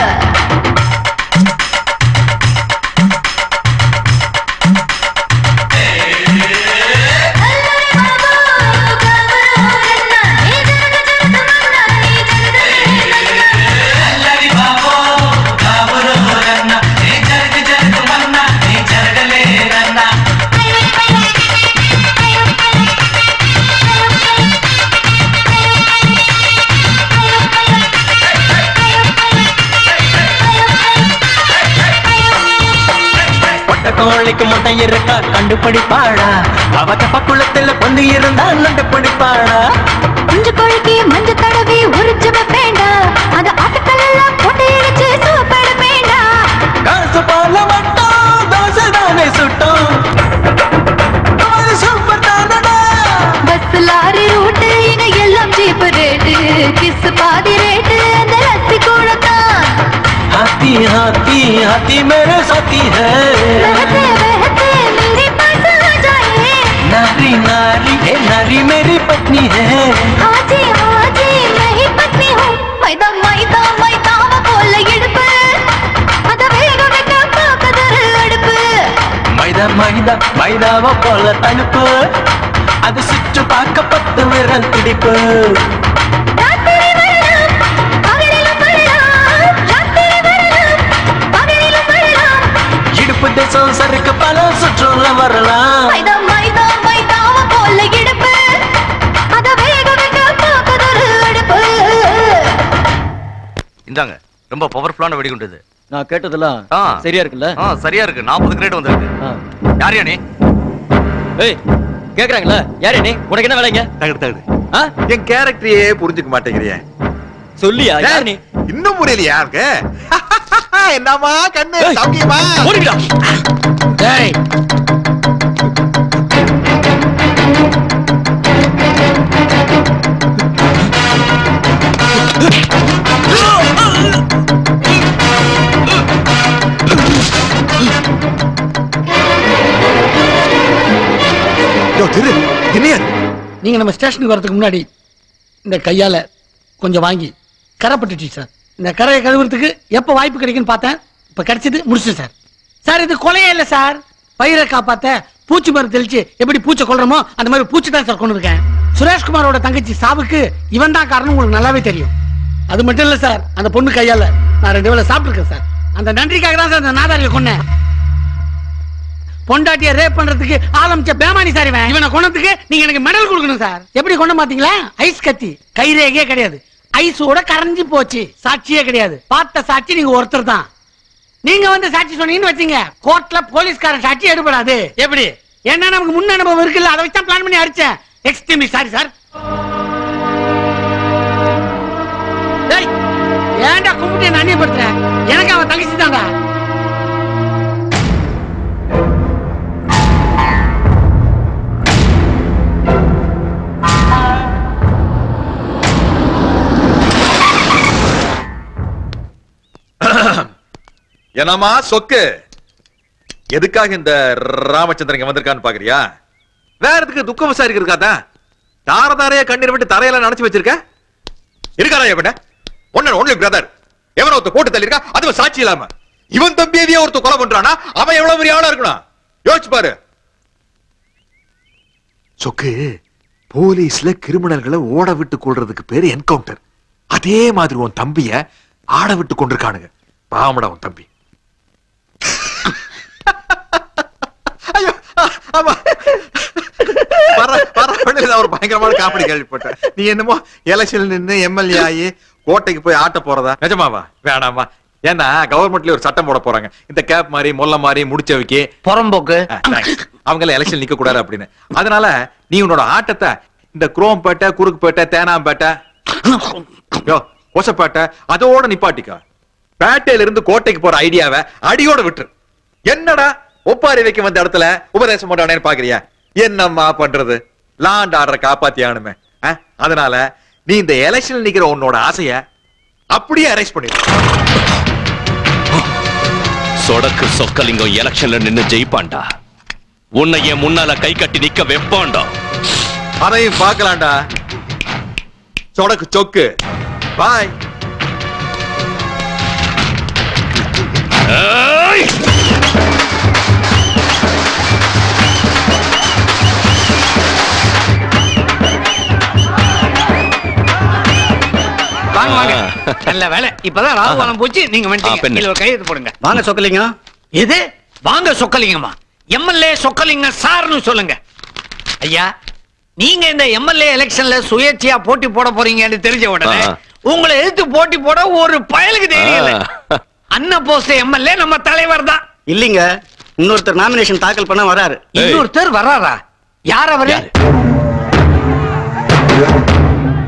பொட்ட கோழிக்கு முட்டை இருக்கா கண்டுபிடிப்பாடா அவ கப்ப குளத்துல பொந்து இருந்தா நண்டுபிடிப்பாடா குஞ்சு கொழுக்கி மஞ்சள் தடவி உரிச்சு வைப்பேண்டா அது ஆட்டுக்கல்லாம் போட்டு இடிச்சு சூப்பட வேண்டா காசு போல மட்டும் தோசை தானே சுட்டோம் அது சூப்பர் தானடா பஸ் லாரி ரூட்டு இங்க எல்லாம் சீப் ரேட்டு கிஸ் பாதி ரேட்டு அந்த லத்தி கூட தான் हाथी हाथी हाथी मेरे साथी है बहते बहते मेरे पास आ जाए नारी नारी ए नारी मेरी पत्नी है हाजी हाजी मैं ही पत्नी हूँ मैदा मैदा मैदाव போல இடுப்பு அத வேக வைக்க பார்க்கதொரு அடுப்பு மைதா மைதா மைதாவ போல தடுப்பு அது சுற்று பார்க்க பத்து விரல் துடிப்பு ராத்திரி வரலாம் பகலிலும் வரலாம் ராத்திரி வரலாம் பகலிலும் வரலாம் இடுப்பு தேசம் சறுக்கு பல சுற்றுல வரலாம் மைதா மைதா மைதாவ போல இடுப்பு அத வேக வைக்க பார்க்கதொரு அடுப்பு இந்தாங்க ரொம்ப பவர்ஃபுல்லான வெடிகுண்டு இது நான் கேட்டதெல்லாம் ஆ. சரியா இருக்குல்ல ஆ சரியா இருக்கு நாற்பது கிரேட் வந்திருக்கு யார் நீ ஏய் கேக்குறாங்களா யாரே நீ உனக்கு என்ன வேலைங்க தகுடு தகுடு என் கேரக்டரையே புரிஞ்சுக்க மாட்டேங்கிறியே சொல்லியா யார் நீ இன்னும் புரியலையா இருக்கு என்னமா கண்ணு சௌக்கியமா ஓடிடா டேய் நீங்க நம்ம ஸ்டேஷனுக்கு வரதுக்கு முன்னாடி இந்த கையால கொஞ்சம் வாங்கி கரை பட்டுச்சு சார் இந்த கரையை கழுவுறதுக்கு எப்ப வாய்ப்பு கிடைக்குன்னு பார்த்தேன் இப்ப கிடைச்சது முடிச்சு சார் சார் இது கொலையே இல்ல சார் பயிரை காப்பாத்த பூச்சி மருந்து தெளிச்சு எப்படி பூச்சை கொள்றோமோ அந்த மாதிரி பூச்சி தான் சார் கொண்டு இருக்கேன் சுரேஷ்குமாரோட தங்கச்சி சாவுக்கு இவன் தான் காரணம் உங்களுக்கு நல்லாவே தெரியும் அது மட்டும் இல்ல சார் அந்த பொண்ணு கையால நான் ரெண்டு வேளை சாப்பிட்டுருக்கேன் சார் அந்த நன்றிக்காக தான் சார் அந்த நாதாரியை கொன்னேன் பொண்டாட்டிய ரேப் பண்றதுக்கு ஆரம்பிச்ச பேமானி சார் இவன் இவனை கொண்டதுக்கு நீங்க எனக்கு மெடல் கொடுக்கணும் சார் எப்படி கொண்டு பாத்தீங்களா ஐஸ் கத்தி கைரேகையே கிடையாது ஐஸோட கரைஞ்சு போச்சு சாட்சியே கிடையாது பார்த்த சாட்சி நீங்க ஒருத்தர் தான் நீங்க வந்து சாட்சி சொன்னீங்கன்னு வச்சீங்க கோர்ட்ல போலீஸ்காரன் சாட்சி எடுபடாது எப்படி என்ன நமக்கு முன் அனுபவம் இருக்குல்ல அதை வச்சு தான் பிளான் பண்ணி அடிச்சேன் எக்ஸ்ட்ரீம்லி சாரி சார் டேய் ஏன்டா கும்பிட்டு என்ன அந்நியப்படுத்துற எனக்கு அவன் தங்கச்சி தான்டா என்னமா சொக்கு எதுக்காக இந்த ராமச்சந்திரன் இங்க வந்திருக்கான்னு பாக்குறியா வேற எதுக்கு துக்கம் விசாரிக்கிறதுக்காதான் தார தாரையா கண்ணீர் விட்டு தரையில நினைச்சு வச்சிருக்க இருக்காரா எவன ஒன்னு ஒன்லி பிரதர் எவன ஒருத்த போட்டு தள்ளிருக்கா அதுவும் சாட்சி இல்லாம இவன் தம்பியவே ஒருத்த கொலை பண்றானா அவன் எவ்வளவு பெரிய ஆளா இருக்கணும் யோசிச்சு பாரு சொக்கு போலீஸ்ல கிரிமினல்களை ஓட விட்டு கொள்றதுக்கு பேரு என்கவுண்டர் அதே மாதிரி உன் தம்பிய ஆட விட்டு கொண்டிருக்கானுங்க பாவமடா உன் தம்பி வர வர வழியில நான் ஒரு பயங்கரமான காமெடி கேள்விப்பட்டேன் நீ என்னமோ எலெக்ஷன் நின்னு எம்எல்ஏ ஆகி கோட்டைக்கு போய் ஆட்ட போறதா நிஜமாவா வேணாமா ஏன்னா கவர்மெண்ட்ல ஒரு சட்டம் போட போறாங்க இந்த கேப் மாதிரி மொல்ல மாதிரி முடிச்சவைக்கு புறம்போக்கு அவங்க எல்லாம் எலெக்ஷன் நிக்க கூடாது அப்படின்னு அதனால நீ உன்னோட ஆட்டத்தை இந்த குரோம்பேட்டை குறுக்குப்பேட்டை தேனாம்பேட்டை யோ கொசப்பேட்டை அதோட நிப்பாட்டிக்கா பேட்டையில இருந்து கோட்டைக்கு போற ஐடியாவை அடியோட விட்டுரு என்னடா ஒப்பாரி வைக்க வந்த இடத்துல உபதேசம் பண்றானேன்னு பாக்குறியா என்னம்மா பண்றது லாண்ட் ஆர்டர் காப்பாத்தியானுமே அஹ்? அதனால நீ இந்த எலெக்ஷன் நிக்கிற உன்னோட ஆசைய அப்படியே அரெஸ்ட் பண்ணிடு சொடக்கு சொக்கலிங்கம் எலெக்ஷன்ல நின்னு ஜெயிப்பான்டா உன்னை என் முன்னால கை கட்டி நிக்க வைப்பான்டா அதையும் பார்க்கலாம்டா சொடக்கு சொக்கு பாய் வாங்க வாங்க நல்ல வேலை இப்பதான் ராகுகாலம் போச்சு நீங்க ஆ, வந்துட்டீங்க பெண்ணு. இதுல ஒரு கையெழுத்து போடுங்க வாங்க சொக்கலிங்கம் எது வாங்க சொக்கலிங்கம்மா எம்எல்ஏ சொக்கலிங்க சார்னு சொல்லுங்க ஐயா நீங்க இந்த எம்எல்ஏ எலெக்ஷன்ல சுயேட்சையா போட்டி போட போறீங்கன்னு தெரிஞ்ச உடனே ஆ. உங்களை எதிர்த்து போட்டி போட ஒரு பயலுக்கு தெரியல அன்ன போஸ்ட் எம்எல்ஏ நம்ம தலைவர் தான் இல்லீங்க இன்னொருத்தர் நாமினேஷன் தாக்கல் பண்ண வராரு இன்னொருத்தர் வராரா யார் அவரு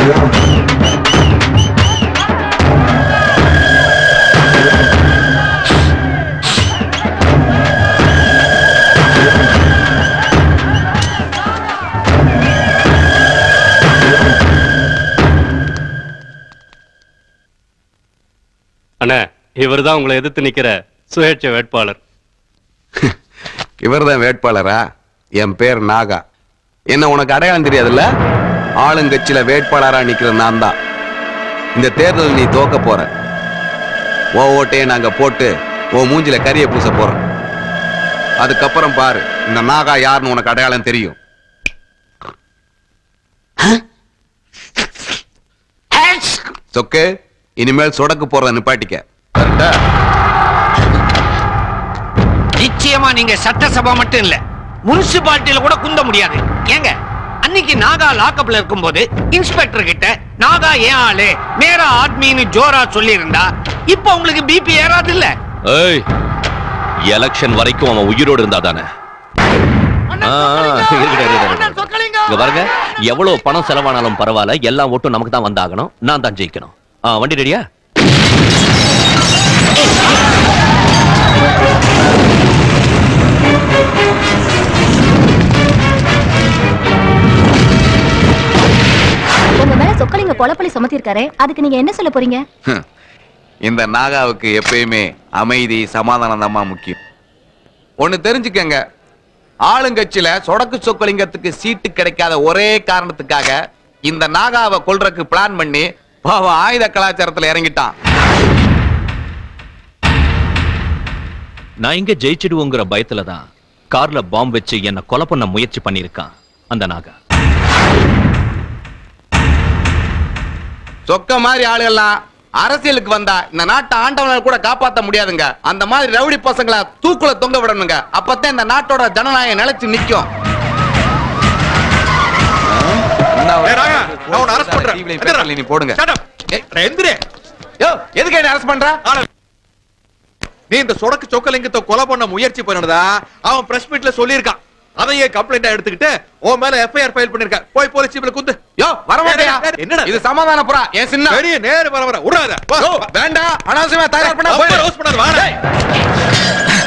அண்ணா இவர்தான் உங்களை எதிர்த்து நிக்கிற சுயேட்சை வேட்பாளர் இவர்தான் வேட்பாளரா என் பேர் நாகா என்ன உனக்கு அடையாளம் தெரியாதுல்ல ஆளுங்கட்சியில வேட்பாளரா நிக்கிற நான் தான் இந்த தேர்தல் நீ தோக்க போற ஓ ஓட்டையை நாங்க போட்டு ஓ மூஞ்சில கரிய பூச போறோம் அதுக்கப்புறம் பாரு இந்த நாகா யாருன்னு உனக்கு அடையாளம் தெரியும் சொக்கு இனிமேல் சொடக்கு போறத நிப்பாட்டிக்க கரெக்டா நிச்சயமா நீங்க சட்டசபை மட்டும் இல்ல முனிசிபாலிட்டியில கூட குந்த முடியாது ஏங்க அன்னைக்கு நாகா லாக்கப்ல இருக்கும்போது இன்ஸ்பெக்டர் கிட்ட நாகா ஏன் ஆளு மேரா ஆத்மின்னு ஜோரா சொல்லி இருந்தா இப்ப உங்களுக்கு பிபி ஏறாது இல்ல ஏய் எலெக்ஷன் வரைக்கும் அவன் உயிரோடு இருந்தா தானே இங்க பாருங்க எவ்வளவு பணம் செலவானாலும் பரவாயில்ல எல்லா ஓட்டும் நமக்கு தான் வந்தாகணும் நான் தான் ஜெயிக்கணும் ஆ, வண்டி ரெடியா உங்க மேல சொக்கலிங்க கொலப்பலி சுமத்திருக்காரு அதுக்கு நீங்க என்ன சொல்ல போறீங்க இந்த நாகாவுக்கு எப்பயுமே அமைதி சமாதானம் தான் முக்கியம் ஒண்ணு தெரிஞ்சுக்கங்க ஆளுங்கட்சியில சொடக்கு சொக்கலிங்கத்துக்கு சீட்டு கிடைக்காத ஒரே காரணத்துக்காக இந்த நாகாவை கொல்றதுக்கு பிளான் பண்ணி பாவம் ஆயுத கலாச்சாரத்துல இறங்கிட்டான் நான் இங்க ஜெயிச்சிடுவோங்கிற பயத்துல தான் கார்ல பாம்பு வச்சு என்ன கொலை பண்ண முயற்சி பண்ணிருக்கான் அந்த நாகா சொக்க மாதிரி ஆளுகள்லாம் அரசியலுக்கு வந்தா இந்த நாட்டை ஆண்டவனால் கூட காப்பாத்த முடியாதுங்க அந்த மாதிரி ரவுடி பசங்களை தூக்குல தொங்க விடணுங்க அப்பதான் இந்த நாட்டோட ஜனநாயகம் நிலைச்சு நிக்கும் நீ போடுங்க யோ, எதுக்கு என்ன அரெஸ்ட் பண்ற நீ இந்த சொடக்கு சொக்கலிங்கத்தை கொலை பண்ண முயற்சி பண்ணதா அவன் பிரஸ் மீட்ல சொல்லியிருக்கான் அதையே கம்ப்ளைண்டா எடுத்துக்கிட்டு உன் மேல எஃப்ஐஆர் ஃபைல் பண்ணிருக்க போய் போலீஸ் ஜீப்ல குந்து யோ வர மாட்டியா என்னடா இது சமாதான புறா என் சின்ன பெரிய நேரு வர வர விடாத யோ, வேண்டாம் அனாவசியமா தயார் பண்ண ரொம்ப போயிரு. ரோஸ் பண்ணாத வாடா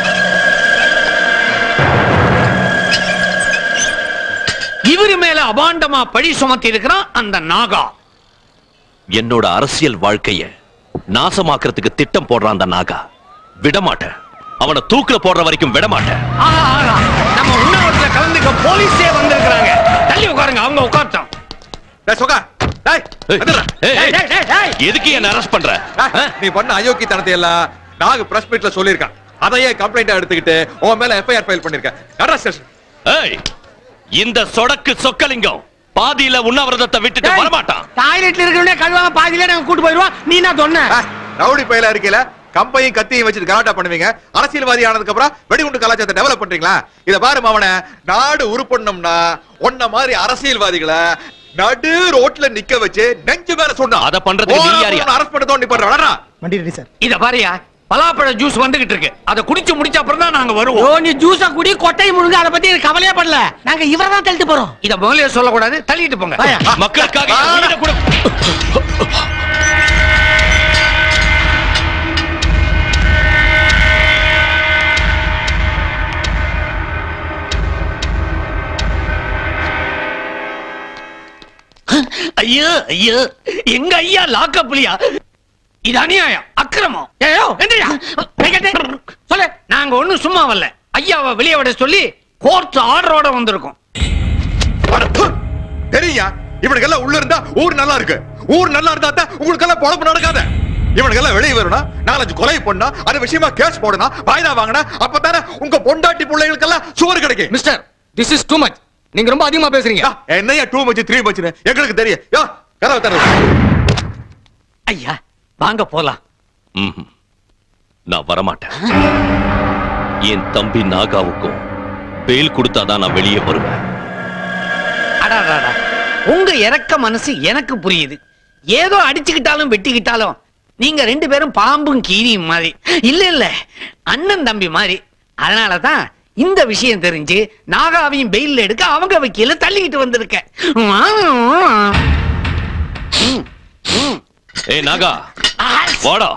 இவரு மேல அபாண்டமா பழி சுமத்தி இருக்கிறான் அந்த நாகா என்னோட அரசியல் வாழ்க்கைய நாசமாக்குறதுக்கு திட்டம் போடுறான் அந்த நாகா விடமாட்டேன் அவனை தூக்குல போடுற வரைக்கும் விடமாட்டேன் ஆஹா, ஆஹா. நம்ம உண்ணாவிரத்துல கலந்துக்க போலீஸே வந்திருக்கிறாங்க தள்ளி உட்காருங்க அவங்க உட்கார்த்தோம் ஏய், ஏய், ஏய், எதுக்கு என்ன அரெஸ்ட் பண்ற நீ பண்ண அயோக்கியத்தனத்தை எல்லாம் நாங்க பிரஸ் மீட்ல சொல்லியிருக்கான் அதையே கம்ப்ளைண்டா எடுத்துக்கிட்டு உன் மேல எஃப்ஐஆர் ஃபைல் பண்ணிருக்க நடரா ஸ்டேஷன் ஏய் இந்த சொடக்கு சொக்கலிங்கம் பாதியில உண்ணாவிரதத்தை விட்டுட்டு வரமாட்டான் டாய்லெட்ல இருக்கிறவனே கழுவாம பாதியில நாங்க கூட்டு போயிருவோம் நீ என்ன சொன்ன ரவுடி பயில இருக்கல கம்பையும் கத்தியும் வச்சுட்டு கலாட்டா பண்ணுவீங்க அரசியல்வாதி ஆனதுக்கு அப்புறம் வெடிகுண்டு கலாச்சாரத்தை டெவலப் பண்றீங்களா இத பாரு மாவன நாடு உருப்படணும்னா உன்ன மாதிரி அரசியல்வாதிகளை நடு ரோட்ல நிக்க வச்சு நெஞ்சு மேல சொன்னா அத பண்றதுக்கு நீ யாரியா? அரஸ்ட் பண்ண தோண்டி பண்ற வளரா வண்டி ரெடி சார் இத பாரியா பலாப்பழ ஜூஸ் வந்துகிட்டு இருக்கு அதை குடிச்சு முடிச்ச அப்புறம் தான் நாங்க ஓ வருவோம் நீ ஜூஸா குடி கொட்டை முழுங்க அதை பத்தி எனக்கு கவலையே படல நாங்க இவரை தான் தள்ளிட்டு போறோம் இத முதல்ல சொல்லக்கூடாது தள்ளிட்டு போங்க வாயா. மக்களுக்காக என் உயிரை கொடு- ஐயோ ஐயோ எங்க ஐயா லாக்கப்லியா இது அநியாயம் அக்கிரமம் ஏயோ எந்திரியா கைகட்டு. சொல்லு நாங்க ஒண்ணும் சும்மா வரல ஐயாவை வெளியே விட சொல்லி கோர்ட் ஆர்டரோட வந்திருக்கோம் தெரியா இவனுக்கெல்லாம் உள்ள இருந்தா ஊர் நல்லா இருக்கு ஊர் நல்லா இருந்தா தான் உங்களுக்கெல்லாம் பொழப்பு நடக்காத இவனுக்கெல்லாம் வெளியே வரணும் நாலஞ்சு கொலை பண்ணா அது விஷயமா கேஸ் போடணும் வாய்தா வாங்கினா அப்பதானே உங்க பொண்டாட்டி பிள்ளைகளுக்கெல்லாம் சோறு கிடைக்கும் mister this is too much நீங்க ரொம்ப அதிகமா பேசுறீங்க என்னையா டூ மச்சு த்ரீ மச்சுன்னு எங்களுக்கு தெரியும் யோ கதவை தர ஐயா வாங்க போலாம் ம்ஹும். நான் வரமாட்டேன் என் தம்பி நாகாவுக்கும் பெயில் கொடுத்தாதான் நான் வெளியே வருவேன் அடாடாடா உங்க இறக்க மனசு எனக்கு புரியுது ஏதோ அடிச்சுக்கிட்டாலும் வெட்டிக்கிட்டாலும் நீங்க ரெண்டு பேரும் பாம்பும் கீரியும் மாதிரி இல்ல இல்ல அண்ணன் தம்பி மாதிரி அதனாலதான் இந்த விஷயம் தெரிஞ்சு நாகாவையும் பெயில்ல எடுக்க அவங்க வக்கீல தள்ளிக்கிட்டு வந்திருக்க ஏய் நாகா வாடா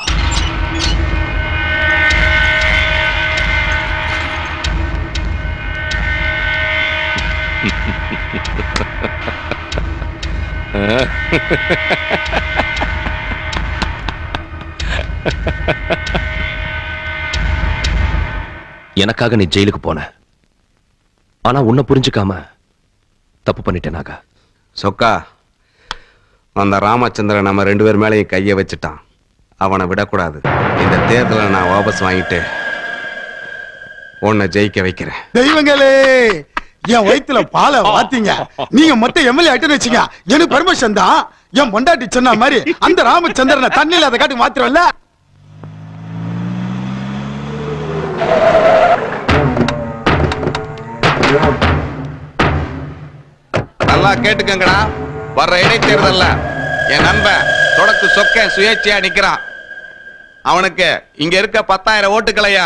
எனக்காக நீ ஜெயிலுக்கு போன ஆனா உன்னை புரிஞ்சுக்காம தப்பு பண்ணிட்டேன் நாகா சொக்கா அந்த ராமச்சந்திரன் நம்ம ரெண்டு பேர் மேலேயும் கையை வச்சுட்டான் அவனை விடக்கூடாது இந்த தேர்தலை நான் வாபஸ் வாங்கிட்டு உன்னை ஜெயிக்க வைக்கிறேன் தெய்வங்களே என் வயித்துல பாலை வாத்தீங்க நீங்க மட்டும் எம்எல்ஏ ஆயிட்டு வச்சுங்க எனக்கு பெர்மிஷன் தான் என் பொண்டாட்டி சொன்ன மாதிரி அந்த ராமச்சந்திரனை தண்ணியில அதை காட்டி மாத்திரம்ல நல்லா கேட்டுக்கங்கடா வர்ற இடைத்தேர்தல்ல என் நண்பன் தொடக்கு சொக்க சுயேட்சையா நிக்கிறான் அவனுக்கு இங்க இருக்க பத்தாயிரம் ஓட்டுக்களையா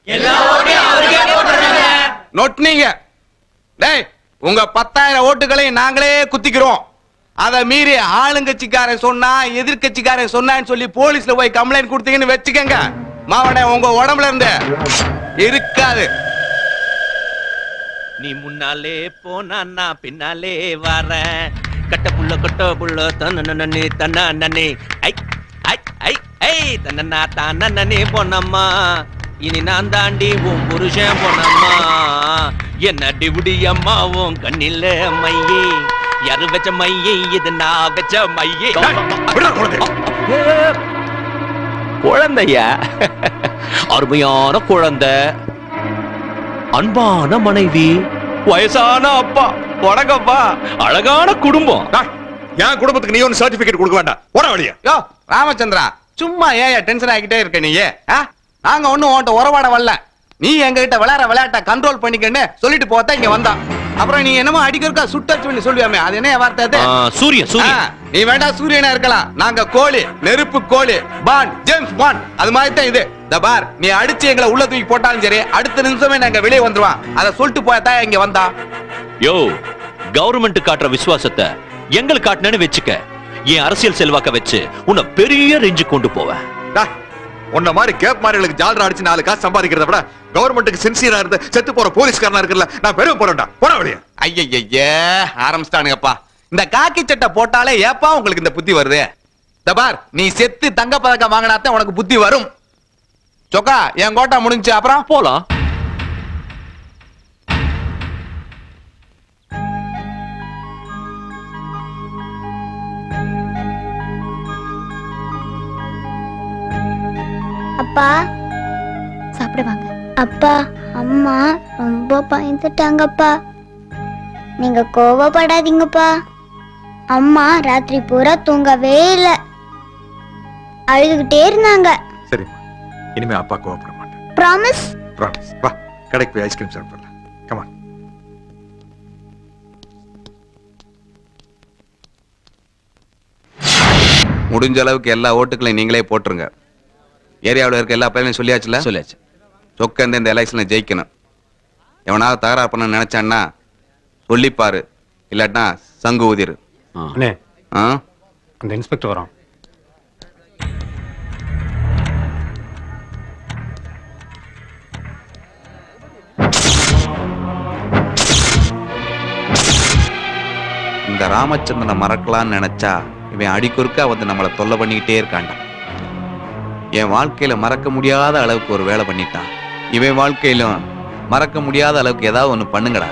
நொட்னீங்க டேய் உங்க பத்தாயிரம் ஓட்டுகளையும் நாங்களே குத்திக்கிறோம் அதை மீறி ஆளுங்கட்சிக்காரன் சொன்னா எதிர்க்கட்சிக்காரன் சொன்னான்னு சொல்லி போலீஸ்ல போய் கம்ப்ளைண்ட் கொடுத்தீங்கன்னு வச்சுக்கங்க மாவனே உங்க உடம்புல இருந்து இருக்காது நீ முன்னாலே போனா நான் பின்னாலே வரேன் கட்ட புள்ள கட்ட புள்ள தன்னே தன்னா நன்னே ஐ ஐ ஐ ஐ தன்னா தான நன்னே பொன்னம்மா இனி நான் தாண்டி உன் புருஷன் பொன்னம்மா என்ன டிவுடி அம்மா உன் கண்ணில மையே யாரு வச்ச மையே இது நான் வச்ச மையே குழந்தையா அருமையான குழந்தை அன்பான மனைவி வயசான அப்பா வணக்கம்ப்பா அழகான குடும்பம் என் குடும்பத்துக்கு நீ ஒன்னு சர்டிபிகேட் கொடுக்க வேண்டாம் போட வழியா யோ ராமச்சந்திரா சும்மா ஏன் டென்ஷன் ஆகிட்டே இருக்க நீ ஆ? நாங்க ஒண்ணும் உன்ட்ட உறவாட வரல நீ எங்க கிட்ட விளையாட விளையாட்ட கண்ட்ரோல் பண்ணிக்கன்னு சொல்லிட்டு போத்தா இங்க வந்தான் அப்புறம் நீ என்னமோ அடிக்கிறக்கா சுட்டச்சு பண்ணி சொல்லுவாமே அது என்ன வார்த்தை அது ஆ, சூரியன், சூரியன். ஆ, நீ வேண்டாம் சூரியனா இருக்கலாம் நாங்க கோழி நெருப்பு கோழி பான் ஜேம்ஸ் பான் அது மாதிரி தான் இது இந்த பார் நீ அடிச்சு எங்களை உள்ள தூக்கி போட்டாலும் சரி அடுத்த நிமிஷமே நாங்க வெளியே வந்துருவான் அதை சொல்லிட்டு போயத்தா இங்க வந்தா யோ கவர்மெண்ட் காட்டுற விசுவாசத்தை எங்களுக்கு காட்டினேன்னு வச்சுக்க என் அரசியல் செல்வாக்க வச்சு உன்னை பெரிய ரேஞ்சு கொண்டு போவேன் உன்ன மாதிரி கேப் மாதிரிகளுக்கு ஜாலரா அடிச்சு நாலு காசு சம்பாதிக்கிறத விட கவர்மெண்ட்டுக்கு சின்சியரா இருந்து செத்து போற போலீஸ்காரனா இருக்கல நான் பெருமை போறேன்டா போட வழியா ஐயய்யே ஆரம்பிச்சிட்டானுங்கப்பா இந்த காக்கி சட்டை போட்டாலே ஏப்பா உங்களுக்கு இந்த புத்தி வருது இந்த பார் நீ செத்து தங்க பதக்கம் வாங்கினாத்தான் உனக்கு புத்தி வரும் சொக்கா என் கோட்டா முடிஞ்சு அப்புறம் போலாம் அப்பா சாப்பிட வாங்க அப்பா அம்மா ரொம்ப பயந்துட்டாங்கப்பா நீங்க கோவப்படாதீங்கப்பா அம்மா ராத்திரி பூரா தூங்கவே இல்லை அழுதுகிட்டே இருந்தாங்க சரி இனிமே அப்பா கோவப்பட மாட்டேன் ப்ராமிஸ் ப்ராமிஸ் வா கடைக்கு போய் ஐஸ்கிரீம் சாப்பிடலாம் கமான் முடிஞ்ச அளவுக்கு எல்லா ஓட்டுகளையும் நீங்களே போட்டுருங்க ஏரியாவில் இருக்க எல்லா பையனையும் சொல்லியாச்சுல சொல்லியாச்சு சொக்க இந்த இந்த எலெக்ஷன்ல ஜெயிக்கணும் எவனாவது தகராறு பண்ண நினைச்சான்னா சொல்லிப்பாரு இல்லாட்டினா சங்கு ஊதிரு அண்ணே ஆ அந்த இன்ஸ்பெக்டர் வரோம் இந்த ராமச்சந்திரனை மறக்கலாம்னு நினைச்சா இவன் அடிக்குறுக்கா வந்து நம்மளை தொல்லை பண்ணிக்கிட்டே இருக்கான்டா என் வாழ்க்கையில மறக்க முடியாத அளவுக்கு ஒரு வேலை பண்ணிட்டான் இவன் வாழ்க்கையிலும் மறக்க முடியாத அளவுக்கு ஏதாவது ஒண்ணு பண்ணுங்கடா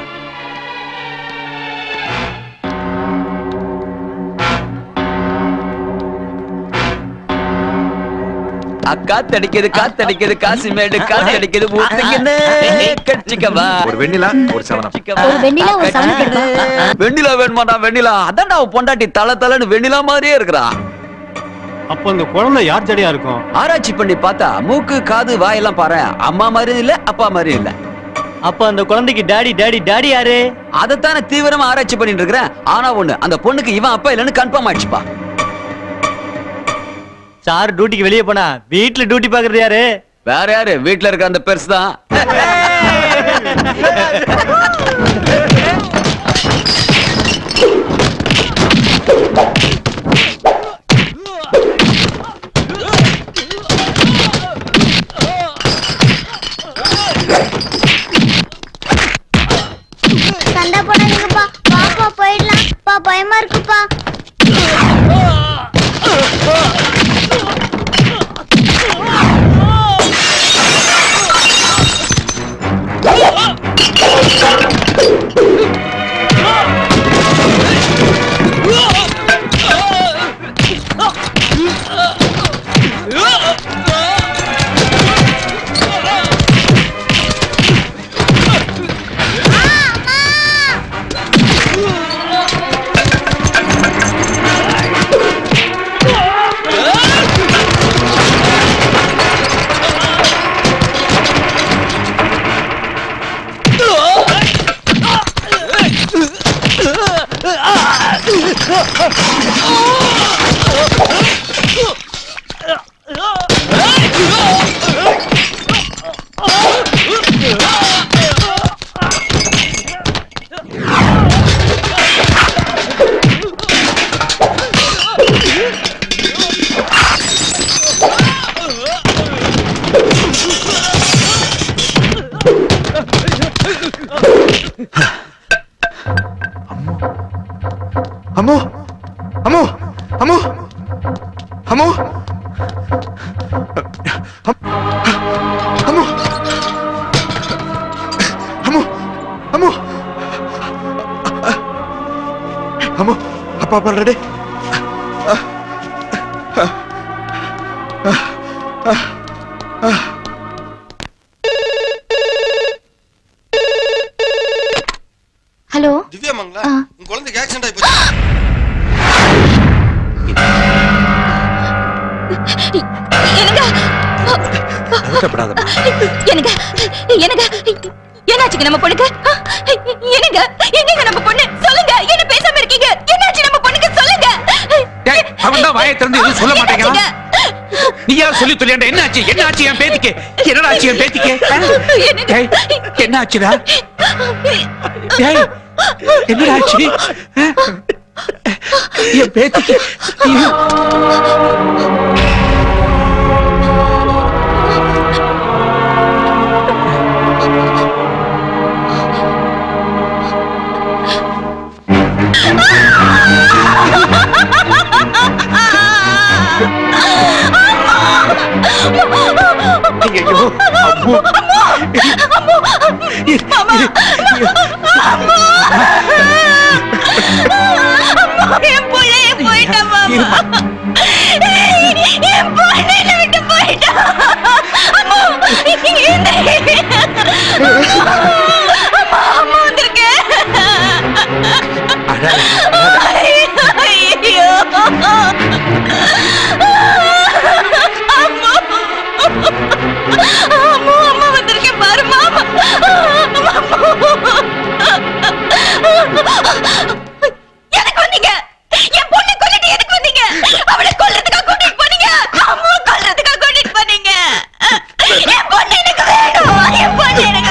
காத்தடிக்குது காத்தடிக்குது காசிமேடு காத்தடிக்குது ஊத்துக்குன்னு கட்சிக்கவா ஒரு வெண்ணிலா ஒரு சவனம் ஒரு வெண்ணிலா ஒரு சவனம் கிடைக்குமா? வெண்ணிலா வேணுமாடா வெண்ணிலா அதான்டா அவ பொண்டாட்டி தல தலன்னு வெண்ணிலா மாதிரியே இருக்கிறா அப்போ அந்த குழந்தை யார் ஜடியா இருக்கும் ஆராய்ச்சி பண்ணி பார்த்தா மூக்கு காது வாயெல்லாம் பாரு அம்மா மாதிரி இல்ல அப்பா மாதிரி இல்ல அப்ப அந்த குழந்தைக்கு டாடி டாடி டாடி யாரு அதைத்தானே தீவிரமா ஆராய்ச்சி பண்ணிட்டு இருக்கிறேன் ஆனா ஒண்ணு அந்த பொண்ணுக்கு இவன் அப்பா இல்லைன்னு கன்ஃபார்ம் ஆயிடுச்சுப்பா சார் டியூட்டிக்கு வெளியே போனா வீட்ல டியூட்டி பாக்குறது யாரு வேற யாரு வீட்ல இருக்க அந்த பெருசு தான் பயமா இருக்குப்பா அம்மு அம்மு அம்மு அம்மு அம்மு அம்மு அம்மு அம்மு அப்பா பாடுறடே ஹலோ திவ்யா மங்களா உங்க குழந்தைக்கு ஆக்சிடென்ட் ஆகி போச்சு என்னங்க என்னங்க என்னங்க என்னாச்சுங்க நம்ம பொண்ணுக்கு ஆ, என்னங்க எங்கங்க நம்ம பொண்ணு சொல்லுங்க என்ன பேசாம இருக்கீங்க என்னாச்சு நம்ம பொண்ணுக்கு சொல்லுங்க அவன் தான் வாயை திறந்து எதுவும் சொல்ல மாட்டேங்கிறான் நீயா சொல்லி சொல்லியாண்ட என்ன ஆச்சு என்ன ஆச்சு என் பேத்திக்கு என்னடா ஆச்சு என் பேத்திக்கு டேய், என்ன ஆச்சுடா டேய், என்னடா ஆச்சு ஆ? என் பேத்திக்கு ஐயோ. ஐயையோ, அம்மு. என் புள்ளைய போயிட்டா மாமா என் பொண்ணு என்னை விட்டு போயிட்டா அம்மா அம்மா அம்மா வந்திருக்கேன் ஐயோ அம்மா அம்மா அம்மா வந்திருக்கேன் பாரு மாமா எதுக்கு வந்தீங்க என் பொண்ணை கொல்லிட்டு எதுக்கு வந்தீங்க அவளை கொல்றதுக்கா கூட்டிட்டு போனீங்க அம்மா கொல்றதுக்கா கூட்டிட்டு போனீங்க என் பொண்ணு எனக்கு வேணும் என் பொண்ணு எனக்கு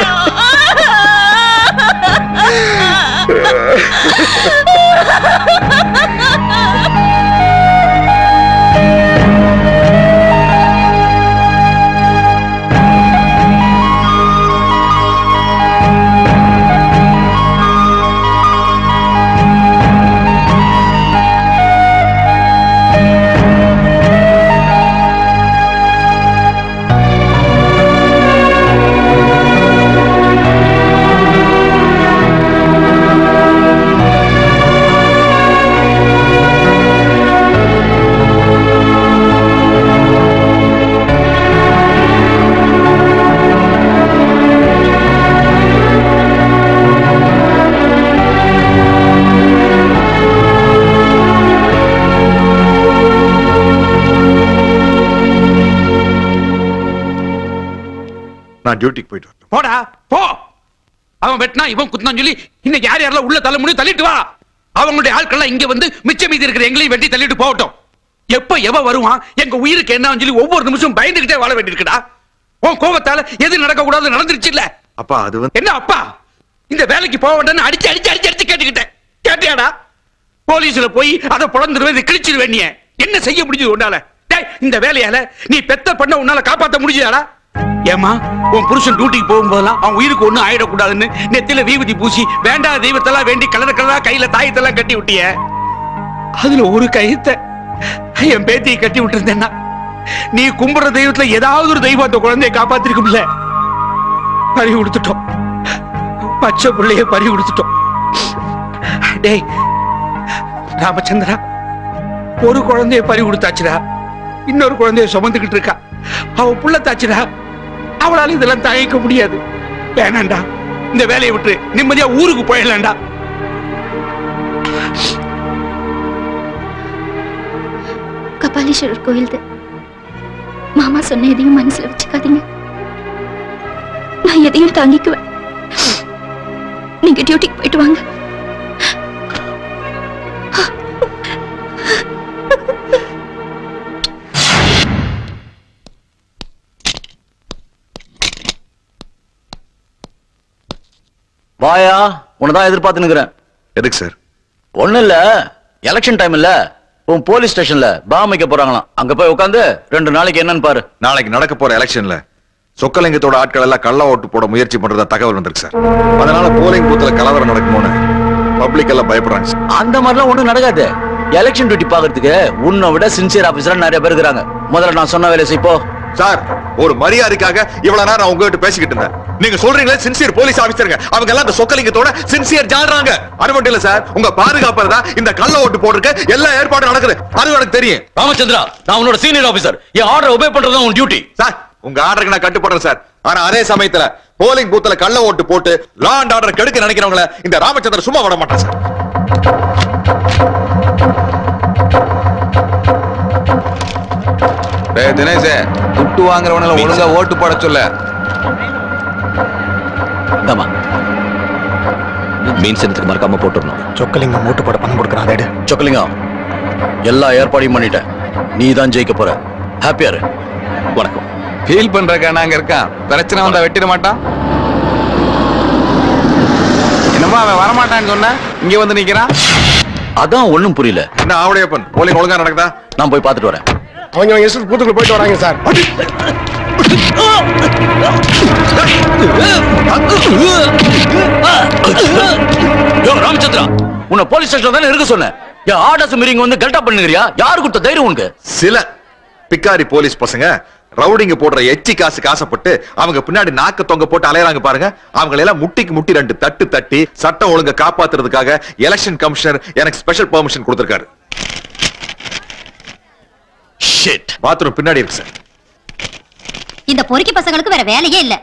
நான் டியூட்டிக்கு போயிட்டு வரேன் போடா போ அவன் வெட்டினா இவன் குத்தான் சொல்லி இன்னைக்கு யார் யாரெல்லாம் உள்ள தள்ள முடியும் தள்ளிட்டு வா அவங்களுடைய ஆட்கள்லாம் இங்க வந்து மிச்சம் மீதி இருக்கிற எங்களையும் வெட்டி தள்ளிட்டு போகட்டும் எப்ப எவ வருவான் எங்க உயிருக்கு என்னன்னு சொல்லி ஒவ்வொரு நிமிஷம் பயந்துகிட்டே வாழ வேண்டியிருக்குடா உன் கோபத்தால எது நடக்க கூடாது நடந்துருச்சு இல்ல அப்பா அது வந்து என்ன அப்பா இந்த வேலைக்கு போக வேண்டாம்னு அடிச்சு அடிச்சு அடிச்சு அடிச்சு கேட்டுக்கிட்டேன் கேட்டியாடா போலீஸ்ல போய் அதை புலந்துருவேன் இதை கிழிச்சிருவேன் நீ என்ன செய்ய முடிஞ்சது உன்னால டேய், இந்த வேலையால நீ பெத்த பண்ண உன்னால காப்பாத்த முடிஞ்சதாடா ஏமா உன் புருஷன் டியூட்டிக்கு போகும்போதெல்லாம் அவன் உயிருக்கு ஒண்ணும் ஆயிடக்கூடாதுன்னு நெத்தில வீபதி பூசி வேண்டாத தெய்வத்தெல்லாம் வேண்டி கலர் கலரா கையில தாயத்தெல்லாம் கட்டி விட்டிய அதுல ஒரு கயித்தை என் பேத்தியை கட்டி விட்டுருந்தேன்னா நீ கும்பிடுற தெய்வத்துல ஏதாவது ஒரு தெய்வம் அந்த குழந்தையை காப்பாத்திருக்கும்ல பறி கொடுத்துட்டோம் பச்சை பிள்ளைய பறி கொடுத்துட்டோம் டேய் ராமச்சந்திரா ஒரு குழந்தைய பறி கொடுத்தாச்சுடா இன்னொரு குழந்தைய சுமந்துக்கிட்டு இருக்கா அவ புள்ள தாச்சுடா அவளால இதெல்லாம் தாங்கிக்க முடியாது வேணாண்டா இந்த வேலையை விட்டு நிம்மதியா ஊருக்கு போயிடலாம்டா கபாலீஸ்வரர் கோயில் மாமா சொன்ன எதையும் மனசுல வச்சுக்காதீங்க நான் எதையும் தாங்கிக்குவேன் நீங்க டியூட்டிக்கு போயிட்டு வாங்க வாயா உன்னதான் எதிர்பார்த்து நிக்கிறேன் எதுக்கு சார் ஒண்ணு இல்ல எலெக்ஷன் டைம் இல்ல உன் போலீஸ் ஸ்டேஷன்ல பாம் வைக்க போறாங்களாம் அங்க போய் உட்காந்து ரெண்டு நாளைக்கு என்னன்னு பாரு நாளைக்கு நடக்க போற எலெக்ஷன்ல சொக்கலிங்கத்தோட ஆட்கள் எல்லாம் கள்ள ஓட்டு போட முயற்சி பண்றதா தகவல் வந்திருக்கு சார் அதனால போலிங் பூத்துல கலவரம் நடக்குமோன்னு பப்ளிக் எல்லாம் பயப்படுறாங்க சார் அந்த மாதிரிலாம் ஒண்ணும் நடக்காது எலெக்ஷன் டியூட்டி பாக்குறதுக்கு உன்னை விட சின்சியர் ஆபீசரா நிறைய பேர் இருக்கிறாங்க முதல்ல நான் சொன்ன வேலை செய்ப்போ சார் ஒரு மரியாதைக்காக இவ்வளவு நேரம் நான் உங்ககிட்ட பேசிக்கிட்டு இருந்தேன் நீங்க சொல்றீங்களே சின்சியர் போலீஸ் ஆபீசருங்க அவங்க எல்லாம் இந்த சொக்கலிங்கத்தோட சின்சியர் ஜாடுறாங்க அது மட்டும் இல்ல சார் உங்க பாதுகாப்பு தான் இந்த கள்ள ஓட்டு போடுறதுக்கு எல்லா ஏற்பாடும் நடக்குது அது எனக்கு தெரியும் ராமச்சந்திரா நான் உன்னோட சீனியர் ஆபீசர் என் ஆர்டர் ஒபே பண்றது உன் டியூட்டி சார் உங்க ஆர்டருக்கு நான் கட்டுப்படுறேன் சார் ஆனா அதே சமயத்துல போலிங் பூத்துல கள்ள ஓட்டு போட்டு லா அண்ட் ஆர்டர் கெடுக்க நினைக்கிறவங்கள இந்த ராமச்சந்திரன் சும்மா விட மாட்டேன் சார் டேய் தினேஷ் துட்டு வாங்குறவனால ஒழுங்கா ஓட்டு போட சொல்ல இந்தாம்மா மீன் சின்னத்துக்கு மறக்காம போட்டுடணும் சொக்கலிங்கம் ஓட்டு போட பணம் கொடுக்குறான் அதை எடு. சொக்கலிங்கம் எல்லா ஏற்பாடையும் பண்ணிட்டேன் நீ தான் ஜெயிக்க போற ஹாப்பியா இரு வணக்கம் ஃபீல் பண்றக்கா நாங்க இருக்கான் பிரச்சனை வந்தா வெட்டிட மாட்டான் என்னமோ அவன் வரமாட்டான்னு சொன்ன இங்க வந்து நிக்கிறான் அதான் ஒண்ணும் புரியல என்ன ஆவடையப்பன் போலிங் ஒழுங்கா நடக்குதா நான் போய் பார்த்துட்டு வரேன் அவங்க அவங்க இஷ்டத்துக்கு பூத்துக்குள்ள போயிட்டு வராங்க சார் யோ ராமச்சந்திரா உன்னை போலீஸ் ஸ்டேஷன் தானே இருக்க சொன்னேன் என் ஆர்டர்ஸ் மீறிங்க வந்து கல்ட்டா பண்ணுங்கறியா யாரு கொடுத்த தைரியம் உனக்கு சில பிக்காரி போலீஸ் பசங்க ரவுடிங்க போடுற எச்சி காசுக்கு ஆசைப்பட்டு அவங்க பின்னாடி நாக்க தொங்க போட்டு அலையறாங்க பாருங்க அவங்களை எல்லாம் முட்டிக்கு முட்டி ரெண்டு தட்டு தட்டி சட்டம் ஒழுங்க காப்பாத்துறதுக்காக எலெக்ஷன் கமிஷனர் எனக்கு ஸ்பெஷல் பெர்மிஷன் கொடுத்திருக்காரு ஷிட் பாத்ரூம் பின்னாடி இருக்கு சார் இந்த பொறுக்கி பசங்களுக்கு வேற வேலையே இல்ல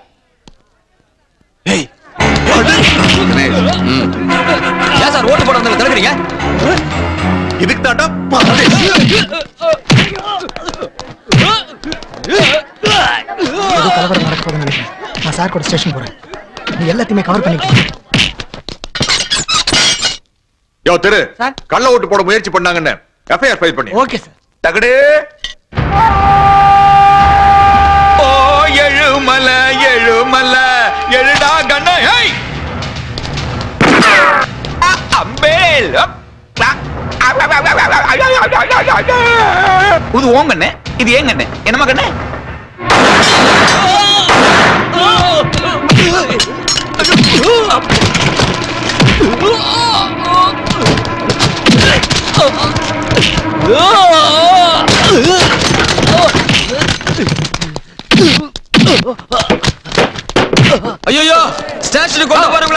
ஏன் சார் ஓட்டு போட வந்தவங்க தடுக்கிறீங்க இதுக்கு தாண்டா ஏதோ கலவரம் நடக்க போகுதுன்னு நினைக்கிறேன் நான் சார் கூட ஸ்டேஷன் போறேன் நீ எல்லாத்தையுமே கவர் பண்ணிக்கலாம் யோ திரு கள்ள ஓட்டு போட முயற்சி பண்ணாங்கன்னு எஃப்ஐஆர் ஃபைல் பண்ணி ஓகே சார் தகடே ஓ எழுமல எழுமல எழுடா கண்ண ஏய் அம்பேல் இது ஓங்கண்ணே இது ஏங்கண்ணே என்னமா கண்ணே ஐயோ ஸ்டேஷனுக்கு கொண்டு போறவங்கள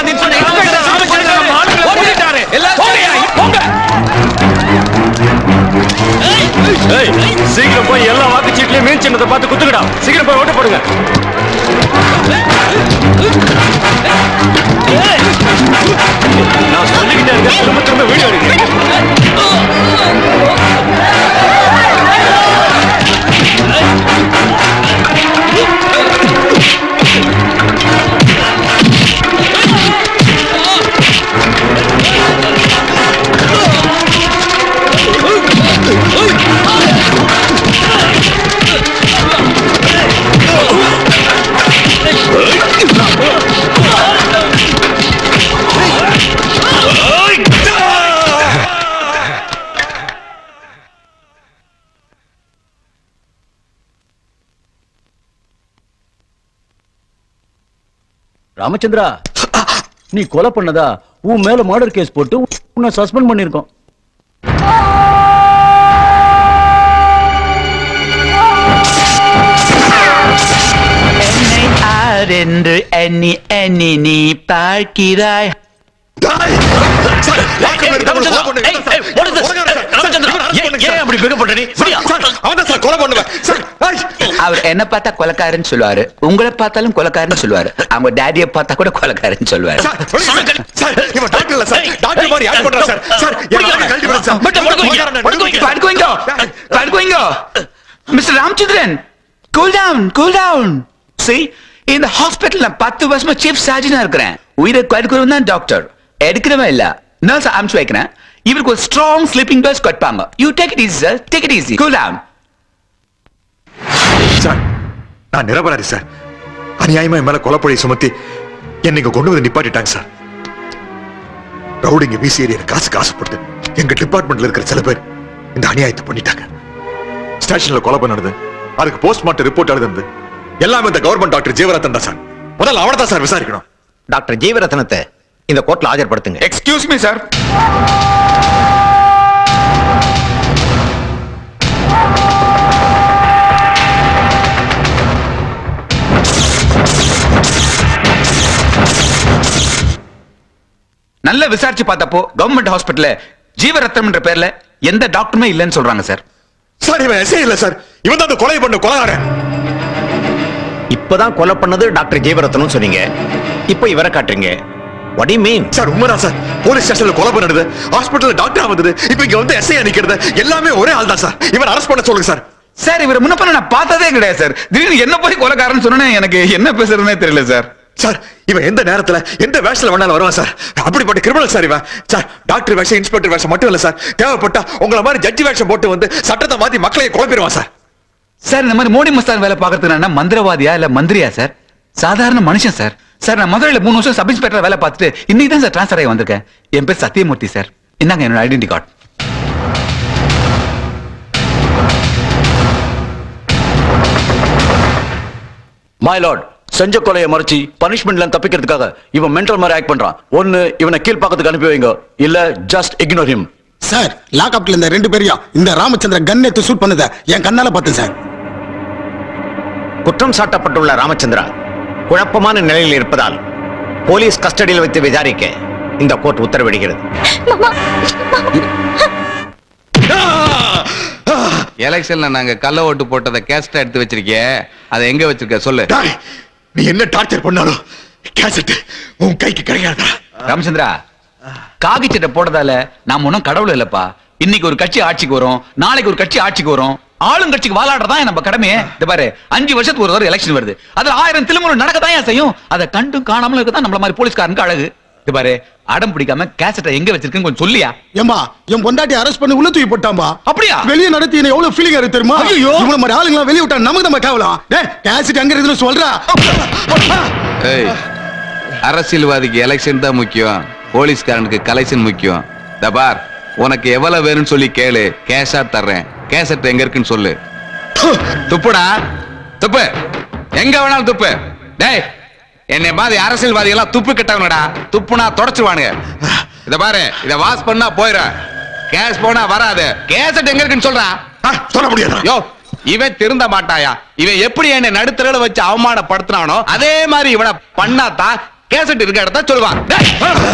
சீக்கிரம் போய் எல்லா வாக்குச்சீட்லயும் மீன் சின்னத்தை பார்த்து குத்துக்கடா சீக்கிரம் போய் ஓட்டு போடுங்க நான் சொல்லிக்கிட்டே இருக்கேன் திரும்ப திரும்ப வீடியோ எடுக்கிறேன் ராமச்சந்திரா நீ கொலை பண்ணதா உன் மேல மர்டர் கேஸ் போட்டு உன்னை சஸ்பெண்ட் பண்ணிருக்கோம் என்னை ஆரென்று எண்ணி எண்ணி நீ பார்க்கிறாய் அவர் என்ன பார்த்தா கொலைக்காரன்னு சொல்லுவாரு உங்களை பார்த்தாலும் கொலைக்காரன்னு சொல்லுவாரு அவங்க டேடியை பார்த்தா கூட கொலைக்காரன்னு சொல்லுவாரு படுக்குவீங்க படுக்குவீங்க mister Ramachandran cool down cool down see இந்த ஹாஸ்பிட்டல்ல பத்து வருஷமா சீஃப் சர்ஜனா இருக்கிறேன் உயிரை குறைக்கிறவன் தான் டாக்டர் எடுக்கிறவன் இல்ல நர்ஸ் அனுப்பிச்சு வைக்கிறேன் இவருக்கு ஒரு ஸ்ட்ராங் ஸ்லீப்பிங் டோஸ் கட்பாங்க you take it easy sir take it easy cool down sir நான் நிரபராதி சார் அநியாயமா என் மேல கொலைப்பழி சுமத்தி என்னை இங்க கொண்டு வந்து நிப்பாட்டிட்டாங்க சார் ரவுடிங்க வீசி எறிய காசு காசுப்பட்டு எங்க டிபார்ட்மெண்ட்ல இருக்கிற சில பேர் இந்த அநியாயத்தை பண்ணிட்டாங்க ஸ்டேஷன்ல கொலை பண்ணது அதுக்கு போஸ்ட்மார்ட்டம் ரிப்போர்ட் எழுதுனது எல்லாமே இந்த கவர்மெண்ட் டாக்டர் ஜீவரத்தன் தான் சார் முதல்ல அவனை தான் சார் விசாரிக்கணும் டாக்டர் ஜீவரத்னத்தை இந்த கோர்ட்ல ஆஜர்படுத்துங்க எக்ஸ்கியூஸ் மீ சார் நல்ல விசாரிச்சு பார்த்தப்போ கவர்மெண்ட் ஹாஸ்பிட்டல்ல ஜீவரத்னம் என்ற பேர்ல எந்த டாக்டருமே இல்லைன்னு சொல்றாங்க சார் சார் இவன் எஸ்ஐ இல்ல சார் இவன் தான் அந்த கொலை பண்ண கொலைகாரன் இப்பதான் கொலை பண்ணது டாக்டர் ஜீவரத்னம் சொன்னீங்க இப்போ இவரை காட்டுறீங்க what do you mean sir உண்மைதான் சார் போலீஸ் ஸ்டேஷன்ல கொலை பண்ணது ஹாஸ்பிட்டல்ல டாக்டர் வந்தது இப்போ இங்க வந்து எஸ்ஐ நிக்கிறது எல்லாமே ஒரே ஆள் தான் சார் இவன் அரெஸ்ட் பண்ண சொல்லுங்க சார் சார் இவர் முன்ன நான் பார்த்ததே கிடையாது சார் திடீர்னு என்ன போய் கொலைக்காரன்னு சொன்னேனே எனக்கு என்ன பேசுறதுனே தெரியல சார் சார் இவன் எந்த நேரத்துல எந்த வேஷத்துல வேணாலும் வருவான் சார் அப்படிப்பட்ட கிரிமினல் சார் இவன் சார் டாக்டர் வேஷம் இன்ஸ்பெக்டர் வேஷம் மட்டும் இல்ல சார் தேவைப்பட்டா உங்கள மாதிரி ஜட்ஜி வேஷம் போட்டு வந்து சட்டத்தை மாத்தி மக்களை குழப்பிடுவான் சார் சார் இந்த மாதிரி மோடி மஸ்தான் வேலை பார்க்கறதுக்கு நான் என்ன மந்திரவாதியா இல்ல மந்திரியா சார் சாதாரண மனுஷன் சார் சார் நான் மதுரையில மூணு வருஷம் சப் இன்ஸ்பெக்டர் வேலை பார்த்துட்டு இன்னைக்கு தான் சார் ட்ரான்ஸ்ஃபர் ஆகி வந்திருக்கேன் என் பேர் சத்தியமூர்த்தி சார் என்னங்க என்னோட ஐடென்டி கார்டு மை லார்ட் செஞ்ச கொலையை மறைச்சு பனிஷ்மெண்ட்ல தப்பிக்கிறதுக்காக இவன் மென்டல் மாதிரி ஆக்ட் பண்றான் ஒன்னு இவனை கீழ்ப்பாக்கத்துக்கு அனுப்பி வைங்க இல்ல ஜஸ்ட் இக்னோர் ஹிம் சார் லாக்அப்ல இந்த ரெண்டு பேரையும் இந்த ராமச்சந்திர கன் எடுத்து ஷூட் பண்ணத என் கண்ணால பார்த்தேன் சார் குற்றம் சாட்டப்பட்டுள்ள ராமச்சந்திரா குழப்பமான நிலையில் இருப்பதால் போலீஸ் கஸ்டடியில் வைத்து விசாரிக்க இந்த கோர்ட் உத்தரவிடுகிறது எலெக்ஷன்ல நாங்க கள்ள ஓட்டு போட்டதை கேஸ்டா எடுத்து வச்சிருக்கிய அதை எங்க வச்சிருக்க சொல்லு நீ என்ன டார்ச்சர் பண்ணாலும் கேசட் உன் கைக்கு கிடைக்காதா ராமச்சந்திரா காகி சட்டை போட்டதால நாம ஒன்றும் கடவுள் இல்லப்பா இன்னைக்கு ஒரு கட்சி ஆட்சிக்கு வரும் நாளைக்கு ஒரு கட்சி ஆட்சிக்கு வரும் ஆளுங்கட்சிக்கு வாலாடுறதான் நம்ம கடமையே இந்த பாரு அஞ்சு வருஷத்துக்கு ஒரு தடவை எலெக்ஷன் வருது அதுல ஆயிரம் திருமணம் நடக்கதான் ஏன் செய்யும் அதை கண்டும் காணாமலும் இருக்கதான் நம்மள மாதிரி போலீஸ்காரனுக்கு அழகு இது பாரு அடம் பிடிக்காம கேசட்டை எங்க வச்சிருக்குன்னு கொஞ்சம் சொல்லியா ஏம்பா என் பொண்டாட்டி அரெஸ்ட் பண்ணி உள்ள தூக்கி போட்டாம்பா அப்படியா வெளிய நடத்தி என்ன எவ்வளவு ஃபீலிங் இருக்கு தெரியுமா ஐயையோ. இவ்வளவு மாதிரி ஆளுங்களா வெளிய விட்டா நமக்கு தான் கேவலம் டேய் கேசட் எங்க இருக்குன்னு சொல்றா ஏய் அரசியல்வாதிக்கு எலெக்ஷன் தான் முக்கியம் போலீஸ்காரனுக்கு கலெக்ஷன் முக்கியம் இந்த பார் உனக்கு எவ்வளவு வேணும்னு சொல்லி கேளு கேஷா தர்றேன் கேசட் எங்க இருக்குன்னு சொல்லு துப்புடா துப்பு எங்க வேணாலும் துப்பு டேய் என்னை மாதிரி அரசியல்வாதி எல்லாம் துப்பு கட்டவனடா துப்புனா தொடச்சுவானுங்க இத பாரு இத வாஷ் பண்ணா போயிடும் கேஷ் போனா வராது கேசட் எங்க இருக்குன்னு சொல்றா சொல்ல முடியாது யோ இவன் திருந்த மாட்டாயா இவன் எப்படி என்னை நடுத்தரல வச்சு அவமானப்படுத்தினானோ அதே மாதிரி இவனை பண்ணாத்தா கேசட் இருக்க இடத்த சொல்லுவான் டேய்.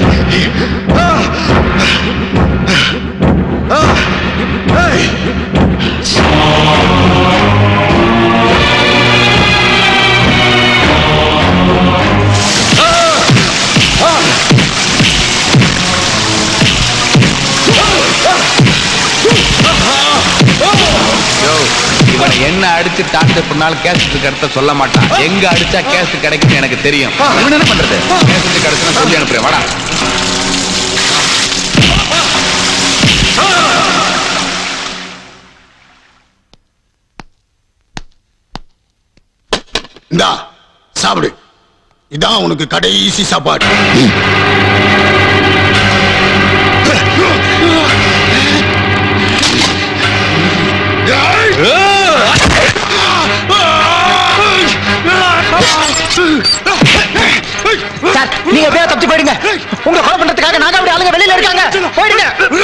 யோ, இவனை என்ன அடிச்சு டாக்டர் பண்ணாலும் கேசட் இருக்க இடத்த சொல்ல மாட்டான் எங்க அடிச்சா கேசட் கிடைக்கும்னு எனக்கு தெரியும் இவன் என்ன பண்றது கேசட் கிடைச்சுன்னா சொல்லி அனுப்புறேன் வாடா இந்தா சாப்பிடு இதான் உனக்கு கடைசி சாப்பாடு சார் நீங்க எப்படியா தப்பிச்சு போயிடுங்க உங்களை கொலை பண்றதுக்காக நாங்க அப்படி ஆளுங்க வெளியில இருக்காங்க போயிடுங்க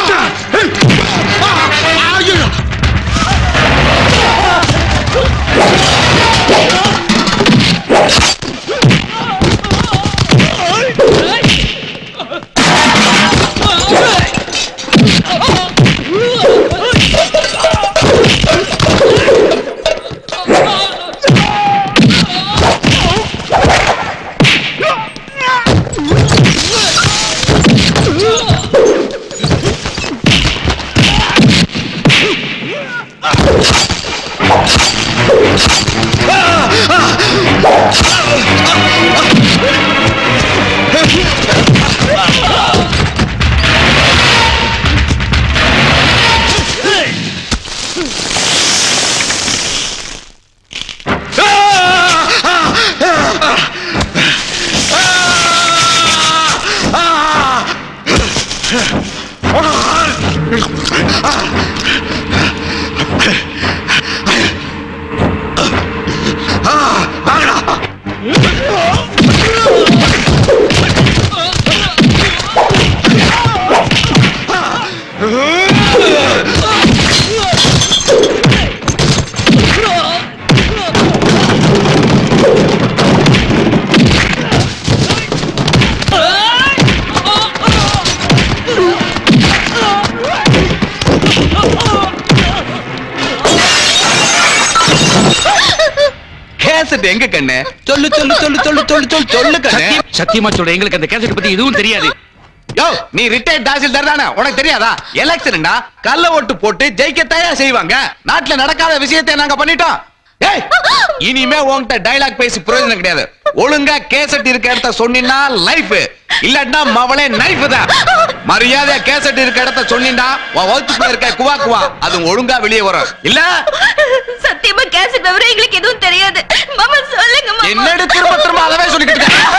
கேசட் எங்க கண்ணு சொல்லு சொல்லு சொல்லு சொல்லு சொல்லு சொல்லு சொல்லு கண்ணு சத்தியம்- சத்தியமா சொல்றேன் எங்களுக்கு அந்த கேசட் பத்தி எதுவும் தெரியாது யோ நீ ரிட்டையர்ட் தாசில்தார் தானே உனக்கு தெரியாதா எலெக்ஷன்டா கள்ள ஓட்டு போட்டு ஜெயிக்கத்தாயா செய்வாங்க நாட்டுல நடக்காத விஷயத்தை நாங்க பண்ணிட்டோம் ஏய் இனிமே உன்கிட்ட டைலாக் பேசி பிரயோஜனம் கிடையாது ஒழுங்கா கேசட் இருக்க இடத்த சொன்னீங்கன்னா லைஃப் இல்லாட்டினா மவளே நைஃப் தான் மரியாதையா கேசட் இருக்க இடத்த சொன்னீங்கன்னா உன் வகுத்துக்குள்ள இருக்க குவா குவா அது ஒழுங்கா வெளியே வரும் இல்ல சத்தியமா கேசட் விவரம் எங்களுக்கு எதுவும் தெரியாது மாமா சொல்லுங்க மாமா என்னடி திரும்ப திரும்ப அதவே சொல்லிக்கிட்டு இருக்க?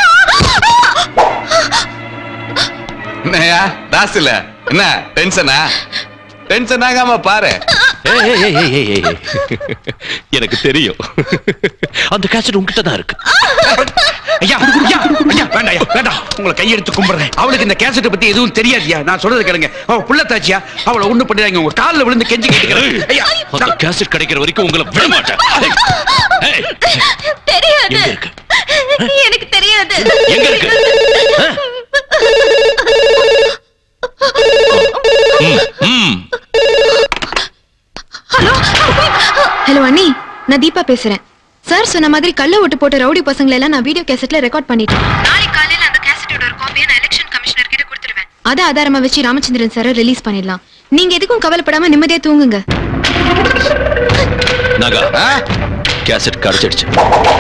என்னய்யா தாசில என்ன டென்ஷனா டென்ஷன் ஆகாம பாரு ஏய், ஏய், ஏய், ஏய், ஏய், ஏய். எனக்கு தெரியும் அந்த கேசட் உங்ககிட்ட தான் இருக்கு ஐயா ஐயா ஐயா வேண்டாம் ஐயா வேண்டாம் உங்களை கையெடுத்து கும்பிடுறேன் அவளுக்கு இந்த கேசட் பத்தி எதுவும் தெரியாதுயா நான் சொல்றது கேளுங்க அவ புள்ளத்தாச்சியா அவளை ஒண்ணு பண்ணிடாங்க உங்க கால்ல விழுந்து கெஞ்சி கேட்டுக்கிறேன் ஐயா அந்த கேசட் கிடைக்கிற வரைக்கும் உங்களை விட மாட்டேன் ஏய், தெரியாது எங்க இருக்கு? எனக்கு தெரியாது எங்க இருக்கு? ம் ஹலோ அண்ணி நான் தீபா பேசுறேன் சார் சொன்ன மாதிரி கள்ள ஓட்டு போட்ட ரவுடி பசங்களை எல்லாம் நான் வீடியோ கேசட்ல ரெக்கார்ட் பண்ணிட்டேன் நாளைக்கு காலையில அந்த கேசட்டோட ஒரு காப்பியை நான் எலெக்ஷன் கமிஷனர் கிட்ட கொடுத்துருவேன் அதை ஆதாரமா வச்சு ராமச்சந்திரன் சாரை ரிலீஸ் பண்ணிடலாம் நீங்க எதுக்கும் கவலைப்படாம நிம்மதியா தூங்குங்க நகா கேசட் கிடைச்சிடுச்சு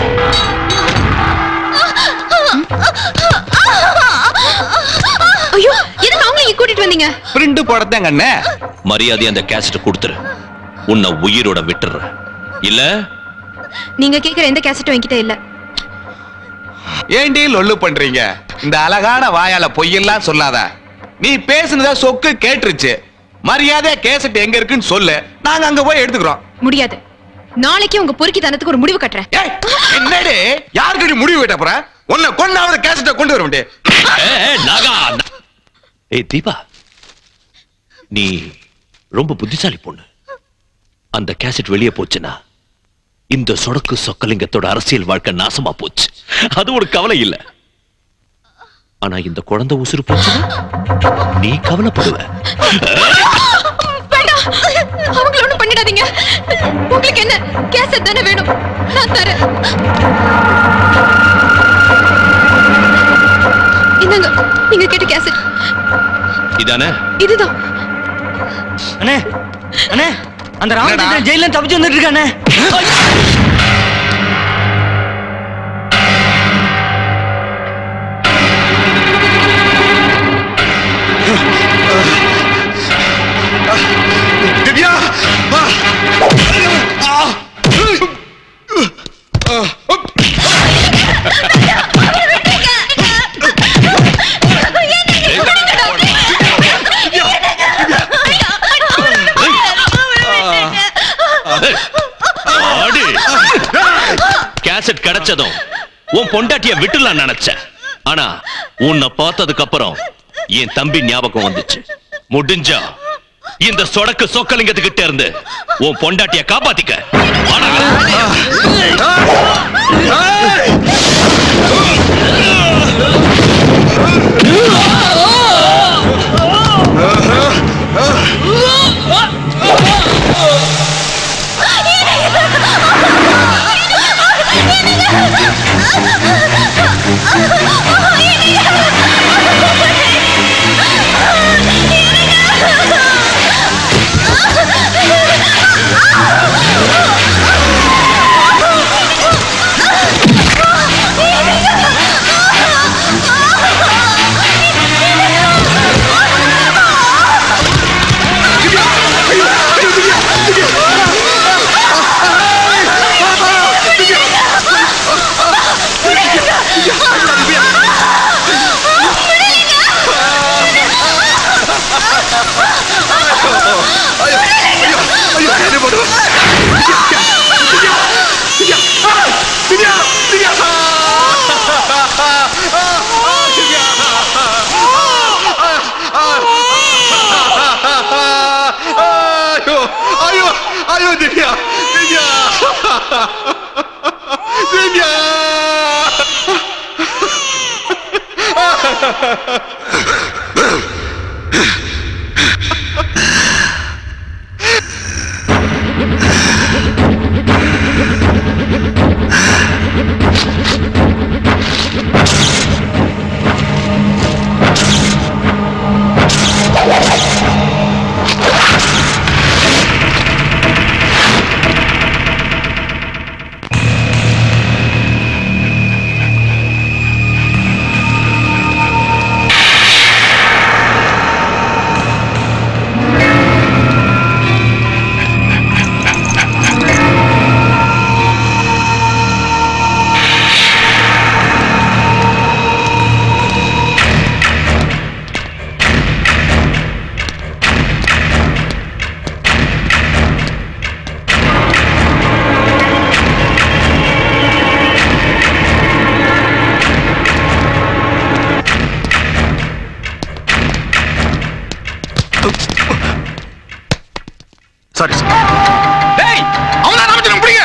ஐயோ எதுக்கு அவங்கள இங்க கூட்டிட்டு வந்தீங்க பிரிண்ட் போடத்தான் கண்ணு மரியாதை அந்த கேசட் கொடுத்துரு உன்னை உயிரோட விட்டுறேன் இல்ல நீங்க கேக்குற எந்த கேசட்டும் என்கிட்ட இல்ல ஏண்டி லொல்லு பண்றீங்க இந்த அழகான வாயால பொய்யெல்லாம் சொல்லாத நீ பேசுனத சொக்கு கேட்டுருச்சு மரியாதையா கேசட் எங்க இருக்குன்னு சொல்லு நாங்க அங்க போய் எடுத்துக்கிறோம் முடியாது நாளைக்கு உங்க பொறுக்கி தனத்துக்கு ஒரு முடிவு கட்டுறேன் என்னடி யாருக்கு நீ முடிவு விட்ட போற உன்னை கொண்டாவது கேசட்டை கொண்டு வர முடியும் ஏய், நகா ஏய் தீபா நீ ரொம்ப புத்திசாலி பொண்ணு அந்த கேசட் வெளியே போச்சுன்னா இந்த சொடக்கு சொக்கலிங்கத்தோட அரசியல் வாழ்க்கை நாசமா போச்சு அது ஒரு கவலை இல்ல ஆனா இந்த குழந்தை உசுறு போச்சுன்னா நீ கவலைப்படுவ வேண்டாம் அவங்கள ஒண்ணும் பண்ணிடாதீங்க உங்களுக்கு என்ன கேசட் தானே வேணும் நான் தரேன் இந்தாங்க நீங்க கேட்ட கேசட் இதானே இதுதான் அண்ணே அண்ணே அந்த ராமச்சந்திரன் ஜெயில தப்பிச்சு வந்துட்டு இருக்கானே திவ்யா வா. ஆ. ஆடு கேசட் கிடைச்சதும் உன் பொண்டாட்டிய விட்டுலாம் நினைச்சேன் ஆனா உன்னை பார்த்ததுக்கு அப்புறம் என் தம்பி ஞாபகம் வந்துச்சு முடிஞ்சா இந்த சொடக்கு சொக்கலிங்கத்துக்கிட்ட இருந்து உன் பொண்டாட்டிய காப்பாத்திக்க ஆனா ஐயோ ஐயோ ஐயோ திவ்யா திவ்யா திவ்யா சாரி டேய் அவனா ராமச்சந்திரன் பிடிங்க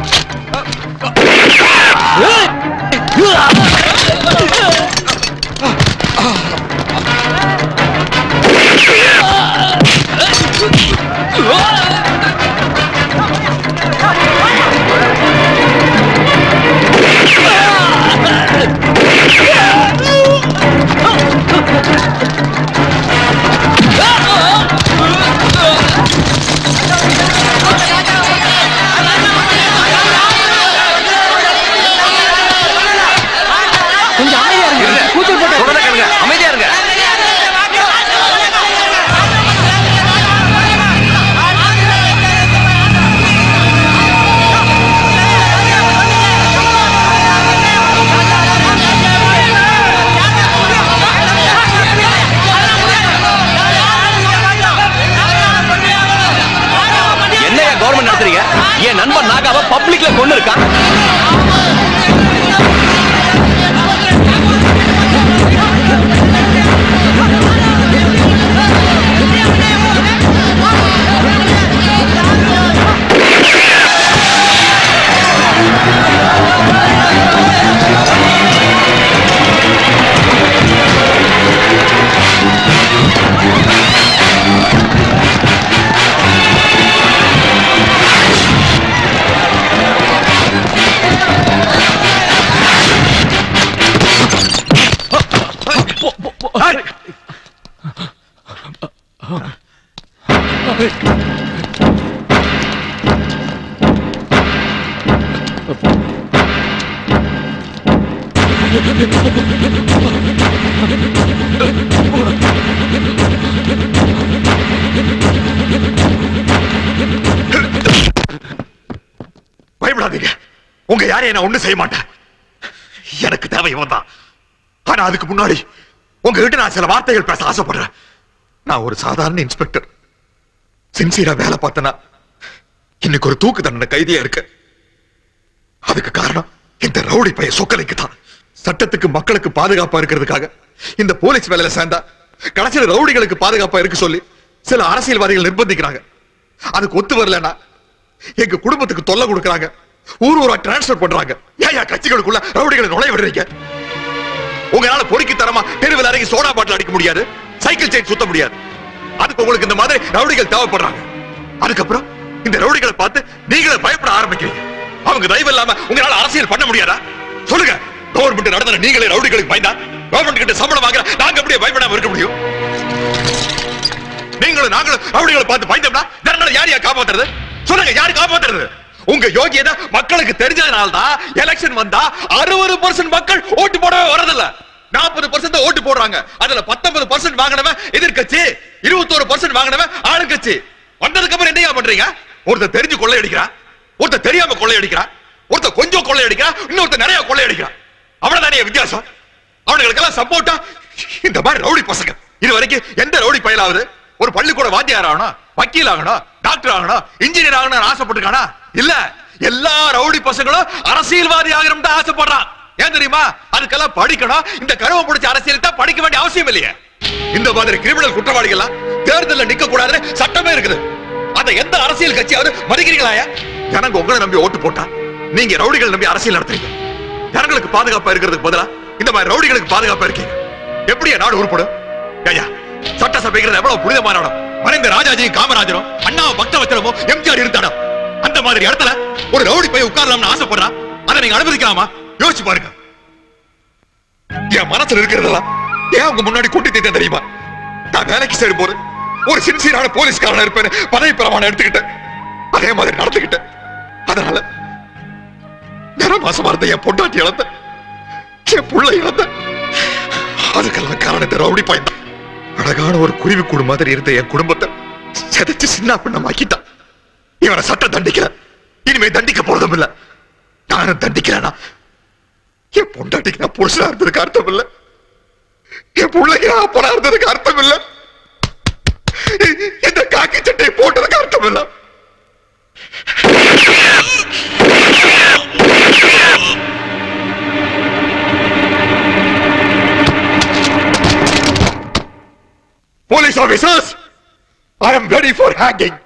கொஞ்சம் அமைதியா இருங்க கூச்சல் போட்டு அமைதியா இருங்க என்னையா கவர்மெண்ட் நடத்துறீங்க என் நண்பன் நாகாவை பப்ளிக்ல கொண்டு இருக்கான் பயப்படாதீங்க உங்க யாரையும் நான் ஒண்ணும் செய்ய மாட்டேன் எனக்கு தேவை இவன் தான் ஆனா அதுக்கு முன்னாடி உங்ககிட்ட நான் சில வார்த்தைகள் பேச ஆசைப்படுறேன் நான் ஒரு சாதாரண இன்ஸ்பெக்டர் சின்சியரா வேலை பார்த்தனா இன்னைக்கு ஒரு தூக்கு தண்டனை கைதியா இருக்கு அதுக்கு காரணம் இந்த ரவுடி பையன் சொக்கலைக்கு தான் சட்டத்துக்கு மக்களுக்கு பாதுகாப்பா இருக்கிறதுக்காக இந்த போலீஸ் வேலையில சேர்ந்தா கடைசியில் ரவுடிகளுக்கு பாதுகாப்பா இருக்க சொல்லி சில அரசியல்வாதிகள் நிர்பந்திக்கிறாங்க அதுக்கு ஒத்து வரலன்னா எங்க குடும்பத்துக்கு தொல்லை கொடுக்கறாங்க ஊர் ஊரா டிரான்ஸ்பர் பண்றாங்க ஏன் ஏன் கட்சிகளுக்குள்ள ரவுடிகளை நுழைய விடுறீங்க உங்களால பொறுக்கி தரமா தெருவில் இறங்கி சோடா பாட்டில் அடிக்க முடியாது சைக்கிள் செயின் சுத்த முடியாது அதுக்கு உங்களுக்கு இந்த மாதிரி ரவுடிகள் தேவைப்படுறாங்க அதுக்கப்புறம் இந்த ரவுடிகளை பார்த்து நீங்களே பயப்பட ஆரம்பிக்கிறீங்க அவங்க தயவு இல்லாம உங்களால அரசியல் பண்ண முடியாதா சொல்லுங்க கவர்மெண்ட் நடந்த நீங்களே ரவுடிகளுக்கு பயந்தா கவர்மெண்ட் கிட்ட சம்பளம் வாங்குற நாங்க அப்படியே பயப்படாம இருக்க முடியும் நீங்களும் நாங்களும் ரவுடிகளை பார்த்து பயந்தோம்னா ஜனங்களை யார் யார் காப்பாத்துறது சொல்லுங்க யாரு காப்பாத்துறது உங்க யோகியதை மக்களுக்கு தெரிஞ்சதுனால தான் எலெக்ஷன் வந்தா அறுபது பர்சன்ட் மக்கள் ஓட்டு போடவே வரதில்ல நாற்பது பர்சன்ட் ஓட்டு போடுறாங்க அதுல பத்தொன்பது பர்சன்ட் வாங்கினவன் எதிர்க்கட்சி இருபத்தோரு பர்சன்ட் வாங்கினவன் ஆளுங்கட்சி வந்ததுக்கு அப்புறம் என்னையா பண்றீங்க ஒருத்தர் தெரிஞ்சு கொள்ளையடிக்கிறான் ஒருத்தர் தெரியாம கொள்ளையடிக்கிறான் ஒருத்தர் கொஞ்சம் கொள்ளையடிக்கிறான் இன்னொருத்தர் நிறைய கொள்ளையடிக்கிறான் அவ்வளவுதானே வித்தியாசம் அவனுங்களுக்கெல்லாம் சப்போர்ட்டா இந்த மாதிரி ரவுடி பசங்க இது வரைக்கும் எந்த ரவுடி பயலாவது ஒரு பள்ளிக்கூட வாத்தியார் ஆகணும் வக்கீல் ஆகணும் டாக்டர் ஆகணும் இன்ஜினியர் ஆகணும்னு ஆசைப்பட்டிருக்கானா இல்ல எல்லா ரவுடி பசங்களும் அரசியல்வாதி ஆகணும் தான் ஆசைப்படுறான் ஏன் தெரியுமா அதுக்கெல்லாம் படிக்கணும் இந்த கருவ பிடிச்ச அரசியல் தான் படிக்க வேண்டிய அவசியம் இல்லையே இந்த மாதிரி கிரிமினல் குற்றவாளிகள் தேர்தலில் நிக்க கூடாதுன்னு சட்டமே இருக்குது அந்த எந்த அரசியல் கட்சியாவது மதிக்கிறீங்களா ஜனங்க உங்களை நம்பி ஓட்டு போட்டா நீங்க ரவுடிகள் நம்பி அரசியல் நடத்துறீங்க ஜனங்களுக்கு பாதுகாப்பா இருக்கிறதுக்கு பதிலா இந்த மாதிரி ரவுடிகளுக்கு பாதுகாப்பா இருக்கீங்க எப்படியா நாடு உருப்படும் ஐயா சட்டசபைங்கிறது எவ்வளவு புனிதமான இடம் மறைந்த ராஜாஜியும் காமராஜரும் அண்ணாவை பக்த வச்சனமும் எம்ஜிஆர் இருந்த இடம் அந்த மாதிரி இடத்துல ஒரு ரவுடி போய் உட்காரலாம்னு ஆசைப்படுறான் அதை நீங்க அனுமதிக்கலாமா யோசிச்சு பாருங்க என் மனசுல இருக்கிறதெல்லாம் ஏன் உங்க முன்னாடி கூட்டி தீர்த்தேன் தெரியுமா நான் வேலைக்கு சேரும் போது ஒரு சின்சியரான போலீஸ்காரனா இருப்பேன் பதவி பிரமாணம் எடுத்துக்கிட்டேன் அதே மாதிரி நடந்துக்கிட்டேன் அதனால நிற மாசமா இருந்த என் பொண்டாட்டி இழந்த என் புள்ள இழந்த அதுக்கெல்லாம் காரணம் இந்த ரவுடி பையன் தான். அழகான ஒரு குருவி கூடு மாதிரி இருந்த என் குடும்பத்தை செதைச்சு சின்ன பின்னமாக்கிட்டான் இவனை சட்டம் தண்டிக்கல இனிமே தண்டிக்க போறதும் இல்ல நானும் தண்டிக்கிறேனா என் பொண்டாட்டிக்கு நான் புருஷனா இருந்ததுக்கு அர்த்தம் இல்ல என் பிள்ளைக்கு நான் அப்பனா இருந்ததுக்கு அர்த்தம் இல்ல இந்த காக்கி சட்டை போட்டதுக்கு அர்த்தம் இல்ல Police officers, I am ready for hanging.